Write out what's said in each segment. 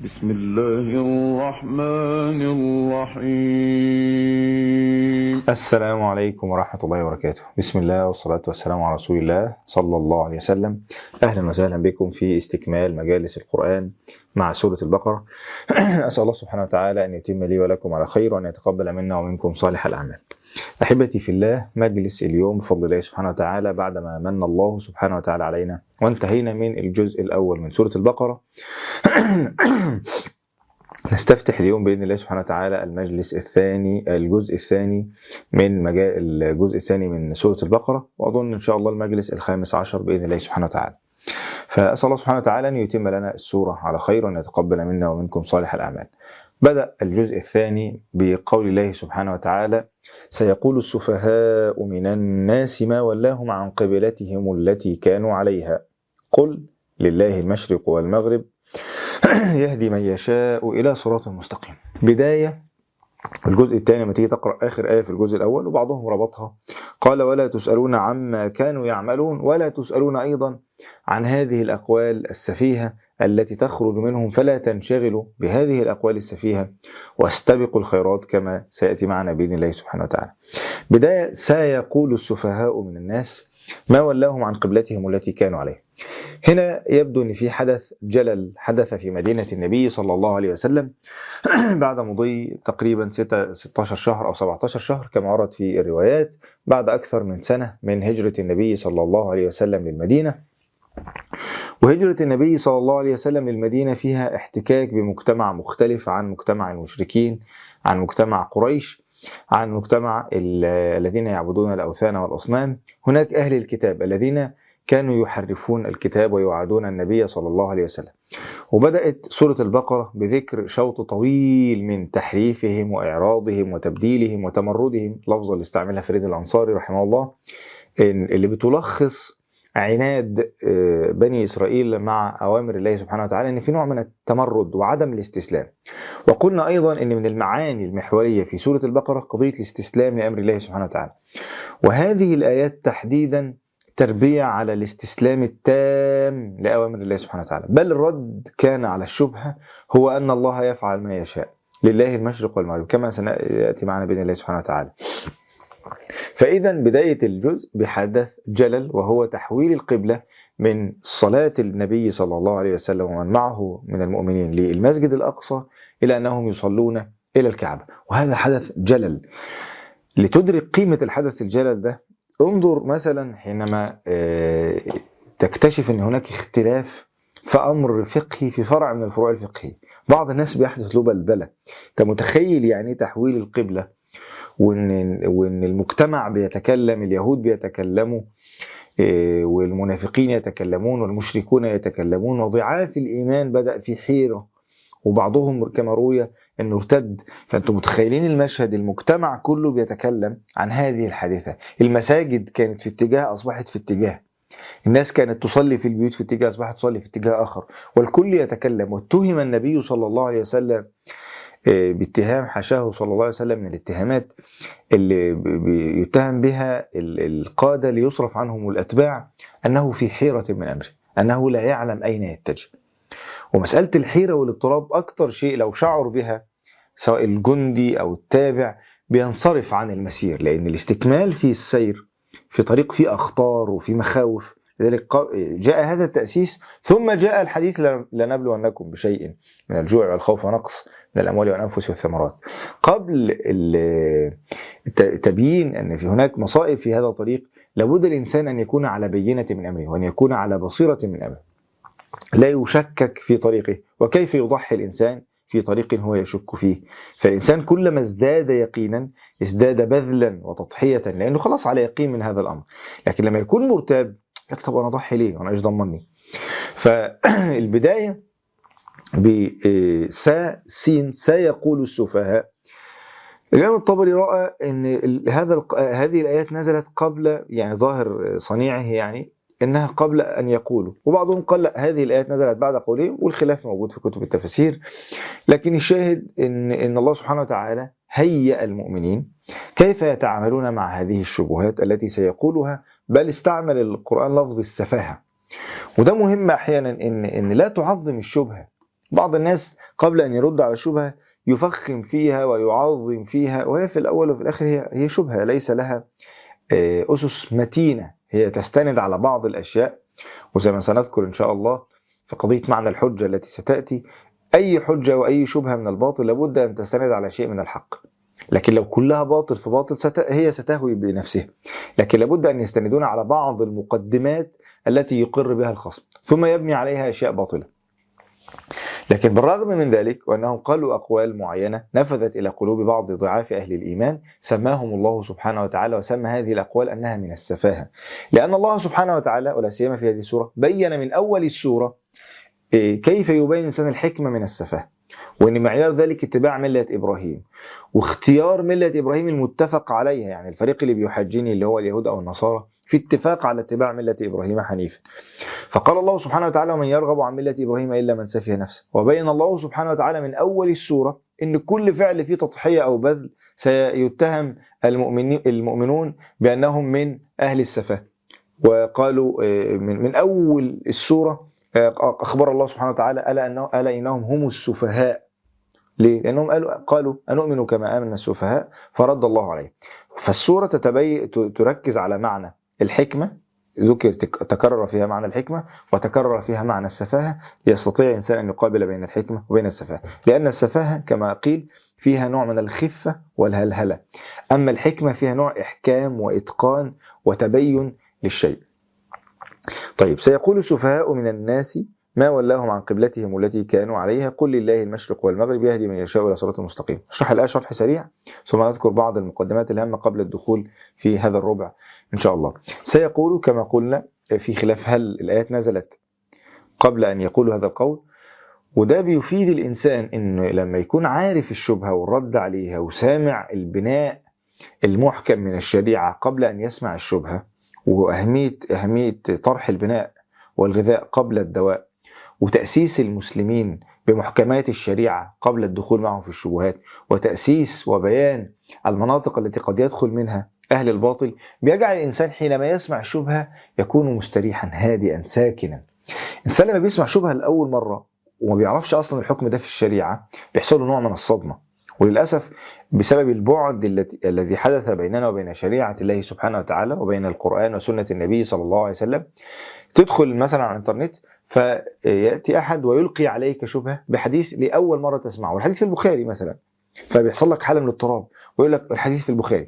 بسم الله الرحمن الرحيم السلام عليكم ورحمة الله وبركاته بسم الله والصلاة والسلام على رسول الله صلى الله عليه وسلم أهلا وسهلا بكم في استكمال مجالس القرآن مع سورة البقرة أسأل الله سبحانه وتعالى أن يتم لي ولكم على خير وأن يتقبل منا ومنكم صالح الأعمال أحبتي في الله مجلس اليوم بفضل الله سبحانه وتعالى بعدما من الله سبحانه وتعالى علينا وانتهينا من الجزء الأول من سورة البقرة نستفتح اليوم بإذن الله سبحانه وتعالى المجلس الثاني الجزء الثاني من مجال الجزء الثاني من سورة البقرة وأظن إن شاء الله المجلس الخامس عشر بإذن الله سبحانه وتعالى فأسأل الله سبحانه وتعالى أن يتم لنا السورة على خير وأن يتقبل منا ومنكم صالح الأعمال بدأ الجزء الثاني بقول الله سبحانه وتعالى سيقول السفهاء من الناس ما ولاهم عن قبلتهم التي كانوا عليها قل لله المشرق والمغرب يهدي من يشاء إلى صراط مستقيم بداية الجزء الثاني لما تيجي تقرأ آخر آية في الجزء الأول وبعضهم ربطها قال ولا تسألون عما كانوا يعملون ولا تسألون أيضا عن هذه الأقوال السفيهة التي تخرج منهم فلا تنشغلوا بهذه الأقوال السفيهة واستبقوا الخيرات كما سيأتي معنا بإذن الله سبحانه وتعالى بداية سيقول السفهاء من الناس ما ولاهم عن قبلتهم التي كانوا عليها هنا يبدو أن في حدث جلل حدث في مدينة النبي صلى الله عليه وسلم بعد مضي تقريبا 16 شهر أو 17 شهر كما ورد في الروايات بعد أكثر من سنة من هجرة النبي صلى الله عليه وسلم للمدينة وهجرة النبي صلى الله عليه وسلم للمدينة فيها احتكاك بمجتمع مختلف عن مجتمع المشركين عن مجتمع قريش عن مجتمع الذين يعبدون الأوثان والأصنام هناك أهل الكتاب الذين كانوا يحرفون الكتاب ويوعدون النبي صلى الله عليه وسلم وبدأت سورة البقرة بذكر شوط طويل من تحريفهم وإعراضهم وتبديلهم وتمردهم لفظة اللي استعملها فريد الأنصاري رحمه الله اللي بتلخص عناد بني إسرائيل مع أوامر الله سبحانه وتعالى أن في نوع من التمرد وعدم الاستسلام وقلنا أيضا أن من المعاني المحورية في سورة البقرة قضية الاستسلام لأمر الله سبحانه وتعالى وهذه الآيات تحديدا تربية على الاستسلام التام لأوامر الله سبحانه وتعالى بل الرد كان على الشبهة هو أن الله يفعل ما يشاء لله المشرق والمغرب كما سيأتي معنا بإذن الله سبحانه وتعالى فإذا بداية الجزء بحدث جلل وهو تحويل القبلة من صلاة النبي صلى الله عليه وسلم ومن معه من المؤمنين للمسجد الأقصى إلى أنهم يصلون إلى الكعبة وهذا حدث جلل لتدرك قيمة الحدث الجلل ده انظر مثلا حينما تكتشف أن هناك اختلاف في أمر فقهي في فرع من الفروع الفقهية بعض الناس بيحدث له بلبلة أنت متخيل يعني تحويل القبلة وان وان المجتمع بيتكلم اليهود بيتكلموا والمنافقين يتكلمون والمشركون يتكلمون وضعاف الايمان بدا في حيره وبعضهم كما روي انه ارتد فانتم متخيلين المشهد المجتمع كله بيتكلم عن هذه الحادثه المساجد كانت في اتجاه اصبحت في اتجاه الناس كانت تصلي في البيوت في اتجاه اصبحت تصلي في اتجاه اخر والكل يتكلم واتهم النبي صلى الله عليه وسلم باتهام حشاه صلى الله عليه وسلم من الاتهامات اللي يتهم بها القادة ليصرف عنهم الأتباع أنه في حيرة من أمره أنه لا يعلم أين يتجه ومسألة الحيرة والاضطراب أكثر شيء لو شعر بها سواء الجندي أو التابع بينصرف عن المسير لأن الاستكمال في السير في طريق فيه أخطار وفي مخاوف لذلك جاء هذا التأسيس ثم جاء الحديث لنبلونكم بشيء من الجوع والخوف ونقص من الأموال والأنفس والثمرات قبل تبيين أن في هناك مصائب في هذا الطريق لابد الإنسان أن يكون على بينة من أمره وأن يكون على بصيرة من أمره لا يشكك في طريقه وكيف يضحي الإنسان في طريق هو يشك فيه فالإنسان كلما ازداد يقينا ازداد بذلا وتضحية لأنه خلاص على يقين من هذا الأمر لكن لما يكون مرتاب يقول طب أنا أضحي ليه وأنا إيش ضمني فالبداية بسا سين سيقول السفهاء الإمام الطبري رأى أن هذا هذه الآيات نزلت قبل يعني ظاهر صنيعه يعني انها قبل ان يقولوا وبعضهم قال لا هذه الايات نزلت بعد قولهم والخلاف موجود في كتب التفاسير لكن الشاهد ان ان الله سبحانه وتعالى هيأ المؤمنين كيف يتعاملون مع هذه الشبهات التي سيقولها بل استعمل القرآن لفظ السفاهة وده مهم احيانا ان ان لا تعظم الشبهة بعض الناس قبل أن يرد على الشبهة يفخم فيها ويعظم فيها وهي في الأول وفي الآخر هي هي شبهة ليس لها آه، أسس متينة هي تستند على بعض الأشياء وزي ما سنذكر إن شاء الله في قضية معنى الحجة التي ستأتي أي حجة وأي شبهة من الباطل لابد أن تستند على شيء من الحق لكن لو كلها باطل في باطل ست... هي ستهوي بنفسها لكن لابد أن يستندون على بعض المقدمات التي يقر بها الخصم ثم يبني عليها أشياء باطلة لكن بالرغم من ذلك وأنهم قالوا أقوال معينة نفذت إلى قلوب بعض ضعاف أهل الإيمان سماهم الله سبحانه وتعالى وسمى هذه الأقوال أنها من السفاهة لأن الله سبحانه وتعالى ولا سيما في هذه السورة بين من أول السورة إيه، كيف يبين الإنسان الحكمة من السفاهة وأن معيار ذلك اتباع ملة إبراهيم واختيار ملة إبراهيم المتفق عليها يعني الفريق اللي بيحجني اللي هو اليهود أو النصارى في اتفاق على اتباع ملة إبراهيم حنيفا فقال الله سبحانه وتعالى ومن يرغب عن ملة إبراهيم إلا من سفه نفسه وبين الله سبحانه وتعالى من أول السورة إن كل فعل فيه تضحية أو بذل سيتهم المؤمنين المؤمنون بأنهم من أهل السفاه وقالوا آه، من من أول السورة آه، أخبر الله سبحانه وتعالى ألا, أنه ألا إنهم هم السفهاء ليه؟ لأنهم قالوا, قالوا أنؤمن كما آمن السفهاء فرد الله عليه فالسورة تتبي تركز على معنى الحكمة ذكر تك- تكرر فيها معنى الحكمة وتكرر فيها معنى السفاهة يستطيع الإنسان أن يقابل بين الحكمة وبين السفاهة لأن السفاهة كما قيل فيها نوع من الخفة والهلهلة أما الحكمة فيها نوع إحكام وإتقان وتبين للشيء طيب سيقول السفهاء من الناس ما ولاهم عن قبلتهم التي كانوا عليها قل لله المشرق والمغرب يهدي من يشاء الى صراط مستقيم اشرح الآية شرح سريع ثم نذكر بعض المقدمات الهامة قبل الدخول في هذا الربع إن شاء الله سيقول كما قلنا في خلاف هل الآيات نزلت قبل أن يقولوا هذا القول وده بيفيد الإنسان إنه لما يكون عارف الشبهة والرد عليها وسامع البناء المحكم من الشريعة قبل أن يسمع الشبهة وأهمية أهمية طرح البناء والغذاء قبل الدواء وتأسيس المسلمين بمحكمات الشريعة قبل الدخول معهم في الشبهات وتأسيس وبيان المناطق التي قد يدخل منها أهل الباطل بيجعل الإنسان حينما يسمع الشبهة يكون مستريحا هادئا ساكنا الإنسان لما بيسمع شبهة لأول مرة وما بيعرفش أصلا الحكم ده في الشريعة بيحصل له نوع من الصدمة وللأسف بسبب البعد التي- الذي حدث بيننا وبين شريعة الله سبحانه وتعالى وبين القرآن وسنة النبي صلى الله عليه وسلم تدخل مثلا على الانترنت فيأتي أحد ويلقي عليك شبهة بحديث لأول مرة تسمعه والحديث في البخاري مثلا فبيحصل لك حالة من الاضطراب ويقول لك الحديث في البخاري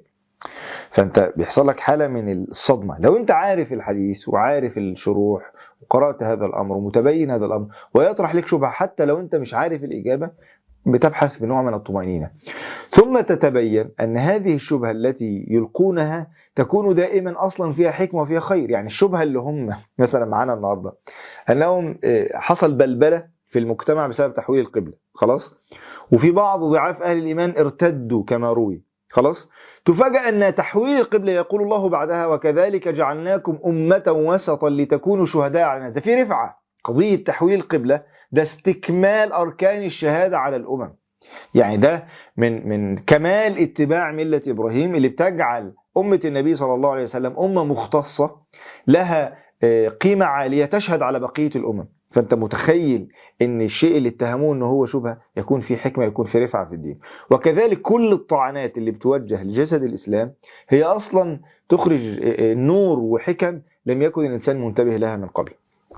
فانت بيحصل لك حاله من الصدمه لو انت عارف الحديث وعارف الشروح وقرات هذا الامر ومتبين هذا الامر ويطرح لك شبهه حتى لو انت مش عارف الاجابه بتبحث بنوع من الطمأنينة ثم تتبين أن هذه الشبهة التي يلقونها تكون دائما أصلا فيها حكمة وفيها خير يعني الشبهة اللي هم مثلا معانا النهاردة أنهم آه، حصل بلبلة في المجتمع بسبب تحويل القبلة خلاص وفي بعض ضعاف أهل الإيمان ارتدوا كما روي خلاص تفاجأ أن تحويل القبلة يقول الله بعدها وكذلك جعلناكم أمة وسطا لتكونوا شهداء على الناس ده في رفعة قضية تحويل القبلة ده استكمال أركان الشهادة على الأمم يعني ده من من كمال اتباع ملة إبراهيم اللي بتجعل أمة النبي صلى الله عليه وسلم أمة مختصة لها آه، قيمة عالية تشهد على بقية الأمم فأنت متخيل أن الشيء اللي اتهموه أنه هو شبهة يكون فيه حكمة يكون فيه رفعة في الدين وكذلك كل الطعنات اللي بتوجه لجسد الإسلام هي أصلا تخرج آه، آه، نور وحكم لم يكن الإنسان منتبه لها من قبل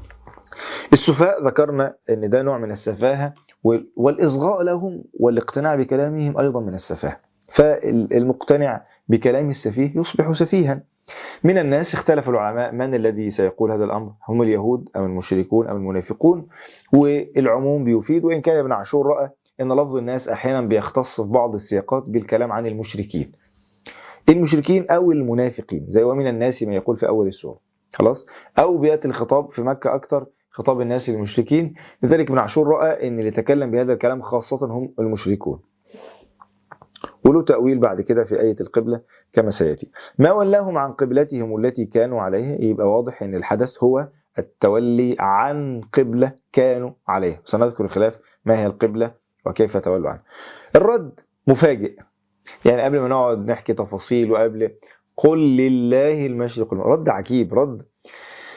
السفهاء ذكرنا ان ده نوع من السفاهه وال- والاصغاء لهم والاقتناع بكلامهم ايضا من السفاهه فالمقتنع بكلام السفيه يصبح سفيها من الناس اختلف العلماء من الذي سيقول هذا الامر هم اليهود ام المشركون ام المنافقون والعموم بيفيد وان كان ابن عاشور راى ان لفظ الناس احيانا بيختص في بعض السياقات بالكلام عن المشركين المشركين او المنافقين زي ومن الناس من يقول في اول السوره خلاص او بياتي الخطاب في مكه اكثر خطاب الناس المشركين لذلك ابن عاشور راى ان اللي تكلم بهذا الكلام خاصه هم المشركون وله تأويل بعد كده في آية القبلة كما سيأتي ما ولاهم عن قبلتهم التي كانوا عليها يبقى واضح أن الحدث هو التولي عن قبلة كانوا عليها سنذكر الخلاف ما هي القبلة وكيف تولوا عنها الرد مفاجئ يعني قبل ما نقعد نحكي تفاصيل وقبل قل لله المشرق والمغرب رد عجيب رد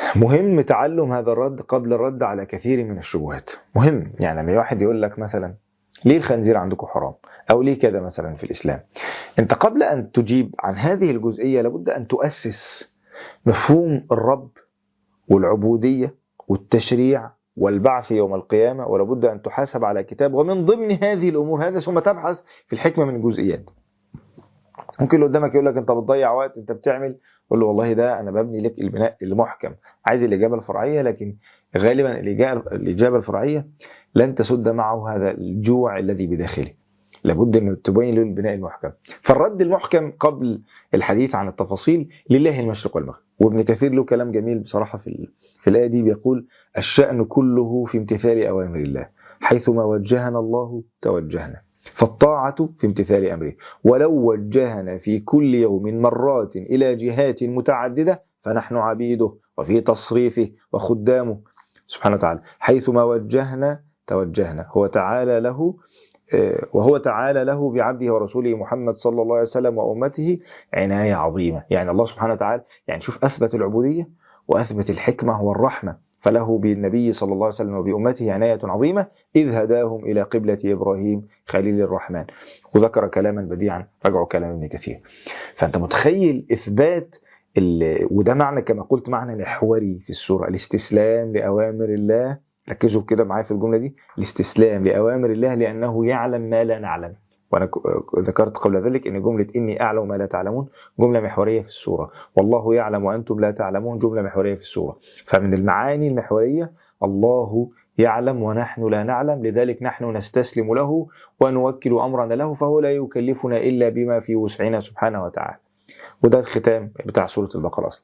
مهم تعلم هذا الرد قبل الرد على كثير من الشبهات مهم يعني لما واحد يقول لك مثلا ليه الخنزير عندكم حرام او ليه كده مثلا في الاسلام انت قبل ان تجيب عن هذه الجزئيه لابد ان تؤسس مفهوم الرب والعبوديه والتشريع والبعث يوم القيامه ولابد ان تحاسب على كتاب ومن ضمن هذه الامور هذا ثم تبحث في الحكمه من الجزئيات ممكن اللي قدامك يقول لك انت بتضيع وقت انت بتعمل قول له والله ده انا ببني لك البناء المحكم عايز الاجابه الفرعيه لكن غالبا الإجابة- الاجابه الفرعيه لن تسد معه هذا الجوع الذي بداخله لابد ان تبين له البناء المحكم فالرد المحكم قبل الحديث عن التفاصيل لله المشرق والمغرب وابن كثير له كلام جميل بصراحه في ال- في الايه دي بيقول الشان كله في امتثال اوامر الله حيثما وجهنا الله توجهنا فالطاعة في امتثال أمره ولو وجهنا في كل يوم مرات إلى جهات متعددة فنحن عبيده وفي تصريفه وخدامه سبحانه وتعالى حيثما وجهنا توجهنا هو تعالى له آه، وهو تعالى له بعبده ورسوله محمد صلى الله عليه وسلم وأمته عناية عظيمة يعني الله سبحانه وتعالى يعني شوف أثبت العبودية وأثبت الحكمة والرحمة فله بالنبي صلى الله عليه وسلم وبأمته عناية عظيمة إذ هداهم إلى قبلة إبراهيم خليل الرحمن وذكر كلاما بديعا رجعوا كلام ابن كثير فأنت متخيل إثبات ال- وده معنى كما قلت معنى محوري في السورة الاستسلام لأوامر الله ركزوا كده معايا في الجملة دي الاستسلام لأوامر الله لأنه يعلم ما لا نعلم وأنا ك- ذكرت قبل ذلك أن جملة إني أعلم ما لا تعلمون جملة محورية في السورة والله يعلم وأنتم لا تعلمون جملة محورية في السورة فمن المعاني المحورية الله يعلم ونحن لا نعلم لذلك نحن نستسلم له ونوكل أمرنا له فهو لا يكلفنا إلا بما في وسعنا سبحانه وتعالى وده الختام بتاع سورة البقرة أصلا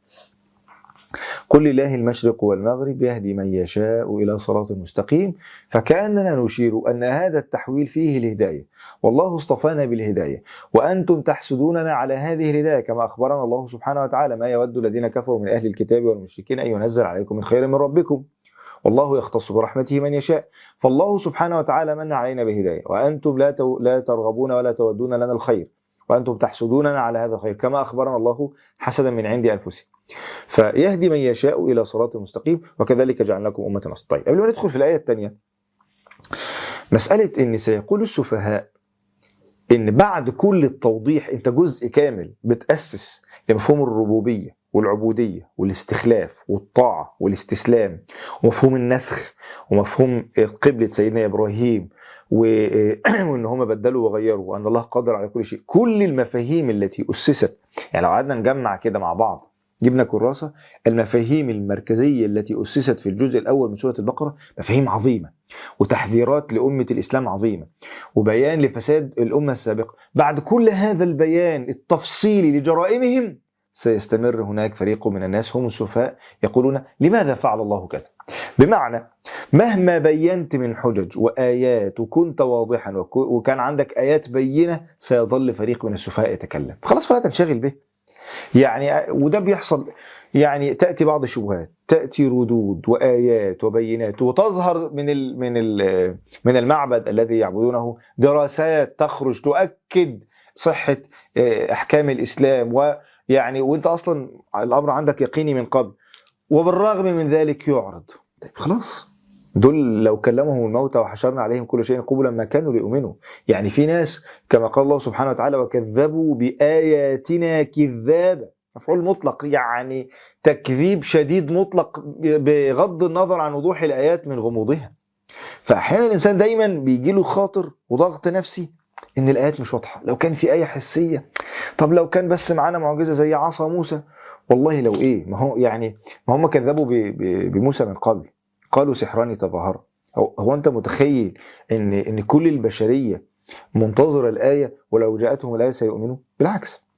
قل لله المشرق والمغرب يهدي من يشاء إلى صراط مستقيم فكأننا نشير أن هذا التحويل فيه الهداية والله اصطفانا بالهداية وأنتم تحسدوننا على هذه الهداية كما أخبرنا الله سبحانه وتعالى ما يود الذين كفروا من أهل الكتاب والمشركين أن ينزل عليكم من خير من ربكم والله يختص برحمته من يشاء فالله سبحانه وتعالى من علينا بالهداية وأنتم لا تو- لا ترغبون ولا تودون لنا الخير وأنتم تحسدوننا على هذا الخير كما أخبرنا الله حسدا من عند أنفسهم فيهدي من يشاء إلى صراط مستقيم وكذلك جعلناكم أمة وسطا طيب قبل ما ندخل في الآية الثانية مسألة إن سيقول السفهاء إن بعد كل التوضيح أنت جزء كامل بتأسس لمفهوم الربوبية والعبودية والاستخلاف والطاعة والاستسلام ومفهوم النسخ ومفهوم قبلة سيدنا إبراهيم و- وإن هم بدلوا وغيروا وأن الله قادر على كل شيء كل المفاهيم التي أسست يعني لو قعدنا نجمع كده مع بعض جبنا كراسة المفاهيم المركزية التي أسست في الجزء الأول من سورة البقرة مفاهيم عظيمة وتحذيرات لأمة الإسلام عظيمة وبيان لفساد الأمة السابقة بعد كل هذا البيان التفصيلي لجرائمهم سيستمر هناك فريق من الناس هم السفهاء يقولون لماذا فعل الله كذا بمعنى مهما بينت من حجج وآيات وكنت واضحا وك- وكان عندك آيات بينة سيظل فريق من السفهاء يتكلم خلاص فلا تنشغل به يعني وده بيحصل يعني تأتي بعض الشبهات تأتي ردود وآيات وبينات وتظهر من ال من ال من المعبد الذي يعبدونه دراسات تخرج تؤكد صحة آه، أحكام الإسلام ويعني وأنت أصلا الأمر عندك يقيني من قبل وبالرغم من ذلك يعرض طيب خلاص دول لو كلمهم الموتى وحشرنا عليهم كل شيء قبلا ما كانوا ليؤمنوا يعني في ناس كما قال الله سبحانه وتعالى وكذبوا بآياتنا كذابا مفعول مطلق يعني تكذيب شديد مطلق بغض النظر عن وضوح الآيات من غموضها فأحيانا الإنسان دايما بيجي له خاطر وضغط نفسي إن الآيات مش واضحة لو كان في آية حسية طب لو كان بس معانا معجزة زي عصا موسى والله لو إيه ما هو يعني ما هم كذبوا ب- ب- بموسى من قبل قالوا سحران تظاهرا هو, هو أنت متخيل إن إن كل البشرية منتظرة الآية ولو جاءتهم الآية سيؤمنوا بالعكس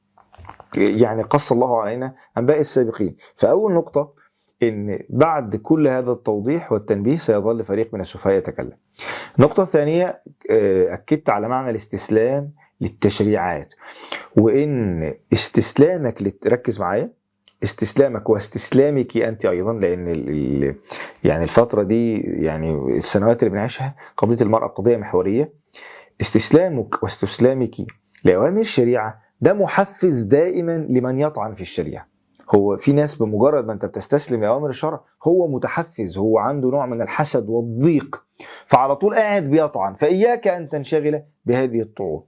يعني قص الله علينا أنباء السابقين فأول نقطة إن بعد كل هذا التوضيح والتنبيه سيظل فريق من السفهاء يتكلم النقطة الثانية آه، أكدت على معنى الاستسلام للتشريعات وإن استسلامك لت... ركز معايا استسلامك واستسلامك أنت أيضا لأن ال... ال- يعني الفترة دي يعني السنوات اللي بنعيشها قضية المرأة قضية محورية استسلامك واستسلامك لأوامر الشريعة ده محفز دائما لمن يطعن في الشريعة هو في ناس بمجرد ما انت بتستسلم لاوامر الشرع هو متحفز هو عنده نوع من الحسد والضيق فعلى طول قاعد بيطعن فاياك ان تنشغل بهذه الطعون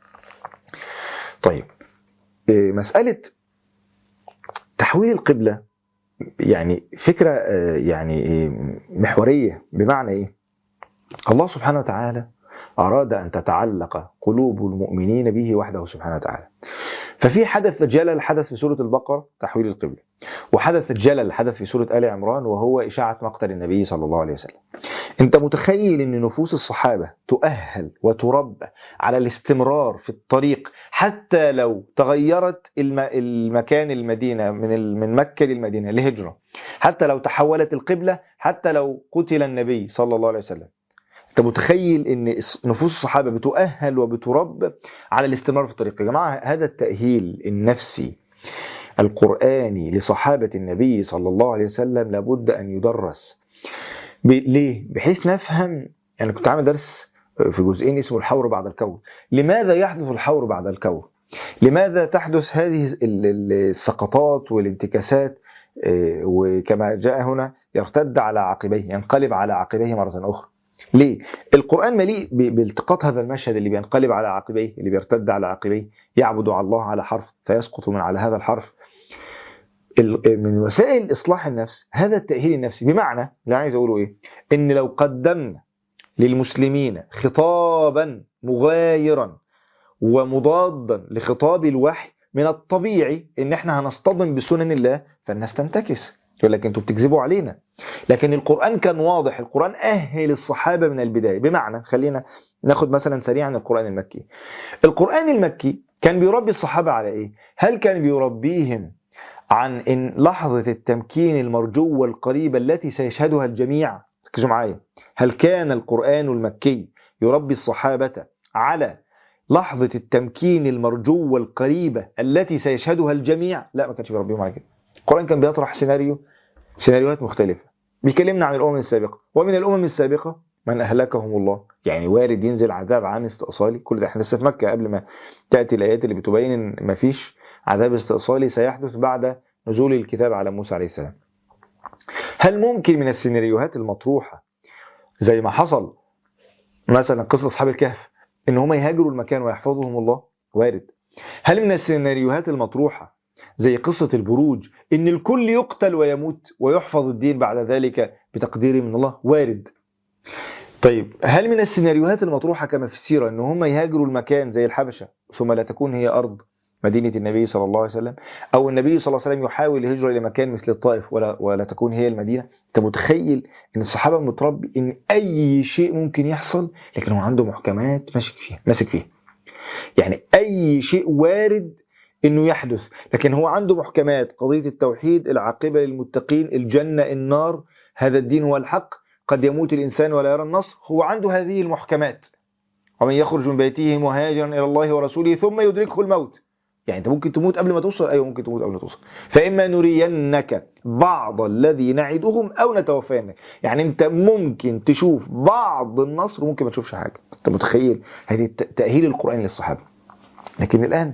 طيب إيه، مساله تحويل القبله يعني فكره آه، يعني إيه، محوريه بمعنى ايه الله سبحانه وتعالى أراد أن تتعلق قلوب المؤمنين به وحده سبحانه وتعالى ففي حدث جلل حدث في سورة البقرة تحويل القبلة وحدث جلل حدث في سورة آل عمران وهو إشاعة مقتل النبي صلى الله عليه وسلم أنت متخيل أن نفوس الصحابة تؤهل وتربى على الاستمرار في الطريق حتى لو تغيرت الم... المكان المدينة من ال... من مكة للمدينة لهجرة حتى لو تحولت القبلة حتى لو قتل النبي صلى الله عليه وسلم انت متخيل ان نفوس الصحابه بتؤهل وبتربى على الاستمرار في الطريق يا جماعه هذا التاهيل النفسي القراني لصحابه النبي صلى الله عليه وسلم لابد ان يدرس ب... ليه بحيث نفهم يعني كنت عامل درس في جزئين اسمه الحور بعد الكون لماذا يحدث الحور بعد الكون لماذا تحدث هذه ال- ال- السقطات والانتكاسات آه، وكما جاء هنا يرتد على عقبيه ينقلب على عقبيه مرة أخرى ليه؟ القرآن مليء ب- بالتقاط هذا المشهد اللي بينقلب على عقبيه اللي بيرتد على عقبيه يعبد على الله على حرف فيسقط من على هذا الحرف ال- من وسائل إصلاح النفس هذا التأهيل النفسي بمعنى اللي عايز أقوله إيه؟ إن لو قدمنا للمسلمين خطابا مغايرا ومضادا لخطاب الوحي من الطبيعي ان احنا هنصطدم بسنن الله فالناس تنتكس يقول لك انتوا بتكذبوا علينا لكن القرآن كان واضح القرآن أهل الصحابة من البداية بمعنى خلينا ناخد مثلا سريعا القرآن المكي القرآن المكي كان بيربي الصحابة على ايه هل كان بيربيهم عن ان لحظة التمكين المرجوة القريبة التي سيشهدها الجميع ركزوا معايا هل كان القرآن المكي يربي الصحابة على لحظة التمكين المرجوة القريبة التي سيشهدها الجميع لا ما كانش بيربيهم على كده القرآن كان بيطرح سيناريو سيناريوهات مختلفة بيكلمنا عن الأمم السابقة ومن الأمم السابقة من أهلكهم الله يعني وارد ينزل عذاب عام استئصالي كل ده احنا لسه في مكة قبل ما تأتي الآيات اللي بتبين إن مفيش عذاب استئصالي سيحدث بعد نزول الكتاب على موسى عليه السلام هل ممكن من السيناريوهات المطروحة زي ما حصل مثلا قصة أصحاب الكهف إن هم يهاجروا المكان ويحفظهم الله وارد هل من السيناريوهات المطروحة زي قصة البروج إن الكل يقتل ويموت ويحفظ الدين بعد ذلك بتقدير من الله وارد طيب هل من السيناريوهات المطروحة كما في السيرة إن هم يهاجروا المكان زي الحبشة ثم لا تكون هي أرض مدينة النبي صلى الله عليه وسلم أو النبي صلى الله عليه وسلم يحاول الهجرة إلى مكان مثل الطائف ولا, ولا تكون هي المدينة أنت متخيل إن الصحابة متربي إن أي شيء ممكن يحصل لكن هو عنده محكمات ماسك فيها ماسك فيها يعني أي شيء وارد انه يحدث لكن هو عنده محكمات قضية التوحيد العاقبة للمتقين الجنة النار هذا الدين هو الحق قد يموت الإنسان ولا يرى النصر هو عنده هذه المحكمات ومن يخرج من بيته مهاجرا إلى الله ورسوله ثم يدركه الموت يعني انت ممكن تموت قبل ما توصل ايوه ممكن تموت قبل ما توصل فاما نرينك بعض الذي نعدهم او نتوفينك يعني انت ممكن تشوف بعض النصر وممكن ما تشوفش حاجه انت متخيل هذه تاهيل القران للصحابه لكن الان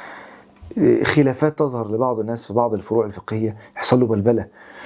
خلافات تظهر لبعض الناس في بعض الفروع الفقهية يحصل له بلبلة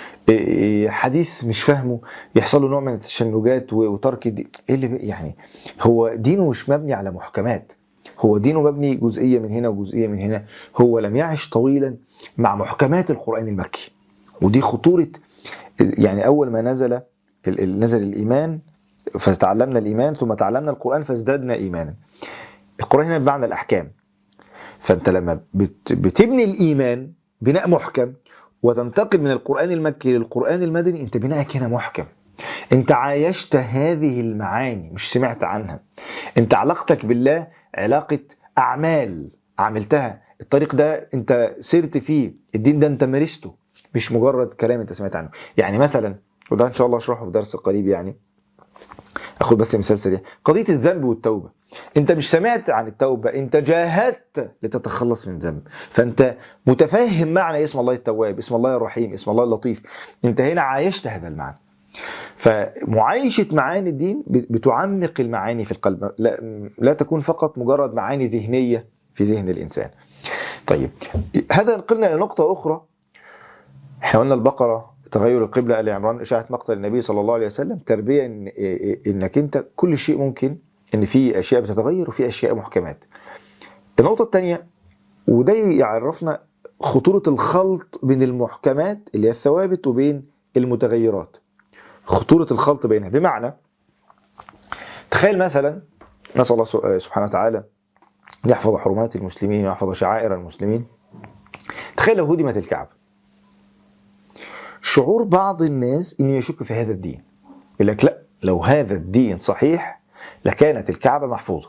حديث مش فاهمه يحصل له نوع من التشنجات وترك الدين ايه اللي يعني هو دينه مش مبني على محكمات هو دينه مبني جزئية من هنا وجزئية من هنا هو لم يعش طويلا مع محكمات القرآن المكي ودي خطورة يعني أول ما نزل نزل الإيمان فتعلمنا الإيمان ثم تعلمنا القرآن فازددنا إيمانا القرآن هنا بمعنى الأحكام فانت لما بتبني الايمان بناء محكم وتنتقل من القران المكي للقران المدني انت بنائك هنا محكم انت عايشت هذه المعاني مش سمعت عنها انت علاقتك بالله علاقه اعمال عملتها الطريق ده انت سرت فيه الدين ده انت مارسته مش مجرد كلام انت سمعت عنه يعني مثلا وده ان شاء الله اشرحه في درس قريب يعني اخد بس مثال سريع قضيه الذنب والتوبه انت مش سمعت عن التوبة انت جاهدت لتتخلص من ذنب فانت متفهم معنى اسم الله التواب اسم الله الرحيم اسم الله اللطيف انت هنا عايشت هذا المعنى فمعايشة معاني الدين بتعمق المعاني في القلب لا, لا تكون فقط مجرد معاني ذهنية في ذهن الإنسان طيب هذا نقلنا إلى نقطة أخرى احنا قلنا البقرة تغير القبلة آل عمران إشاعة مقتل النبي صلى الله عليه وسلم تربية إن إنك أنت كل شيء ممكن إن في أشياء بتتغير وفي أشياء محكمات. النقطة الثانية وده يعرفنا خطورة الخلط بين المحكمات اللي هي الثوابت وبين المتغيرات. خطورة الخلط بينها بمعنى تخيل مثلا نسأل الله سبحانه وتعالى يحفظ حرمات المسلمين ويحفظ شعائر المسلمين تخيل لو هدمت الكعبة شعور بعض الناس انه يشك في هذا الدين يقول لك لا لو هذا الدين صحيح لكانت الكعبة محفوظة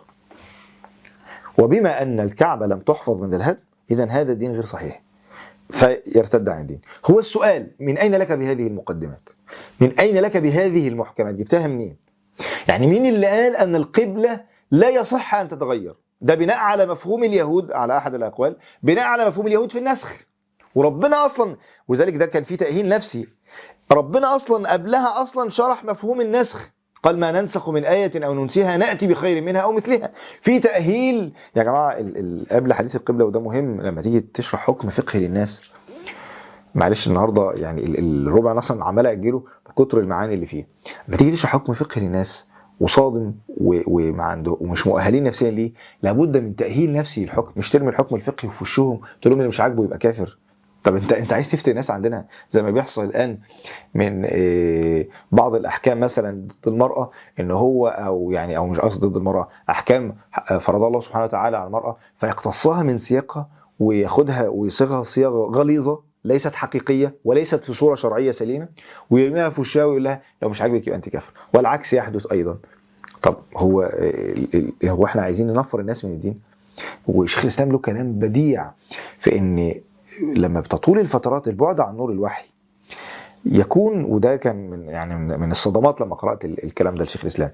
وبما ان الكعبة لم تحفظ من الهدم اذا هذا الدين غير صحيح فيرتد عن الدين هو السؤال من اين لك بهذه المقدمات من اين لك بهذه المحكمات جبتها منين يعني مين اللي قال ان القبلة لا يصح ان تتغير ده بناء على مفهوم اليهود على احد الاقوال بناء على مفهوم اليهود في النسخ وربنا اصلا وذلك ده كان فيه تاهيل نفسي ربنا اصلا قبلها اصلا شرح مفهوم النسخ قال ما ننسخ من آية أو ننسيها نأتي بخير منها أو مثلها في تأهيل يا جماعة ال- ال- قبل حديث القبلة وده مهم لما تيجي تشرح حكم فقهي للناس معلش النهارده يعني ال- الربع مثلا عمال اجله بكتر المعاني اللي فيه لما تيجي تشرح حكم فقهي للناس وصادم و- وما عنده ومش مؤهلين نفسيا ليه لابد من تاهيل نفسي للحكم مش ترمي الحكم الفقهي في وشهم تقول لهم اللي مش عاجبه يبقى كافر طب انت انت عايز تفتي الناس عندنا زي ما بيحصل الان من آه، بعض الاحكام مثلا ضد المراه ان هو او يعني او مش قصد ضد المراه احكام فرضها الله سبحانه وتعالى على المراه فيقتصها من سياقها وياخدها ويصيغها صياغه غليظه ليست حقيقيه وليست في صوره شرعيه سليمه ويرميها في وشها ويقول لها لو مش عاجبك يبقى انت كافر والعكس يحدث ايضا طب هو ال- ال- هو احنا عايزين ننفر الناس من الدين وشيخ الاسلام له كلام بديع في ان لما بتطول الفترات البعد عن نور الوحي يكون وده كان من يعني من من الصدمات لما قرات ال- الكلام ده لشيخ الاسلام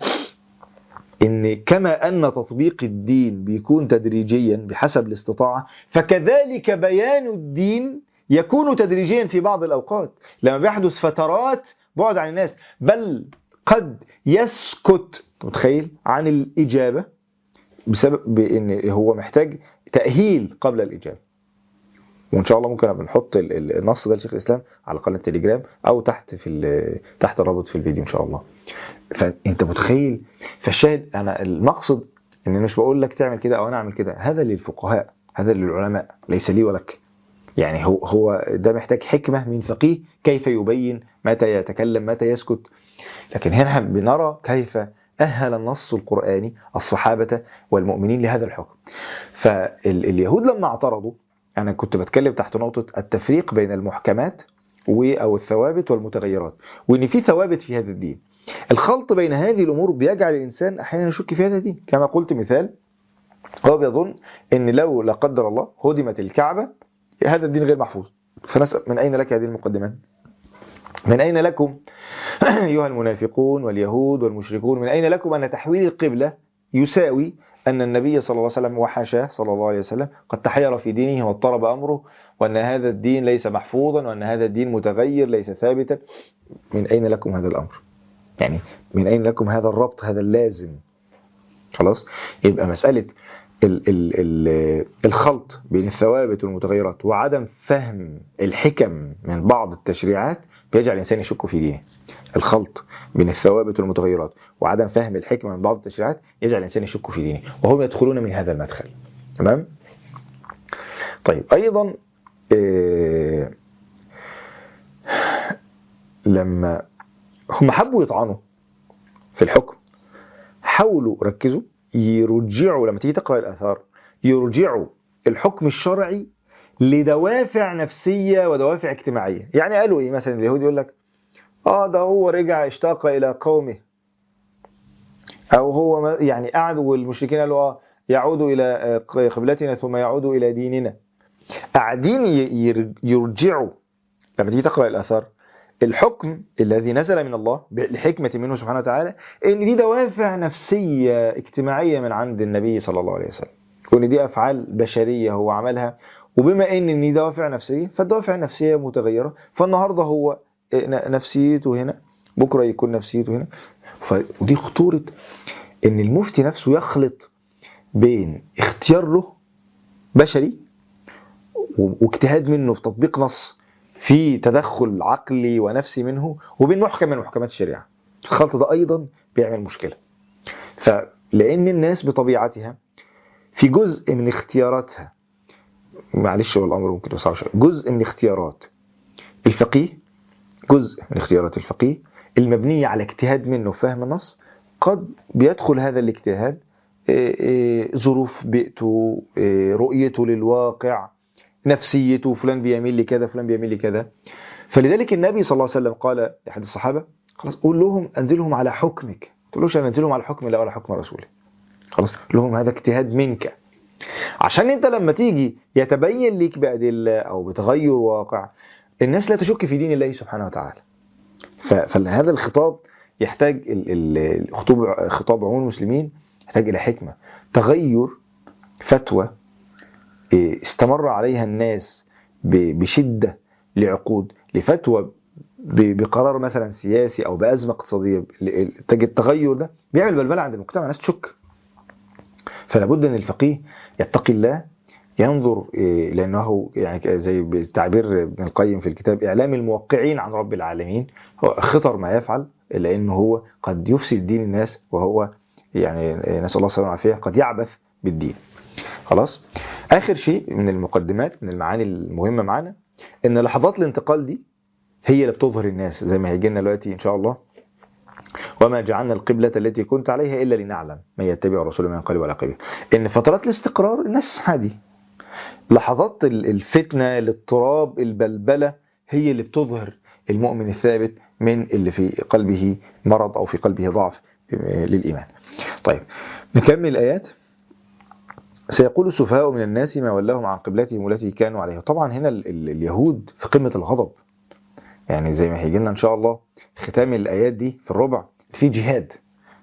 ان كما ان تطبيق الدين بيكون تدريجيا بحسب الاستطاعه فكذلك بيان الدين يكون تدريجيا في بعض الاوقات لما بيحدث فترات بعد عن الناس بل قد يسكت متخيل عن الاجابه بسبب ان هو محتاج تاهيل قبل الاجابه وان شاء الله ممكن أبقى نحط ال- ال- النص ده لشيخ الاسلام على قناه التليجرام او تحت في ال- تحت الرابط في الفيديو ان شاء الله فانت متخيل فالشاهد انا المقصد ان أنا مش بقول لك تعمل كده او انا اعمل كده هذا للفقهاء هذا للعلماء ليس لي ولك يعني هو هو ده محتاج حكمه من فقيه كيف يبين متى يتكلم متى يسكت لكن هنا بنرى كيف أهل النص القرآني الصحابة والمؤمنين لهذا الحكم فاليهود لما اعترضوا أنا كنت بتكلم تحت نقطة التفريق بين المحكمات و- أو الثوابت والمتغيرات وإن في ثوابت في هذا الدين الخلط بين هذه الأمور بيجعل الإنسان أحيانا يشك في هذا الدين كما قلت مثال هو بيظن أن لو لا قدر الله هدمت الكعبة هذا الدين غير محفوظ فنسأل من أين لك هذه المقدمات من أين لكم أيها المنافقون واليهود والمشركون من أين لكم أن تحويل القبلة يساوي أن النبي صلى الله عليه وسلم وحاشاه صلى الله عليه وسلم قد تحير في دينه واضطرب أمره وأن هذا الدين ليس محفوظا وأن هذا الدين متغير ليس ثابتا من أين لكم هذا الأمر يعني من أين لكم هذا الربط هذا اللازم خلاص يبقى مسألة ال ال ال الخلط بين الثوابت والمتغيرات وعدم فهم الحكم من بعض التشريعات بيجعل الإنسان يشك في دينه الخلط بين الثوابت والمتغيرات وعدم فهم الحكمة من بعض التشريعات يجعل الإنسان يشك في دينه وهم يدخلون من هذا المدخل تمام طيب أيضا آه، لما هم حبوا يطعنوا في الحكم حاولوا ركزوا يرجعوا لما تيجي تقرأ الآثار يرجعوا الحكم الشرعي لدوافع نفسية ودوافع اجتماعية يعني قالوا ايه مثلا اليهود يقول لك اه ده هو رجع اشتاق الى قومه او هو ما- يعني قعدوا والمشركين قالوا اه يعودوا الى آه، قبلتنا ثم يعودوا الى ديننا قاعدين ي- ير- يرجعوا لما تيجي تقرا الاثار الحكم الذي نزل من الله لحكمة منه سبحانه وتعالى ان دي دوافع نفسية اجتماعية من عند النبي صلى الله عليه وسلم وان دي افعال بشرية هو عملها وبما ان ان دي دوافع نفسية فالدوافع النفسية متغيرة فالنهاردة هو ن- نفسيته هنا بكرة يكون نفسيته هنا ف- ودي خطورة ان المفتي نفسه يخلط بين اختيار له بشري و- واجتهاد منه في تطبيق نص في تدخل عقلي ونفسي منه وبين محكم من محكمات الشريعة الخلط ده أيضا بيعمل مشكلة فلأن الناس بطبيعتها في جزء من اختياراتها معلش هو الأمر ممكن يصعب شوية جزء من اختيارات الفقيه جزء من اختيارات الفقيه المبنية على اجتهاد منه فهم النص قد بيدخل هذا الاجتهاد إيه إيه ظروف بيئته إيه رؤيته للواقع نفسيته فلان بيميل لكذا فلان بيميل لكذا فلذلك النبي صلى الله عليه وسلم قال لأحد الصحابة خلاص قول لهم أنزلهم على حكمك ما تقولوش أنا أنزلهم على حكم الله ولا حكم رسوله خلاص قول لهم هذا اجتهاد منك عشان انت لما تيجي يتبين ليك بأدلة أو بتغير واقع الناس لا تشك في دين الله سبحانه وتعالى ف- فهذا الخطاب يحتاج ال- ال- الخطوب خطاب عموم المسلمين يحتاج إلى حكمة تغير فتوى إيه، استمر عليها الناس ب- بشدة لعقود لفتوى ب- بقرار مثلا سياسي أو بأزمة اقتصادية ل- تجد التغير ده بيعمل بلبلة عند المجتمع الناس تشك فلا بد ان الفقيه يتقي الله ينظر إيه، لانه يعني زي بتعبير ابن القيم في الكتاب اعلام الموقعين عن رب العالمين هو خطر ما يفعل لانه هو قد يفسد دين الناس وهو يعني نسال الله السلامه والعافيه قد يعبث بالدين خلاص اخر شيء من المقدمات من المعاني المهمه معانا ان لحظات الانتقال دي هي اللي بتظهر الناس زي ما هيجي لنا دلوقتي ان شاء الله وما جعلنا القبلة التي كنت عليها إلا لنعلم من يتبع الرسول من ينقلب على عقبه إن فترات الاستقرار الناس عادي لحظات ال- الفتنة الاضطراب البلبلة هي اللي بتظهر المؤمن الثابت من اللي في قلبه مرض أو في قلبه ضعف آه، للإيمان طيب نكمل الآيات سيقول السفهاء من الناس ما ولاهم عن قبلتهم التي كانوا عليها طبعا هنا ال- ال- اليهود في قمة الغضب يعني زي ما هيجي لنا ان شاء الله ختام الايات دي في الربع في جهاد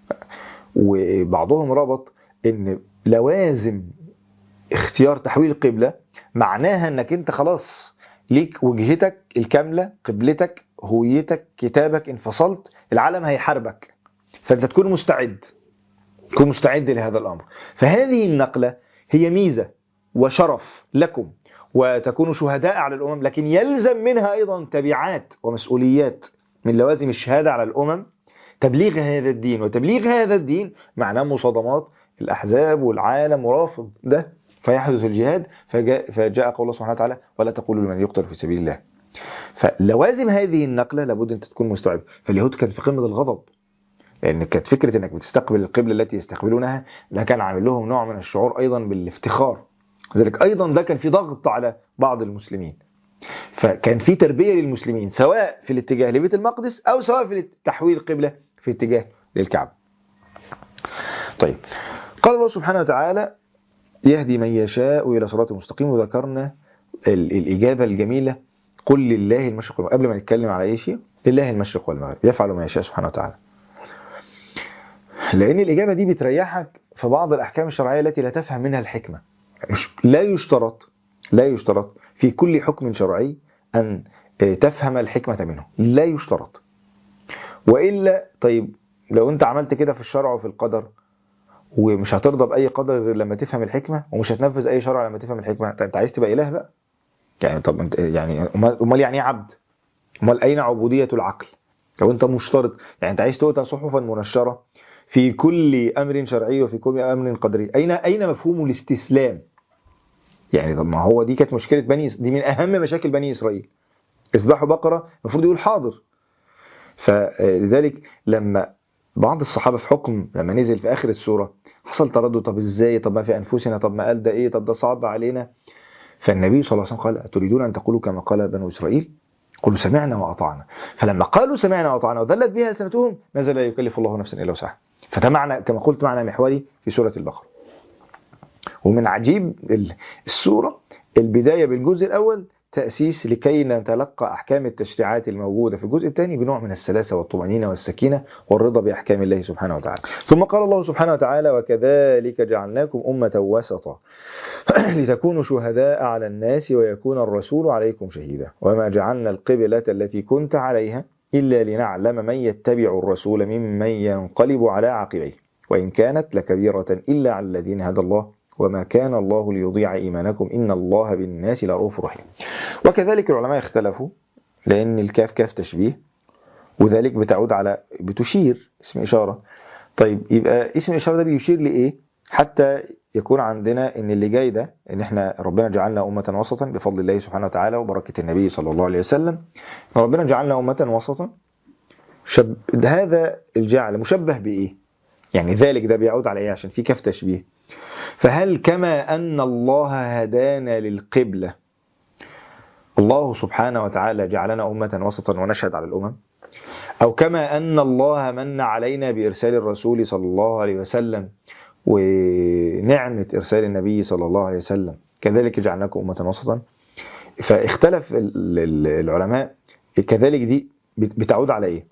وبعضهم ربط ان لوازم اختيار تحويل القبلة معناها انك انت خلاص ليك وجهتك الكاملة قبلتك هويتك كتابك انفصلت العالم هيحاربك فانت تكون مستعد تكون مستعد لهذا الامر فهذه النقلة هي ميزة وشرف لكم وتكونوا شهداء على الأمم لكن يلزم منها أيضا تبعات ومسؤوليات من لوازم الشهادة على الأمم تبليغ هذا الدين وتبليغ هذا الدين معناه مصادمات الأحزاب والعالم ورافض ده فيحدث الجهاد فجاء, فجاء قول الله سبحانه وتعالى ولا تقولوا لمن يقتل في سبيل الله فلوازم هذه النقلة لابد أن تكون مستوعب فاليهود كان في قمة الغضب لأن كانت فكرة أنك بتستقبل القبلة التي يستقبلونها ده كان عامل لهم نوع من الشعور أيضا بالافتخار لذلك أيضا ده كان في ضغط على بعض المسلمين فكان في تربية للمسلمين سواء في الاتجاه لبيت المقدس أو سواء في تحويل القبلة في اتجاه للكعبة طيب قال الله سبحانه وتعالى يهدي من يشاء إلى صراط مستقيم وذكرنا ال- الإجابة الجميلة قل لله المشرق والمغرب قبل ما نتكلم على أي شيء لله المشرق والمغرب يفعل ما يشاء سبحانه وتعالى لأن الإجابة دي بتريحك في بعض الأحكام الشرعية التي لا تفهم منها الحكمة مش لا يشترط لا يشترط في كل حكم شرعي أن آه، تفهم الحكمة منه لا يشترط وإلا طيب لو أنت عملت كده في الشرع وفي القدر ومش هترضى بأي قدر غير لما تفهم الحكمة ومش هتنفذ أي شرع لما تفهم الحكمة أنت أنت عايز تبقى إله بقى يعني طب أنت يعني أمال أمال يعني إيه عبد أمال أين عبودية العقل لو أنت مشترط يعني أنت عايز تؤتى صحفا منشرة في كل أمر شرعي وفي كل أمر قدري أين أين مفهوم الاستسلام يعني طب ما هو دي كانت مشكلة بني دي من أهم مشاكل بني إسرائيل اذبحوا بقرة المفروض يقول حاضر فلذلك لما بعض الصحابة في حكم لما نزل في آخر السورة حصل تردد طب ازاي طب ما في أنفسنا طب ما قال ده ايه طب ده صعب علينا فالنبي صلى الله عليه وسلم قال أتريدون أن تقولوا كما قال بنو إسرائيل قلوا سمعنا وأطعنا فلما قالوا سمعنا وأطعنا وذلت بها ألسنتهم نزل لا يكلف الله نفسا إلا وسعها فده معنى كما قلت معنى محوري في سورة البقرة ومن عجيب ال- السورة البداية بالجزء الأول تأسيس لكي نتلقى أحكام التشريعات الموجودة في الجزء الثاني بنوع من السلاسة والطمأنينة والسكينة والرضا بأحكام الله سبحانه وتعالى ثم قال الله سبحانه وتعالى وكذلك جعلناكم أمة وسطا لتكونوا شهداء على الناس ويكون الرسول عليكم شهيدا وما جعلنا القبلة التي كنت عليها إلا لنعلم من يتبع الرسول ممن ينقلب على عقبيه وإن كانت لكبيرة إلا على الذين هدى الله وما كان الله ليضيع إيمانكم إن الله بالناس لرؤوف رحيم وكذلك العلماء اختلفوا لأن الكاف كاف تشبيه وذلك بتعود على بتشير اسم إشارة طيب يبقى اسم الإشارة ده بيشير لإيه حتى يكون عندنا ان اللي جاي ده ان احنا ربنا جعلنا أمة وسطا بفضل الله سبحانه وتعالى وبركة النبي صلى الله عليه وسلم ربنا جعلنا أمة وسطا شب... هذا الجعل مشبه بإيه يعني ذلك ده بيعود على إيه عشان في كاف تشبيه فهل كما أن الله هدانا للقبلة الله سبحانه وتعالى جعلنا أمة وسطا ونشهد على الأمم أو كما أن الله من علينا بإرسال الرسول صلى الله عليه وسلم ونعمة إرسال النبي صلى الله عليه وسلم كذلك جعلناكم أمة وسطا فاختلف ال- ال- العلماء كذلك دي بت- بتعود على إيه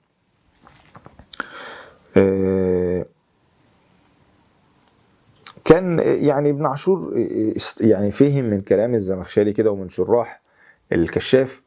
آه، كان يعني ابن عاشور است- يعني فهم من كلام الزمخشري كده ومن شراح الكشاف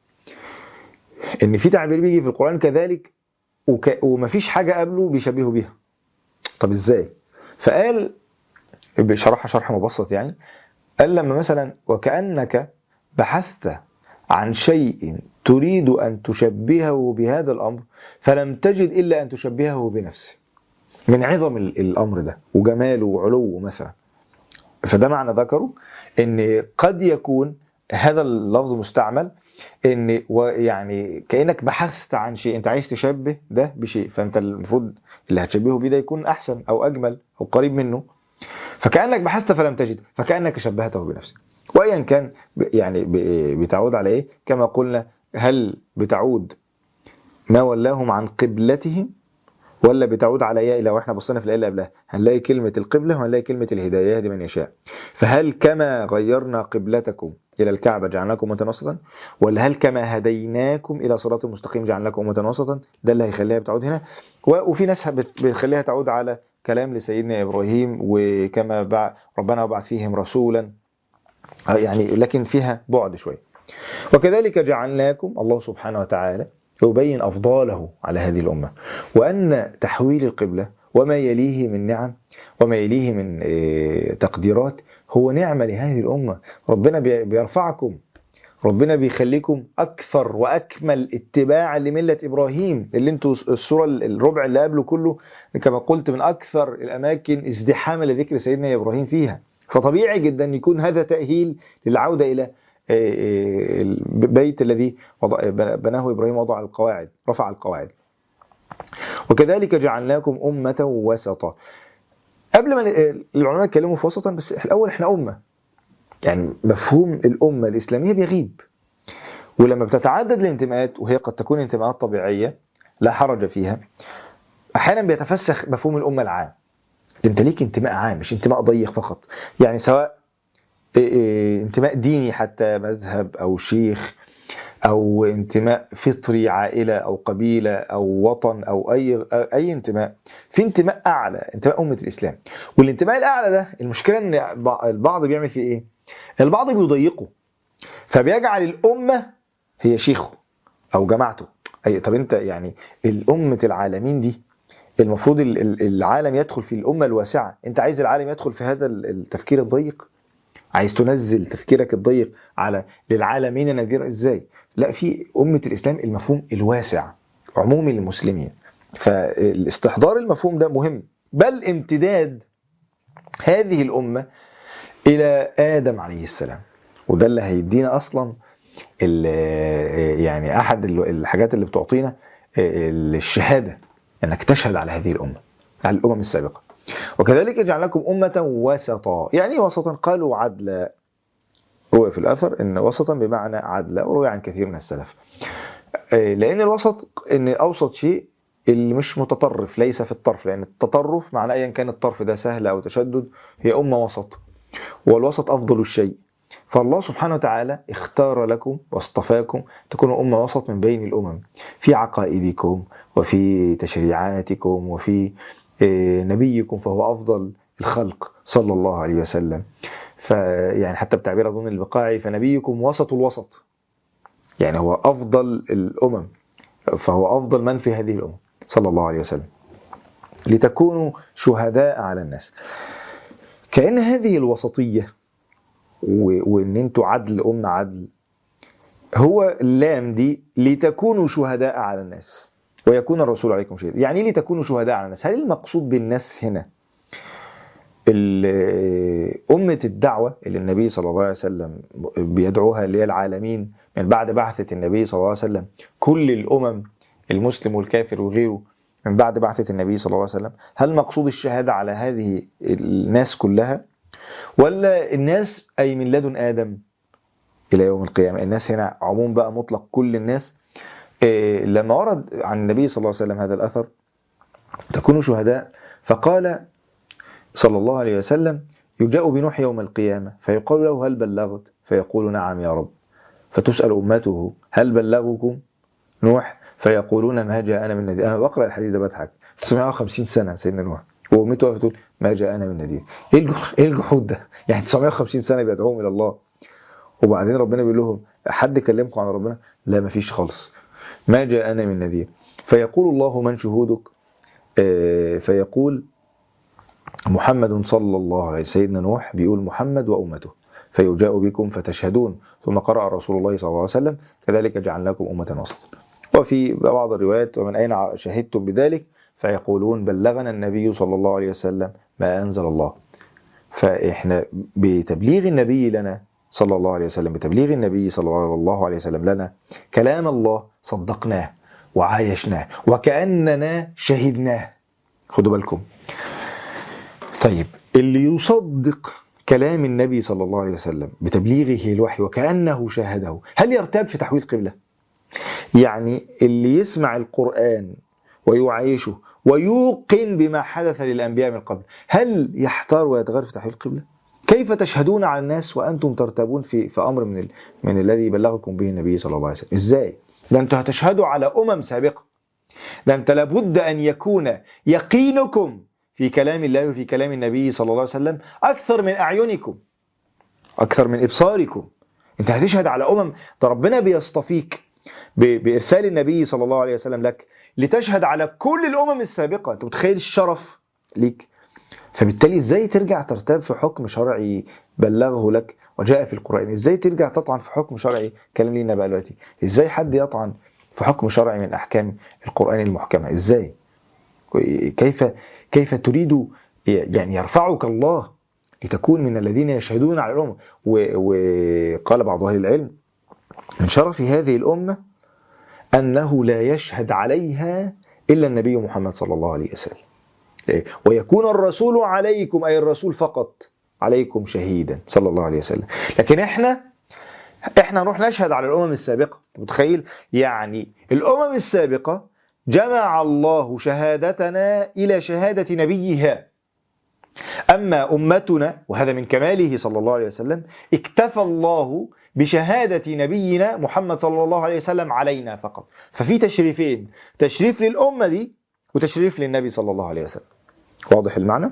ان في تعبير بيجي في القرآن كذلك وك... ومفيش حاجة قبله بيشبهه بيها طب ازاي فقال بشرحها شرح مبسط يعني قال لما مثلا وكأنك بحثت عن شيء تريد أن تشبهه بهذا الأمر فلم تجد إلا أن تشبهه بنفسه من عظم ال- الأمر ده وجماله وعلوه مثلا فده معنى ذكره ان قد يكون هذا اللفظ مستعمل ان ويعني كانك بحثت عن شيء انت عايز تشبه ده بشيء فانت المفروض اللي هتشبهه بيه ده يكون احسن او اجمل او قريب منه فكانك بحثت فلم تجد فكانك شبهته بنفسك وايا كان ب- يعني ب- بتعود على ايه كما قلنا هل بتعود ما ولاهم عن قبلتهم ولا بتعود على ايه لو احنا بصينا في الايه اللي قبلها هنلاقي كلمه القبله وهنلاقي كلمه الهدايه يهدي من يشاء فهل كما غيرنا قبلتكم الى الكعبه جعلناكم امه وسطا ولا هل كما هديناكم الى صراط مستقيم جعلناكم امه وسطا ده اللي هيخليها بتعود هنا و- وفي ناس بت- بتخليها تعود على كلام لسيدنا ابراهيم وكما بع... ربنا وبعث فيهم رسولا آه يعني لكن فيها بعد شويه وكذلك جعلناكم الله سبحانه وتعالى يبين أفضاله على هذه الأمة وأن تحويل القبلة وما يليه من نعم وما يليه من آه، تقديرات هو نعمة لهذه الأمة ربنا بي- بيرفعكم ربنا بيخليكم أكثر وأكمل اتباعا لملة إبراهيم اللي انتوا السورة الربع اللي قبله كله كما قلت من أكثر الأماكن ازدحاما لذكر سيدنا إبراهيم فيها فطبيعي جدا يكون هذا تأهيل للعودة إلى البيت الذي وضع- بناه إبراهيم وضع القواعد رفع القواعد وكذلك جعلناكم أمة وسطا قبل ما ن- العلماء يتكلموا في وسطا بس الأول احنا أمة يعني مفهوم الأمة الإسلامية بيغيب ولما بتتعدد الانتماءات وهي قد تكون انتماءات طبيعية لا حرج فيها أحيانا بيتفسخ مفهوم الأمة العام انت ليك انتماء عام مش انتماء ضيق فقط يعني سواء إيه إيه انتماء ديني حتى مذهب او شيخ او انتماء فطري عائله او قبيله او وطن او اي اي انتماء في انتماء اعلى انتماء امه الاسلام والانتماء الاعلى ده المشكله ان بع- البعض بيعمل فيه ايه البعض بيضيقه فبيجعل الامه هي شيخه او جماعته اي طب انت يعني الامه العالمين دي المفروض ال- ال- العالم يدخل في الامه الواسعه انت عايز العالم يدخل في هذا ال- التفكير الضيق عايز تنزل تفكيرك الضيق على للعالمين نذير ازاي لا في أمة الإسلام المفهوم الواسع عموم المسلمين فالاستحضار المفهوم ده مهم بل امتداد هذه الأمة إلى آدم عليه السلام وده اللي هيدينا أصلا ال- يعني أحد ال- الحاجات اللي بتعطينا الشهادة أنك تشهد على هذه الأمة على الأمم السابقة وكذلك جعلناكم أمة وسطا يعني إيه وسطا قالوا عدلا روي في الأثر أن وسطا بمعنى عدلا وروي عن كثير من السلف آه، لأن الوسط أن أوسط شيء اللي مش متطرف ليس في الطرف لأن التطرف معنى أيا كان الطرف ده سهل أو تشدد هي أمة وسط والوسط أفضل الشيء فالله سبحانه وتعالى اختار لكم واصطفاكم تكونوا أمة وسط من بين الأمم في عقائدكم وفي تشريعاتكم وفي آه، نبيكم فهو أفضل الخلق صلى الله عليه وسلم فيعني حتى بتعبير أظن البقاعي فنبيكم وسط الوسط يعني هو أفضل الأمم فهو أفضل من في هذه الأمم صلى الله عليه وسلم لتكونوا شهداء على الناس كأن هذه الوسطية و- وإن أنتوا عدل أمة عدل هو اللام دي لتكونوا شهداء على الناس ويكون الرسول عليكم شهيدا يعني ايه لتكونوا شهداء على الناس هل المقصود بالناس هنا ال- أمة الدعوة اللي النبي صلى الله عليه وسلم بيدعوها اللي هي العالمين من بعد بعثة النبي صلى الله عليه وسلم كل الأمم المسلم والكافر وغيره من بعد بعثة النبي صلى الله عليه وسلم هل مقصود الشهادة على هذه الناس كلها ولا الناس أي من لدن آدم إلى يوم القيامة الناس هنا عموم بقى مطلق كل الناس إيه، لما ورد عن النبي صلى الله عليه وسلم هذا الأثر تكونوا شهداء فقال صلى الله عليه وسلم يجاء بنوح يوم القيامة فيقال له هل بلغت فيقول نعم يا رب فتسأل أمته هل بلغكم نوح فيقولون ما جاءنا من نذير أنا بقرأ الحديث ده بضحك 950 سنة سيدنا نوح وأمته واقفة تقول ما جاءنا من نذير إيه الجح- إيه الجحود ده يعني 950 سنة بيدعوهم إلى الله وبعدين ربنا بيقول لهم حد كلمكم عن ربنا لا مفيش خالص ما جاءنا من نذير فيقول الله من شهودك آه، فيقول محمد صلى الله عليه وسلم سيدنا نوح بيقول محمد وأمته فيجاء بكم فتشهدون ثم قرأ رسول الله صلى الله عليه وسلم كذلك جعلناكم أمة وسطا وفي بعض الروايات ومن أين شهدتم بذلك فيقولون بلغنا النبي صلى الله عليه وسلم ما أنزل الله فإحنا بتبليغ النبي لنا صلى الله عليه وسلم بتبليغ النبي صلى الله عليه وسلم لنا كلام الله صدقناه وعايشناه وكأننا شهدناه خدوا بالكم طيب اللي يصدق كلام النبي صلى الله عليه وسلم بتبليغه الوحي وكأنه شاهده هل يرتاب في تحويل قبلة يعني اللي يسمع القرآن ويعيشه ويوقن بما حدث للأنبياء من قبل هل يحتار ويتغير في تحويل القبلة كيف تشهدون على الناس وأنتم ترتابون في, في أمر من, ال... من الذي بلغكم به النبي صلى الله عليه وسلم إزاي ده أنتم هتشهدوا على أمم سابقة ده أنت لابد أن يكون يقينكم في كلام الله وفي كلام النبي صلى الله عليه وسلم أكثر من أعينكم أكثر من إبصاركم أنت هتشهد على أمم ده ربنا بيصطفيك ب- بإرسال النبي صلى الله عليه وسلم لك لتشهد على كل الأمم السابقة أنت متخيل الشرف ليك فبالتالي ازاي ترجع ترتاب في حكم شرعي بلغه لك وجاء في القرآن ازاي ترجع تطعن في حكم شرعي كلام لينا بقى دلوقتي ازاي حد يطعن في حكم شرعي من أحكام القرآن المحكمة ازاي كيف كيف تريد يعني يرفعك الله لتكون من الذين يشهدون على الأمة و- وقال بعض أهل العلم من شرف هذه الأمة أنه لا يشهد عليها إلا النبي محمد صلى الله عليه وسلم ويكون الرسول عليكم أي الرسول فقط عليكم شهيدا صلى الله عليه وسلم لكن احنا احنا نروح نشهد على الأمم السابقة متخيل يعني الأمم السابقة جمع الله شهادتنا إلى شهادة نبيها أما أمتنا وهذا من كماله صلى الله عليه وسلم اكتفى الله بشهادة نبينا محمد صلى الله عليه وسلم علينا فقط ففي تشريفين تشريف للأمة دي وتشريف للنبي صلى الله عليه وسلم واضح المعنى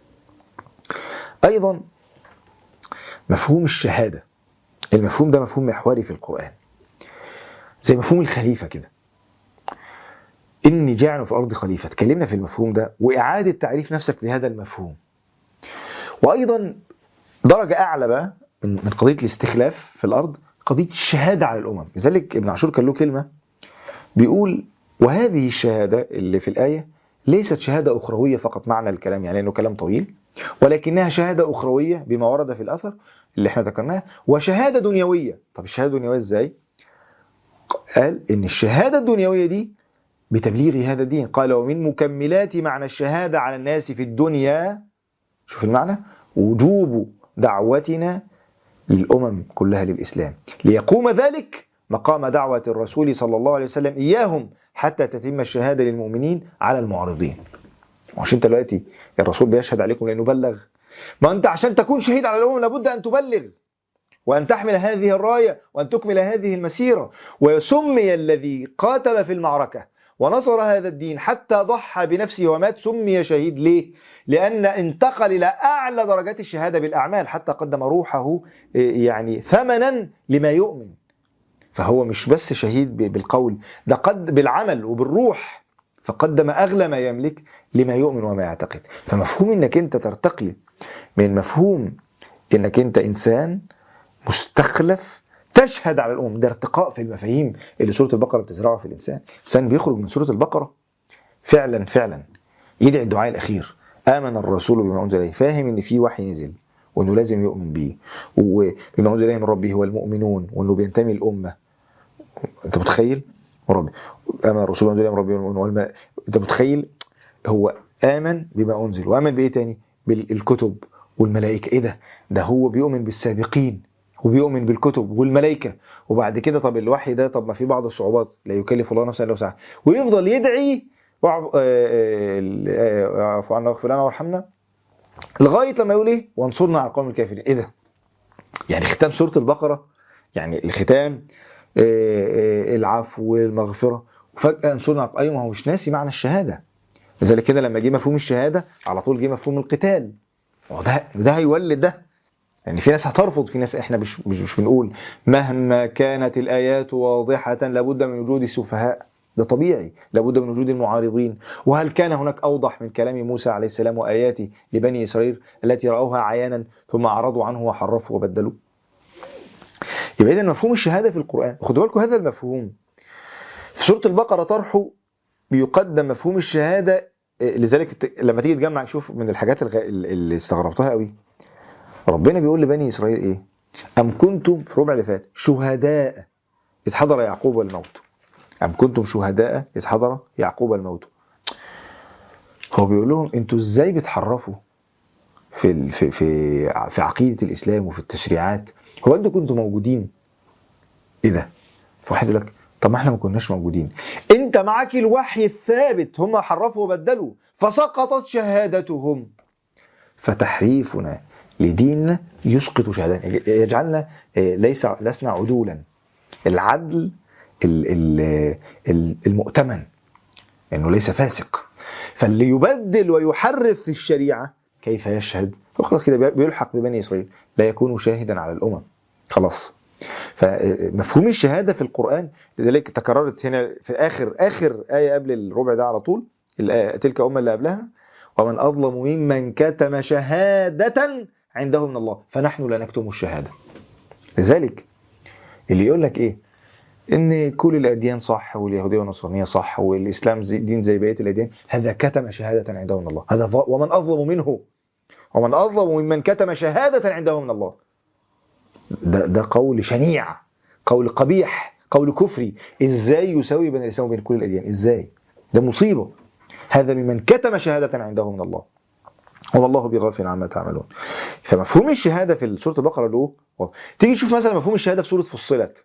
أيضا مفهوم الشهادة المفهوم ده مفهوم محوري في القرآن زي مفهوم الخليفة كده إني جاعل في الأرض خليفة اتكلمنا في المفهوم ده وإعادة تعريف نفسك بهذا المفهوم وأيضا درجة أعلى بقى من من قضية الاستخلاف في الأرض قضية الشهادة على الأمم لذلك ابن عاشور كان له كلمة بيقول وهذه الشهادة اللي في الآية ليست شهادة أخروية فقط معنى الكلام يعني إنه كلام طويل ولكنها شهادة أخروية بما ورد في الأثر اللي احنا ذكرناه وشهادة دنيوية طب الشهادة الدنيوية إزاي؟ قال إن الشهادة الدنيوية دي بتبليغ هذا الدين قال ومن مكملات معنى الشهادة على الناس في الدنيا شوف المعنى وجوب دعوتنا للأمم كلها للإسلام ليقوم ذلك مقام دعوة الرسول صلى الله عليه وسلم إياهم حتى تتم الشهادة للمؤمنين على المعارضين وعشان انت دلوقتي الرسول بيشهد عليكم لأنه بلغ ما أنت عشان تكون شهيد على الأمم لابد أن تبلغ وأن تحمل هذه الراية وأن تكمل هذه المسيرة وسمي الذي قاتل في المعركة ونصر هذا الدين حتى ضحى بنفسه ومات سمي شهيد ليه؟ لأن انتقل إلى أعلى درجات الشهادة بالأعمال حتى قدم روحه يعني ثمنا لما يؤمن فهو مش بس شهيد بالقول ده قد بالعمل وبالروح فقدم أغلى ما يملك لما يؤمن وما يعتقد فمفهوم أنك أنت ترتقي من مفهوم أنك أنت إنسان مستخلف تشهد على الأمم ده ارتقاء في المفاهيم اللي سورة البقرة بتزرعها في الإنسان الإنسان بيخرج من سورة البقرة فعلا فعلا يدعي الدعاء الأخير آمن الرسول بما أنزل إليه فاهم إن في وحي نزل وإنه لازم يؤمن بيه وبما أنزل إليه من ربه هو المؤمنون وإنه بينتمي الأمة أنت متخيل؟ ربي آمن الرسول بما أنزل إليه من ربه والمؤمنون والم... أنت متخيل هو آمن بما أنزل وآمن بإيه تاني؟ بالكتب والملائكة إيه ده؟ ده هو بيؤمن بالسابقين وبيؤمن بالكتب والملائكة وبعد كده طب الوحي ده طب ما في بعض الصعوبات لا يكلف الله نفسا الا وسعها ويفضل يدعي اعف عنا واغفر لنا وارحمنا لغايه لما يقول ايه وانصرنا على القوم الكافرين ايه ده يعني ختام سوره البقره يعني الختام العفو والمغفره وفجاه انصرنا ايوه ما هو مش ناسي معنى الشهاده لذلك كده لما جه مفهوم الشهاده على طول جه مفهوم القتال وده ده هيولد ده يعني في ناس هترفض في ناس احنا مش مش, مش بنقول مهما كانت الايات واضحه لابد من وجود السفهاء ده طبيعي لابد من وجود المعارضين وهل كان هناك اوضح من كلام موسى عليه السلام واياته لبني اسرائيل التي راوها عيانا ثم اعرضوا عنه وحرفوا وبدلوا يبقى اذا مفهوم الشهاده في القران خدوا بالكم هذا المفهوم في سوره البقره طرحه بيقدم مفهوم الشهاده لذلك لما تيجي تجمع شوف من الحاجات اللي استغربتها قوي ربنا بيقول لبني إسرائيل إيه أم كنتم في ربع اللي فات شهداء إذ حضر يعقوب الموت أم كنتم شهداء إذ حضر يعقوب الموت هو بيقول لهم أنتوا إزاي بتحرفوا في في في في عقيدة الإسلام وفي التشريعات هو أنتوا كنتوا موجودين إيه ده فواحد يقول لك طب ما احنا ما كناش موجودين انت معاك الوحي الثابت هم حرفوا وبدلوا فسقطت شهادتهم فتحريفنا لديننا يسقط شهادتنا يجعلنا ليس لسنا عدولا العدل المؤتمن انه ليس فاسق فاللي يبدل ويحرف في الشريعه كيف يشهد خلاص كده بيلحق ببني اسرائيل لا يكون شاهدا على الامم خلاص فمفهوم الشهاده في القران لذلك تكررت هنا في اخر اخر ايه قبل الربع ده على طول تلك امه اللي قبلها ومن اظلم ممن كتم شهاده عنده من الله فنحن لا نكتم الشهاده لذلك اللي يقول لك ايه ان كل الاديان صح واليهوديه والنصرانيه صح والاسلام زي دين زي بقيه الاديان هذا كتم شهاده عنده من الله هذا ومن اظلم منه ومن اظلم ممن كتم شهاده عنده من الله ده ده قول شنيع قول قبيح قول كفري ازاي يساوي بين الاسلام وبين كل الاديان ازاي ده مصيبه هذا ممن كتم شهاده عنده من الله وما الله بغافل عما تعملون فمفهوم الشهاده في سوره البقره له تيجي تشوف مثلا مفهوم الشهاده في سوره فصلت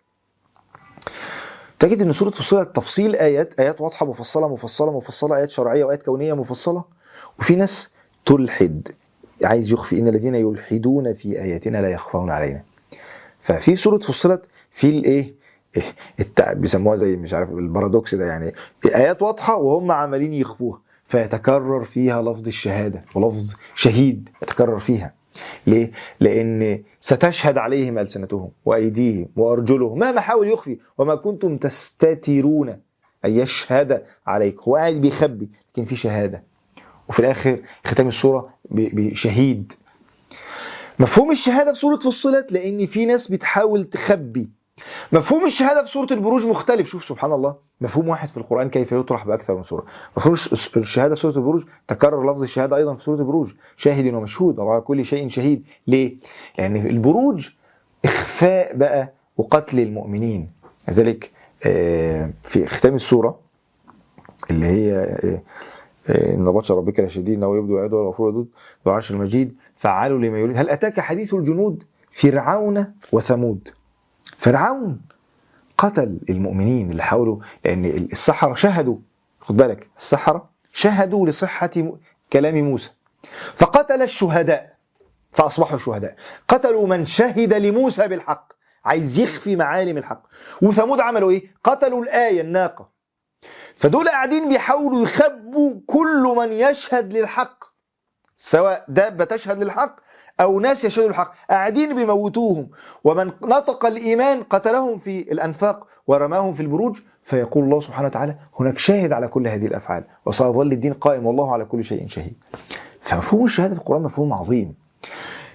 تجد ان سوره فصلت تفصيل ايات ايات واضحه مفصله مفصله مفصله ايات شرعيه وايات كونيه مفصله وفي ناس تلحد عايز يخفي ان الذين يلحدون في اياتنا لا يخفون علينا ففي سوره فصلت في الايه التع... بيسموها زي مش عارف البارادوكس ده يعني ايات واضحه وهم عمالين يخفوها فيتكرر فيها لفظ الشهاده ولفظ شهيد يتكرر فيها ليه؟ لأن ستشهد عليهم ألسنتهم وأيديهم وأرجلهم مهما حاول يخفي وما كنتم تستترون أن يشهد عليك هو قاعد بيخبي لكن في شهادة وفي الآخر ختام السورة بشهيد مفهوم الشهادة في سورة فصلت لأن في ناس بتحاول تخبي مفهوم الشهادة في سورة البروج مختلف شوف سبحان الله مفهوم واحد في القرآن كيف يطرح بأكثر من سورة مفهوم الشهادة في سورة البروج تكرر لفظ الشهادة أيضا في سورة البروج شاهد ومشهود الله على كل شيء شهيد ليه؟ لأن يعني البروج إخفاء بقى وقتل المؤمنين لذلك في ختام السورة اللي هي إن بطش ربك لشديد إنه يبدو ويعد والغفور ودود ذو العرش المجيد فعال لما يريد هل أتاك حديث الجنود فرعون وثمود فرعون قتل المؤمنين اللي حاولوا لان السحرة شهدوا خد بالك السحرة شهدوا لصحة كلام موسى فقتل الشهداء فأصبحوا شهداء قتلوا من شهد لموسى بالحق عايز يخفي معالم الحق وثمود عملوا ايه قتلوا الآية الناقة فدول قاعدين بيحاولوا يخبوا كل من يشهد للحق سواء دابة تشهد للحق أو ناس يشهدوا الحق قاعدين بيموتوهم ومن نطق الإيمان قتلهم في الأنفاق ورماهم في البروج فيقول الله سبحانه وتعالى هناك شاهد على كل هذه الأفعال وسيظل الدين قائم والله على كل شيء شهيد فمفهوم الشهادة في القرآن مفهوم عظيم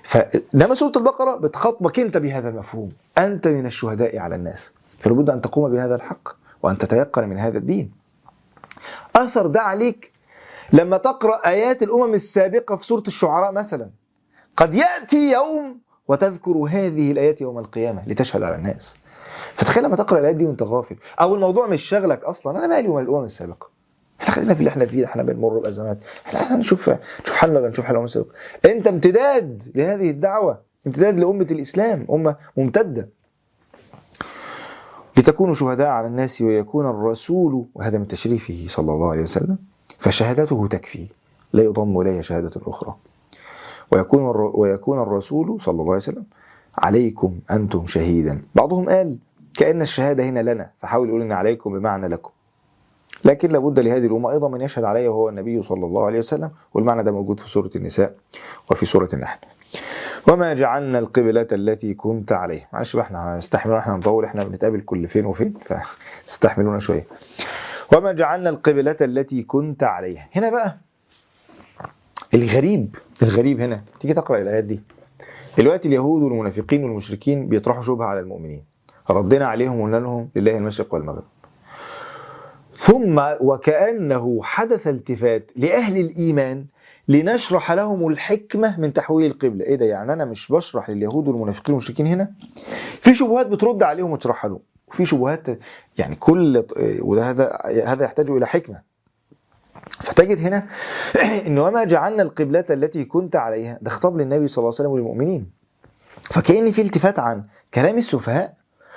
فإنما سورة البقرة بتخاطبك أنت بهذا المفهوم أنت من الشهداء على الناس فلابد أن تقوم بهذا الحق وأن تتيقن من هذا الدين أثر ده عليك لما تقرأ آيات الأمم السابقة في سورة الشعراء مثلا قد يأتي يوم وتذكر هذه الآيات يوم القيامة لتشهد على الناس فتخيل لما تقرأ الآيات دي وانت غافل أو الموضوع مش شغلك أصلا أنا مالي ومال الأمم السابقة احنا خلينا في اللي احنا فيه احنا بنمر بأزمات احنا هنشوف نشوف حالنا ولا نشوف حال الأمم السابقة أنت امتداد لهذه الدعوة امتداد لأمة الإسلام أمة ممتدة لتكونوا شهداء على الناس ويكون الرسول وهذا من تشريفه صلى الله عليه وسلم فشهادته تكفي لا يضم إليها شهادة أخرى ويكون الر- ويكون الرسول صلى الله عليه وسلم عليكم أنتم شهيدا بعضهم قال كأن الشهادة هنا لنا فحاول يقول إن عليكم بمعنى لكم لكن لابد لهذه الأمة أيضا من يشهد عليه وهو النبي صلى الله عليه وسلم والمعنى ده موجود في سورة النساء وفي سورة النحل وما جعلنا القبلة التي كنت عليها معلش بقى احنا هنستحملوا احنا نطول احنا بنتقابل كل فين وفين فاستحملونا شوية وما جعلنا القبلة التي كنت عليها هنا بقى الغريب الغريب هنا تيجي تقرأ الآيات دي دلوقتي اليهود والمنافقين والمشركين بيطرحوا شبهة على المؤمنين ردنا عليهم وقلنا لهم لله المشرق والمغرب ثم وكأنه حدث التفات لأهل الإيمان لنشرح لهم الحكمة من تحويل القبلة إيه ده يعني أنا مش بشرح لليهود والمنافقين والمشركين هنا في شبهات بترد عليهم وتشرحها لهم وفي شبهات يعني كل وده هذا هذا يحتاج إلى حكمة فتجد هنا إن وما جعلنا القبلة التي كنت عليها ده خطاب للنبي صلى الله عليه وسلم وللمؤمنين فكأن في التفات عن كلام السفهاء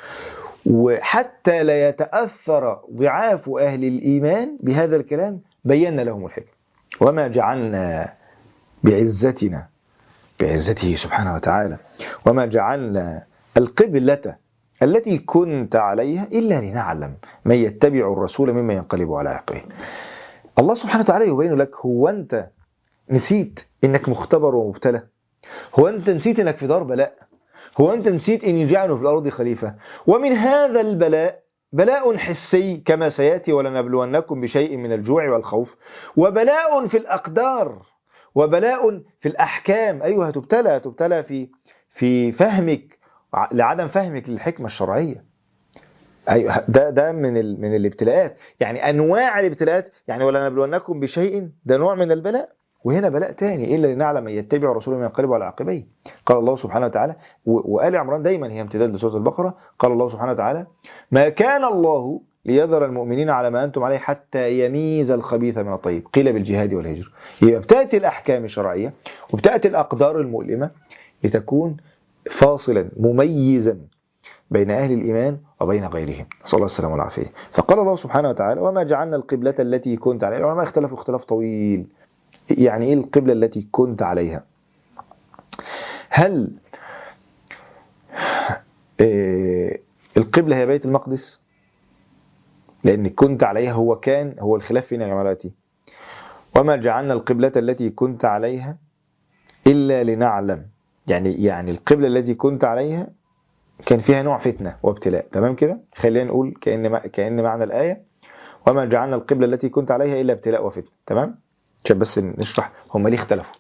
وحتى لا يتأثر ضعاف أهل الإيمان بهذا الكلام بينا لهم الحكمة وما جعلنا بعزتنا بعزته سبحانه وتعالى وما جعلنا القبلة التي كنت عليها إلا لنعلم من يتبع الرسول مما ينقلب على عقبه الله سبحانه وتعالى يبين لك هو أنت نسيت إنك مختبر ومبتلى هو أنت نسيت إنك في دار بلاء هو أنت نسيت إن يجعل في الأرض خليفة ومن هذا البلاء بلاء حسي كما سيأتي ولنبلونكم بشيء من الجوع والخوف وبلاء في الأقدار وبلاء في الأحكام أيها هتبتلى تبتلى في في فهمك لعدم فهمك للحكمة الشرعية أيوة ده ده من ال من الابتلاءات يعني أنواع الابتلاءات يعني ولنبلونكم بشيء ده نوع من البلاء وهنا بلاء تاني إلا لنعلم من يتبع الرسول من ينقلب على عقبيه قال الله سبحانه وتعالى وآل عمران دايما هي امتداد لسورة البقرة قال الله سبحانه وتعالى ما كان الله ليذر المؤمنين على ما أنتم عليه حتى يميز الخبيث من الطيب قيل بالجهاد والهجر يبقى بتأتي الأحكام الشرعية وبتأتي الأقدار المؤلمة لتكون فاصلا مميزا بين أهل الإيمان وبين غيرهم صلى الله السلام والعافية فقال الله سبحانه وتعالى وما جعلنا القبلة التي كنت عليها العلماء اختلفوا اختلاف طويل يعني إيه القبلة التي كنت عليها هل إيه القبلة هي بيت المقدس لأن كنت عليها هو كان هو الخلاف فينا يا جمالاتي وما جعلنا القبلة التي كنت عليها إلا لنعلم يعني يعني القبلة التي كنت عليها كان فيها نوع فتنة وابتلاء تمام كده خلينا نقول كأن كأن معنى الآية وما جعلنا القبلة التي كنت عليها إلا ابتلاء وفتنة تمام عشان بس نشرح هم ليه اختلفوا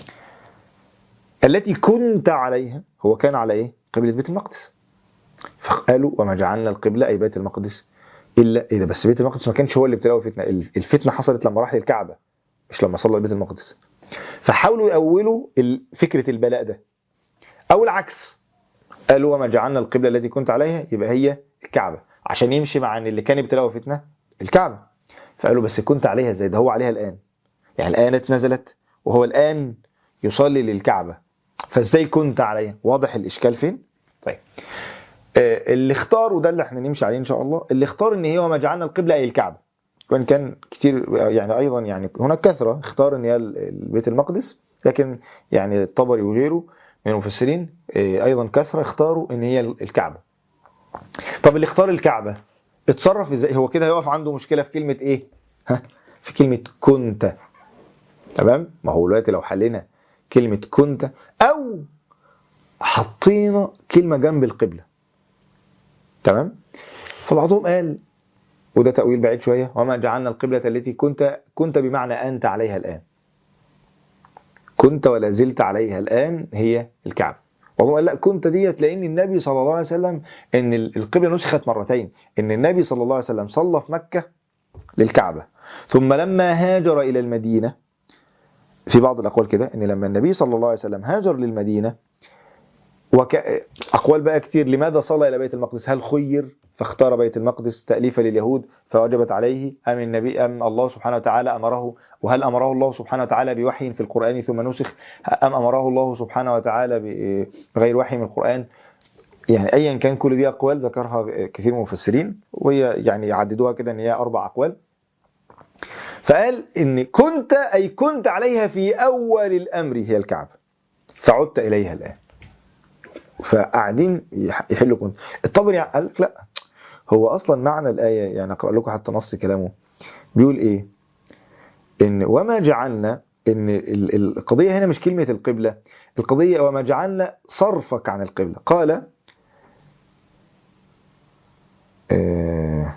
التي كنت عليها هو كان على ايه قبلة بيت المقدس فقالوا وما جعلنا القبلة أي بيت المقدس إلا إذا بس بيت المقدس ما كانش هو اللي ابتلاه الفتنة الفتنة حصلت لما راح للكعبة مش لما صلى بيت المقدس فحاولوا يأولوا فكرة البلاء ده أو العكس قالوا وما جعلنا القبلة التي كنت عليها يبقى هي الكعبة عشان يمشي مع ان اللي كان ابتلاه فتنة الكعبة فقالوا بس كنت عليها زي ده هو عليها الآن يعني الآيات نزلت وهو الآن يصلي للكعبة فازاي كنت عليها واضح الإشكال فين طيب اللي اختار وده اللي احنا نمشي عليه ان شاء الله اللي اختار ان هي وما جعلنا القبلة اي الكعبة وان كان كتير يعني ايضا يعني هناك كثرة اختار ان هي بيت المقدس لكن يعني الطبري وغيره من المفسرين ايضا كثرة اختاروا ان هي الكعبة طب اللي اختار الكعبة اتصرف ازاي هو كده هيقف عنده مشكلة في كلمة ايه ها في كلمة كنت تمام ما هو دلوقتي لو حلينا كلمة كنت او حطينا كلمة جنب القبلة تمام فبعضهم قال وده تأويل بعيد شوية وما جعلنا القبلة التي كنت كنت بمعنى أنت عليها الآن كنت ولا زلت عليها الآن هي الكعبة وهو قال لا كنت ديت لأن النبي صلى الله عليه وسلم إن القبلة نسخت مرتين إن النبي صلى الله عليه وسلم صلى في مكة للكعبة ثم لما هاجر إلى المدينة في بعض الأقوال كده إن لما النبي صلى الله عليه وسلم هاجر للمدينة وك... أقوال بقى كتير لماذا صلى إلى بيت المقدس هل خير فاختار بيت المقدس تأليفا لليهود فوجبت عليه أم النبي أم الله سبحانه وتعالى أمره وهل أمره الله سبحانه وتعالى بوحي في القرآن ثم نسخ أم أمره الله سبحانه وتعالى بغير وحي من القرآن يعني أيا كان كل دي أقوال ذكرها كثير من المفسرين وهي يعني يعددوها كده إن هي أربع أقوال فقال إن كنت أي كنت عليها في أول الأمر هي الكعبة فعدت إليها الآن فقاعدين يحلوا كنت الطبري قال لك لا هو اصلا معنى الايه يعني اقرا لكم حتى نص كلامه بيقول ايه ان وما جعلنا ان القضيه هنا مش كلمه القبله القضيه وما جعلنا صرفك عن القبله قال آه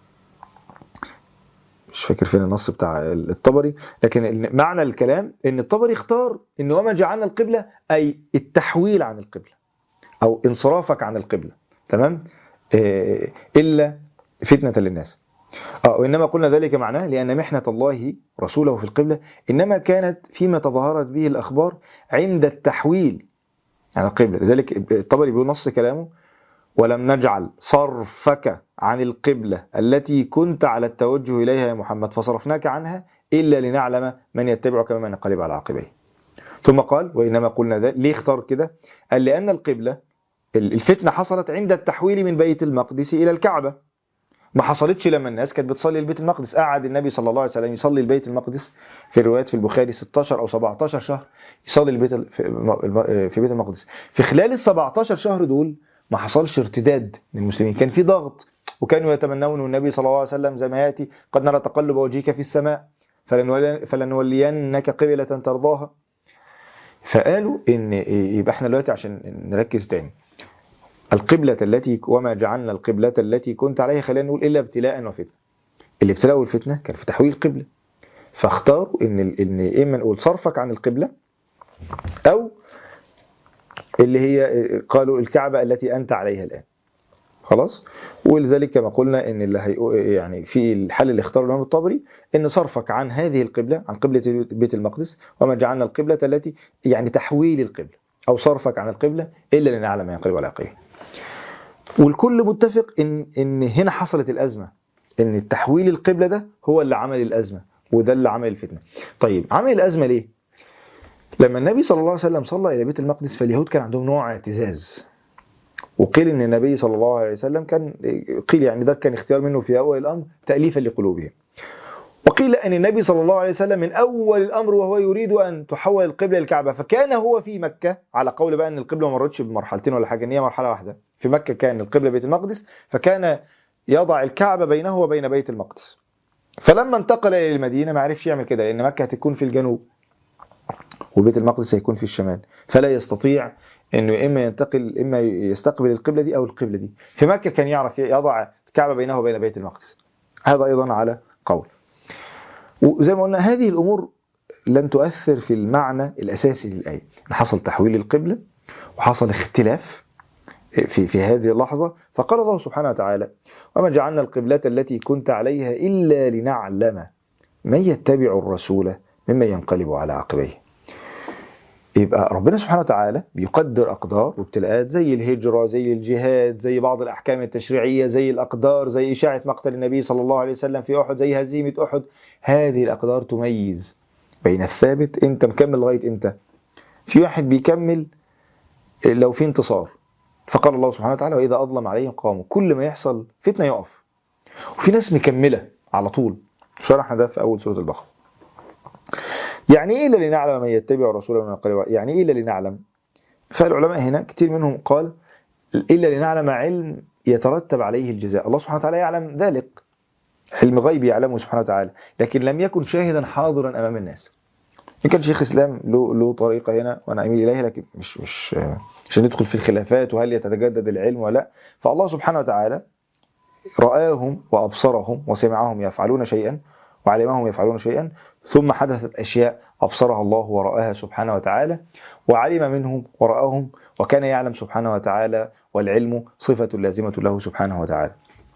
مش فاكر فين النص بتاع الطبري لكن معنى الكلام ان الطبري اختار ان وما جعلنا القبله اي التحويل عن القبله او انصرافك عن القبله تمام إيه الا فتنه للناس اه وانما قلنا ذلك معناه لان محنه الله رسوله في القبله انما كانت فيما تظاهرت به الاخبار عند التحويل عن القبله لذلك الطبري بيقول نص كلامه ولم نجعل صرفك عن القبله التي كنت على التوجه اليها يا محمد فصرفناك عنها الا لنعلم من يتبعك ممن ينقلب على عقبيه ثم قال وانما قلنا ذلك ليه اختار كده قال لان القبله الفتنة حصلت عند التحويل من بيت المقدس إلى الكعبة ما حصلتش لما الناس كانت بتصلي البيت المقدس قعد النبي صلى الله عليه وسلم يصلي البيت المقدس في الروايات في البخاري 16 أو 17 شهر يصلي البيت في بيت المقدس في خلال ال 17 شهر دول ما حصلش ارتداد من المسلمين كان في ضغط وكانوا يتمنون النبي صلى الله عليه وسلم زي ما ياتي قد نرى تقلب وجهك في السماء فلنولينك قبلة ترضاها فقالوا ان يبقى احنا دلوقتي عشان نركز تاني القبلة التي وما جعلنا القبلة التي كنت عليها خلينا نقول إلا ابتلاء وفتنة الابتلاء والفتنة كان في تحويل القبلة فاختاروا إن إن إما نقول صرفك عن القبلة أو اللي هي قالوا الكعبة التي أنت عليها الآن خلاص ولذلك كما قلنا ان اللي هي يعني في الحل اللي اختاره الامام الطبري ان صرفك عن هذه القبله عن قبله بيت المقدس وما جعلنا القبله التي يعني تحويل القبله او صرفك عن القبله الا لنعلم ينقلب على عقبيه والكل متفق ان ان هنا حصلت الازمه ان التحويل القبله ده هو اللي عمل الازمه وده اللي عمل الفتنه طيب عمل الازمه ليه لما النبي صلى الله عليه وسلم صلى الى بيت المقدس فاليهود كان عندهم نوع اعتزاز وقيل ان النبي صلى الله عليه وسلم كان قيل يعني ده كان اختيار منه في اول الامر تاليفا لقلوبهم وقيل ان النبي صلى الله عليه وسلم من اول الامر وهو يريد ان تحول القبله للكعبه فكان هو في مكه على قول بقى ان القبله ما مرتش بمرحلتين ولا حاجه ان هي مرحله واحده في مكه كان القبله بيت المقدس فكان يضع الكعبه بينه وبين بيت المقدس فلما انتقل الى المدينه ما عرفش يعمل كده لان مكه هتكون في الجنوب وبيت المقدس هيكون في الشمال فلا يستطيع انه اما ينتقل اما يستقبل القبله دي او القبله دي في مكه كان يعرف يضع الكعبه بينه وبين بيت المقدس هذا ايضا على قول وزي ما قلنا هذه الامور لن تؤثر في المعنى الاساسي للايه حصل تحويل القبله وحصل اختلاف في في هذه اللحظه فقال الله سبحانه وتعالى وما جعلنا القبله التي كنت عليها الا لنعلم من يتبع الرسول ممن ينقلب على عقبيه يبقى ربنا سبحانه وتعالى بيقدر أقدار وابتلاءات زي الهجرة زي الجهاد زي بعض الأحكام التشريعية زي الأقدار زي إشاعة مقتل النبي صلى الله عليه وسلم في أحد زي هزيمة أحد هذه الأقدار تميز بين الثابت أنت مكمل لغاية إمتى في واحد بيكمل لو في انتصار فقال الله سبحانه وتعالى وإذا أظلم عليهم قاموا كل ما يحصل فتنة يقف وفي ناس مكملة على طول شرحنا ده في أول سورة البقرة يعني ايه الا لنعلم من يتبع رسوله من قال يعني ايه الا لنعلم فالعلماء هنا كثير منهم قال الا لنعلم علم يترتب عليه الجزاء الله سبحانه وتعالى يعلم ذلك علم غيب يعلمه سبحانه وتعالى لكن لم يكن شاهدا حاضرا امام الناس إن كان شيخ اسلام له له طريقه هنا وانا اميل اليها لكن مش مش مش ندخل في الخلافات وهل يتجدد العلم ولا لا فالله سبحانه وتعالى رآهم وأبصرهم وسمعهم يفعلون شيئا وعلمهم يفعلون شيئا ثم حدثت أشياء أبصرها الله ورآها سبحانه وتعالى وعلم منهم ورآهم وكان يعلم سبحانه وتعالى والعلم صفة لازمة له سبحانه وتعالى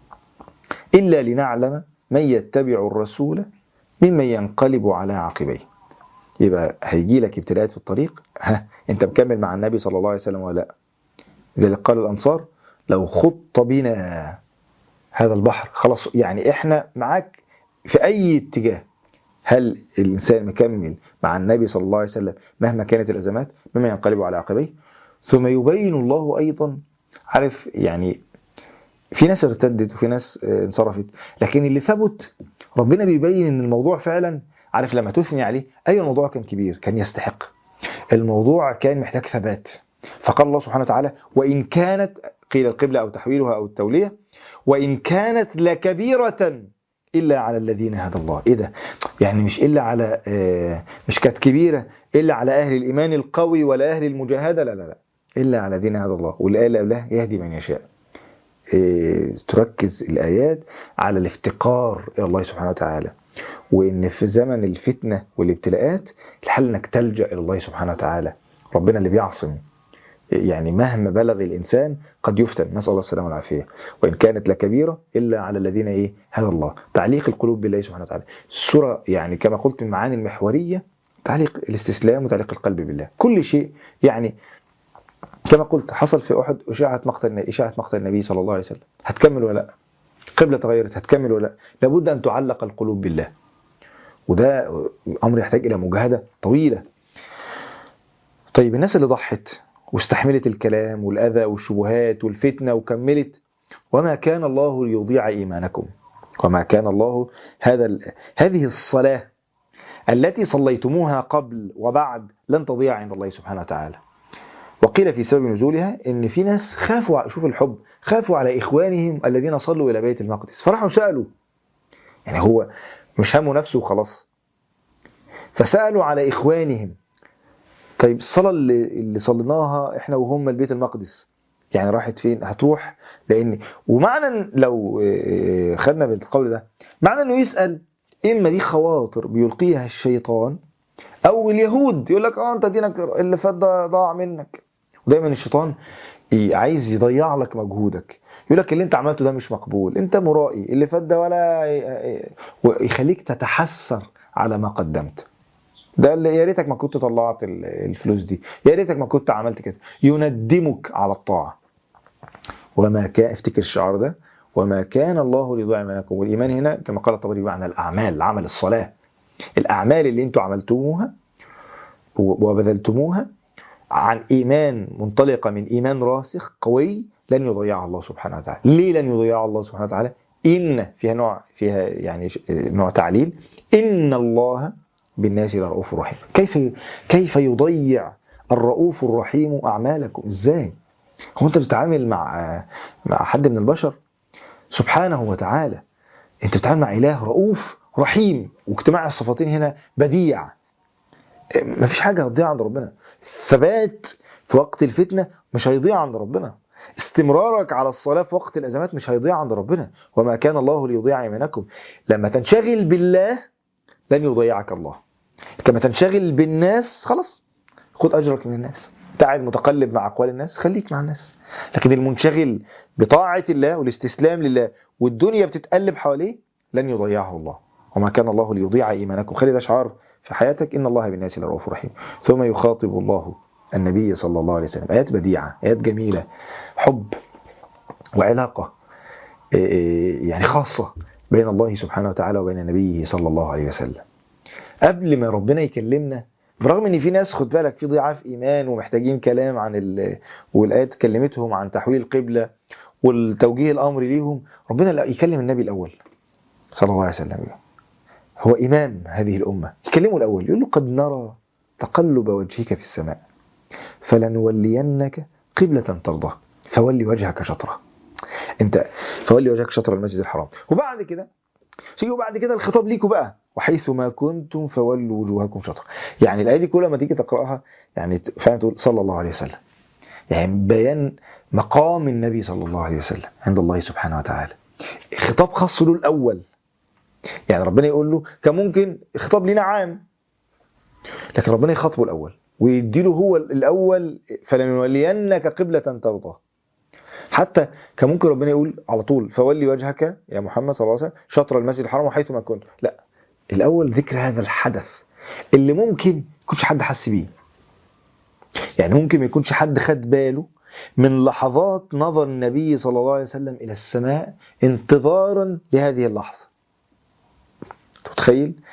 إلا لنعلم من يتبع الرسول ممن ينقلب على عقبيه يبقى هيجي لك ابتلاءات في الطريق ها انت مكمل مع النبي صلى الله عليه وسلم ولا لا لذلك قال الأنصار لو خط بنا هذا البحر خلاص يعني احنا معاك في أي اتجاه هل الإنسان مكمل مع النبي صلى الله عليه وسلم مهما كانت الأزمات مما ينقلب على عقبيه ثم يبين الله أيضا عارف يعني في ناس ارتدت وفي ناس آه، انصرفت لكن اللي ثبت ربنا بيبين ان الموضوع فعلا عارف لما تثني عليه اي الموضوع كان كبير كان يستحق الموضوع كان محتاج ثبات فقال الله سبحانه وتعالى وان كانت قيل القبلة او تحويلها او التولية وان كانت لكبيرة الا على الذين هدى الله ايه ده يعني مش الا على آه، مش كانت كبيرة الا على اهل الايمان القوي ولا اهل المجاهدة لا لا لا الا على الذين هدى الله والايه اللي قبلها يهدي من يشاء إيه، تركز الآيات على الافتقار إلى الله سبحانه وتعالى وإن في زمن الفتنة والابتلاءات الحل إنك تلجأ إلى الله سبحانه وتعالى ربنا اللي بيعصم يعني مهما بلغ الإنسان قد يفتن نسأل الله السلامة والعافية وإن كانت لكبيرة إلا على الذين إيه هدى الله تعليق القلوب بالله سبحانه وتعالى السورة يعني كما قلت المعاني المحورية تعليق الاستسلام وتعليق القلب بالله كل شيء يعني كما قلت حصل في احد اشاعه مقتل اشاعه مقتل النبي صلى الله عليه وسلم هتكمل ولا لا قبله تغيرت هتكمل ولا لا لابد ان تعلق القلوب بالله وده امر يحتاج الى مجاهده طويله طيب الناس اللي ضحت واستحملت الكلام والاذى والشبهات والفتنه وكملت وما كان الله ليضيع ايمانكم وما كان الله هذا ال- هذه الصلاه التي صليتموها قبل وبعد لن تضيع عند الله سبحانه وتعالى وقيل في سبب نزولها ان في ناس خافوا ع- شوف الحب خافوا على اخوانهم الذين صلوا الى بيت المقدس فراحوا سالوا يعني هو مش همه نفسه وخلاص فسالوا على اخوانهم طيب الصلاه اللي, اللي صليناها احنا وهم البيت المقدس يعني راحت فين هتروح لان ومعنى إن لو آه، خدنا بالقول ده معنى انه يسال اما دي خواطر بيلقيها الشيطان او اليهود يقول لك اه انت دينك اللي فات ده ضاع منك ودايما الشيطان ي- عايز يضيع لك مجهودك يقول لك اللي انت عملته ده مش مقبول انت مرائي اللي فات ده ولا ويخليك تتحسر على ما قدمت ده اللي يا ريتك ما كنت طلعت ال- الفلوس دي يا ريتك ما كنت عملت كده يندمك على الطاعه وما كان افتكر الشعار ده وما كان الله ليضيع ايمانكم والايمان هنا كما قال الطبري معنى الاعمال عمل الصلاه الاعمال اللي انتوا عملتموها وبذلتموها عن ايمان منطلقه من ايمان راسخ قوي لن يضيعها الله سبحانه وتعالى ليه لن يضيعها الله سبحانه وتعالى ان فيها نوع فيها يعني ش- نوع تعليل ان الله بالناس لرؤوف رحيم كيف كيف يضيع الرؤوف الرحيم اعمالكم ازاي هو انت بتتعامل مع مع حد من البشر سبحانه وتعالى انت بتتعامل مع اله رؤوف رحيم واجتماع الصفتين هنا بديع مفيش حاجه هتضيع عند ربنا ثبات في وقت الفتنه مش هيضيع عند ربنا استمرارك على الصلاه في وقت الازمات مش هيضيع عند ربنا وما كان الله ليضيع ايمانكم لما تنشغل بالله لن يضيعك الله كما تنشغل بالناس خلاص خد اجرك من الناس انت قاعد متقلب مع اقوال الناس خليك مع الناس لكن المنشغل بطاعه الله والاستسلام لله والدنيا بتتقلب حواليه لن يضيعه الله وما كان الله ليضيع ايمانكم خلي ده شعار في حياتك ان الله بالناس لرؤوف رحيم ثم يخاطب الله النبي صلى الله عليه وسلم ايات بديعه ايات جميله حب وعلاقه إيه، يعني خاصه بين الله سبحانه وتعالى وبين نبيه صلى الله عليه وسلم قبل ما ربنا يكلمنا برغم ان في ناس خد بالك في ضعاف ايمان ومحتاجين كلام عن ال... والايات كلمتهم عن تحويل القبله والتوجيه الامر ليهم ربنا لا يكلم النبي الاول صلى الله عليه وسلم هو امام هذه الامه يكلمه الاول يقول له قد نرى تقلب وجهك في السماء فلنولينك قبله ترضاها فولي وجهك شطره انت فولي وجهك شطر المسجد الحرام وبعد كده تيجوا بعد كده الخطاب ليكوا بقى وحيث ما كنتم فولوا وجوهكم شطر يعني الايه دي كل ما تيجي تقراها يعني ت- فعلا تقول صلى الله عليه وسلم يعني بيان مقام النبي صلى الله عليه وسلم عند الله سبحانه وتعالى خطاب خاص له الاول يعني ربنا يقول له كان ممكن خطاب لنا عام لكن ربنا يخاطبه الاول ويديله هو الاول فلنولينك قبله ترضاه حتى كان ممكن ربنا يقول على طول فولي وجهك يا محمد صلى الله عليه وسلم شطر المسجد الحرام وحيث ما كنت لا الاول ذكر هذا الحدث اللي ممكن ما يكونش حد حس بيه يعني ممكن ما يكونش حد خد باله من لحظات نظر النبي صلى الله عليه وسلم الى السماء انتظارا لهذه اللحظه تتخيل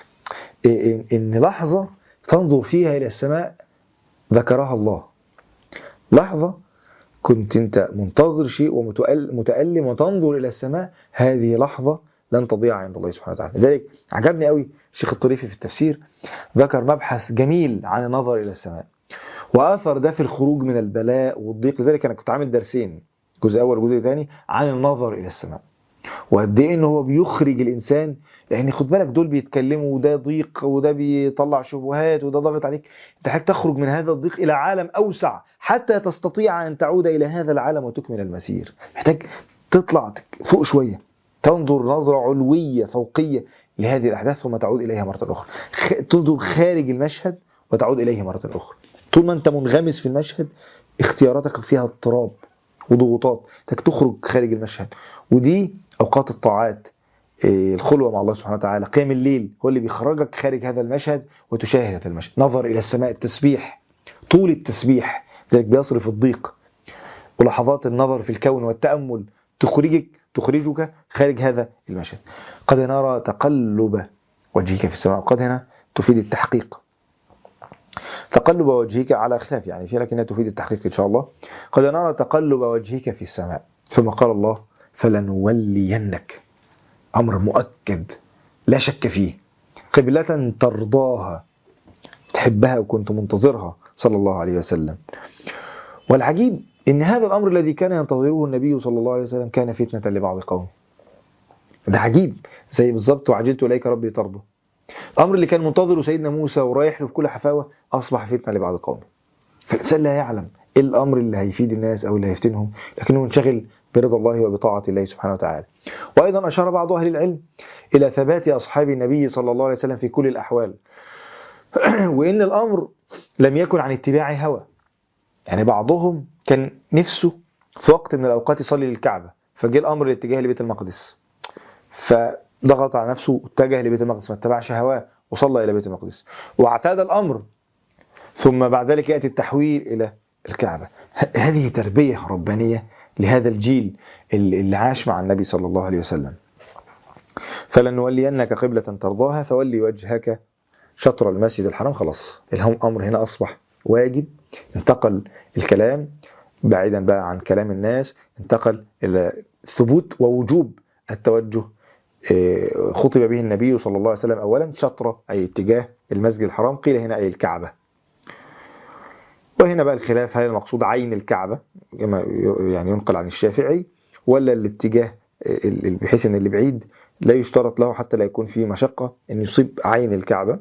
ان لحظه تنظر فيها الى السماء ذكرها الله لحظه كنت انت منتظر شيء ومتألم وتنظر الى السماء هذه لحظه لن تضيع عند الله سبحانه وتعالى لذلك عجبني قوي الشيخ الطريفي في التفسير ذكر مبحث جميل عن النظر الى السماء واثر ده في الخروج من البلاء والضيق لذلك انا كنت عامل درسين جزء اول وجزء ثاني عن النظر الى السماء وقد ايه ان هو بيخرج الانسان لان خد بالك دول بيتكلموا وده ضيق وده بيطلع شبهات وده ضاغط عليك انت محتاج تخرج من هذا الضيق الى عالم اوسع حتى تستطيع ان تعود الى هذا العالم وتكمل المسير محتاج تطلع فوق شويه تنظر نظره علويه فوقيه لهذه الاحداث ثم تعود اليها مره اخرى تنظر خارج المشهد وتعود اليه مره اخرى طول ما انت منغمس في المشهد اختياراتك فيها اضطراب وضغوطات انك تخرج خارج المشهد ودي اوقات الطاعات الخلوة مع الله سبحانه وتعالى قيام الليل هو اللي بيخرجك خارج هذا المشهد وتشاهد هذا المشهد نظر إلى السماء التسبيح طول التسبيح ذلك بيصرف الضيق ولحظات النظر في الكون والتأمل تخرجك تخرجك خارج هذا المشهد قد نرى تقلب وجهك في السماء قد هنا تفيد التحقيق تقلب وجهك على خلاف يعني فيها لكنها تفيد التحقيق إن شاء الله قد نرى تقلب وجهك في السماء ثم قال الله فلنولينك أمر مؤكد لا شك فيه قبلة ترضاها تحبها وكنت منتظرها صلى الله عليه وسلم والعجيب إن هذا الأمر الذي كان ينتظره النبي صلى الله عليه وسلم كان فتنة لبعض قوم ده عجيب زي بالظبط وعجلت إليك ربي ترضى الأمر اللي كان منتظره سيدنا موسى ورايح له بكل حفاوة أصبح فتنة لبعض قوم فالإنسان لا يعلم إيه الأمر اللي هيفيد الناس أو اللي هيفتنهم لكنه منشغل برضا الله وبطاعة الله سبحانه وتعالى وأيضا أشار بعض أهل العلم إلى ثبات أصحاب النبي صلى الله عليه وسلم في كل الأحوال وإن الأمر لم يكن عن اتباع هوى يعني بعضهم كان نفسه في وقت من الأوقات يصلي للكعبة فجاء الأمر الاتجاه لبيت المقدس فضغط على نفسه واتجه لبيت المقدس ما اتبعش هواه وصلى إلى بيت المقدس واعتاد الأمر ثم بعد ذلك يأتي التحويل إلى الكعبة هذه تربية ربانية لهذا الجيل اللي عاش مع النبي صلى الله عليه وسلم فلنولينك قبلة ترضاها فولي وجهك شطر المسجد الحرام خلاص الأمر هنا أصبح واجب انتقل الكلام بعيدا بقى عن كلام الناس انتقل إلى ثبوت ووجوب التوجه خطب به النبي صلى الله عليه وسلم أولا شطرة أي اتجاه المسجد الحرام قيل هنا أي الكعبة وهنا بقى الخلاف هل المقصود عين الكعبة كما يعني ينقل عن الشافعي ولا الاتجاه بحيث ان اللي بعيد لا يشترط له حتى لا يكون فيه مشقة ان يصيب عين الكعبة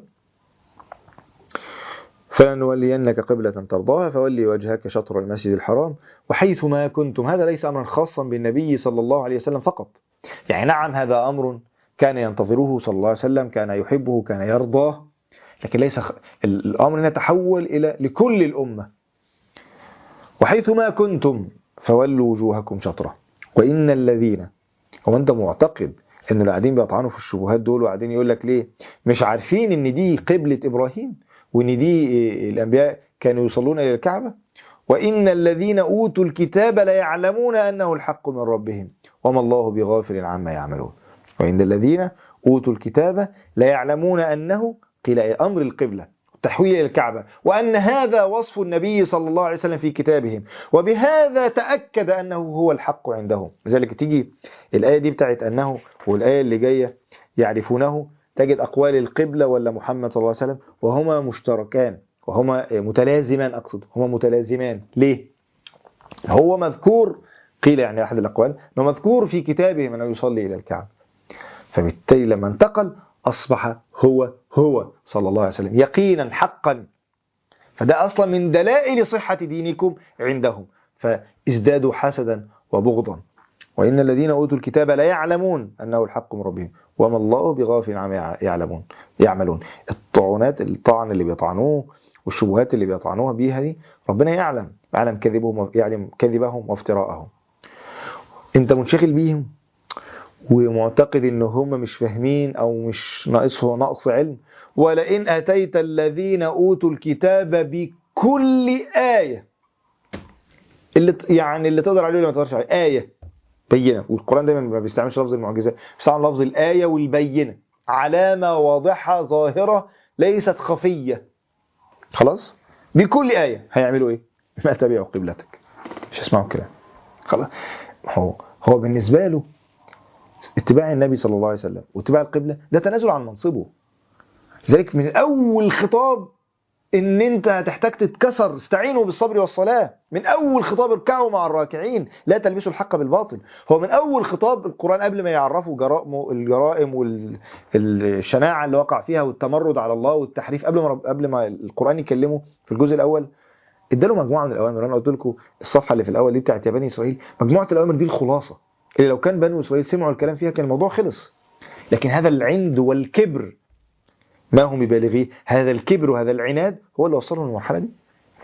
فلنولينك قبلة ترضاها فولي وجهك شطر المسجد الحرام وحيث ما كنتم هذا ليس أمرا خاصا بالنبي صلى الله عليه وسلم فقط يعني نعم هذا أمر كان ينتظره صلى الله عليه وسلم كان يحبه كان يرضاه لكن ليس خ... الأمر هنا تحول إلى لكل الأمة وحيث ما كنتم فولوا وجوهكم شطرة وإن الذين هو أنت معتقد إن اللي قاعدين بيطعنوا في الشبهات دول وقاعدين يقول لك ليه مش عارفين إن دي قبلة إبراهيم وإن دي الأنبياء كانوا يصلون إلى الكعبة وإن الذين أوتوا الكتاب ليعلمون أنه الحق من ربهم وما الله بغافل عما يعملون وإن الذين أوتوا الكتاب ليعلمون أنه قيل أمر القبلة التحويل إلى الكعبة وأن هذا وصف النبي صلى الله عليه وسلم في كتابهم وبهذا تأكد أنه هو الحق عندهم لذلك تيجي الآية دي بتاعت أنه والآية اللي جاية يعرفونه تجد أقوال القبلة ولا محمد صلى الله عليه وسلم وهما مشتركان وهما متلازمان أقصد هما متلازمان ليه؟ هو مذكور قيل يعني أحد الأقوال أنه مذكور في كتابهم أنه يصلي إلى الكعبة فبالتالي لما انتقل أصبح هو هو صلى الله عليه وسلم يقينا حقا فده أصلا من دلائل صحة دينكم عندهم فازدادوا حسدا وبغضا وإن الذين أوتوا الكتاب لا يعلمون أنه الحق من ربهم وما الله بغافل عما يعلمون يعملون الطعنات الطعن اللي بيطعنوه والشبهات اللي بيطعنوها بيها دي ربنا يعلم يعلم كذبهم يعلم كذبهم وافتراءهم انت منشغل بيهم ومعتقد ان هم مش فاهمين او مش ناقصه نقص علم ولئن اتيت الذين اوتوا الكتاب بكل ايه اللي ت- يعني اللي تقدر عليه واللي ما تقدرش عليه ايه بينه والقران دايما ما بيستعملش لفظ المعجزه بيستعمل لفظ الايه والبينه علامه واضحه ظاهره ليست خفيه خلاص بكل ايه هيعملوا ايه ما تبعوا قبلتك مش هيسمعوا الكلام خلاص هو هو بالنسبه له اتباع النبي صلى الله عليه وسلم واتباع القبله ده تنازل عن منصبه لذلك من اول خطاب ان انت هتحتاج تتكسر استعينوا بالصبر والصلاه من اول خطاب اركعوا مع الراكعين لا تلبسوا الحق بالباطل هو من اول خطاب القران قبل ما يعرفوا جرائم الجرائم والشناعه اللي وقع فيها والتمرد على الله والتحريف قبل ما رب- قبل ما القران يكلمه في الجزء الاول اداله مجموعه من الاوامر انا قلت لكم الصفحه اللي في الاول دي بتاعت يا بني اسرائيل مجموعه الاوامر دي الخلاصه اللي لو كان بنو اسرائيل سمعوا الكلام فيها كان الموضوع خلص لكن هذا العند والكبر ما هم ببالغيه هذا الكبر وهذا العناد هو اللي وصلهم للمرحله دي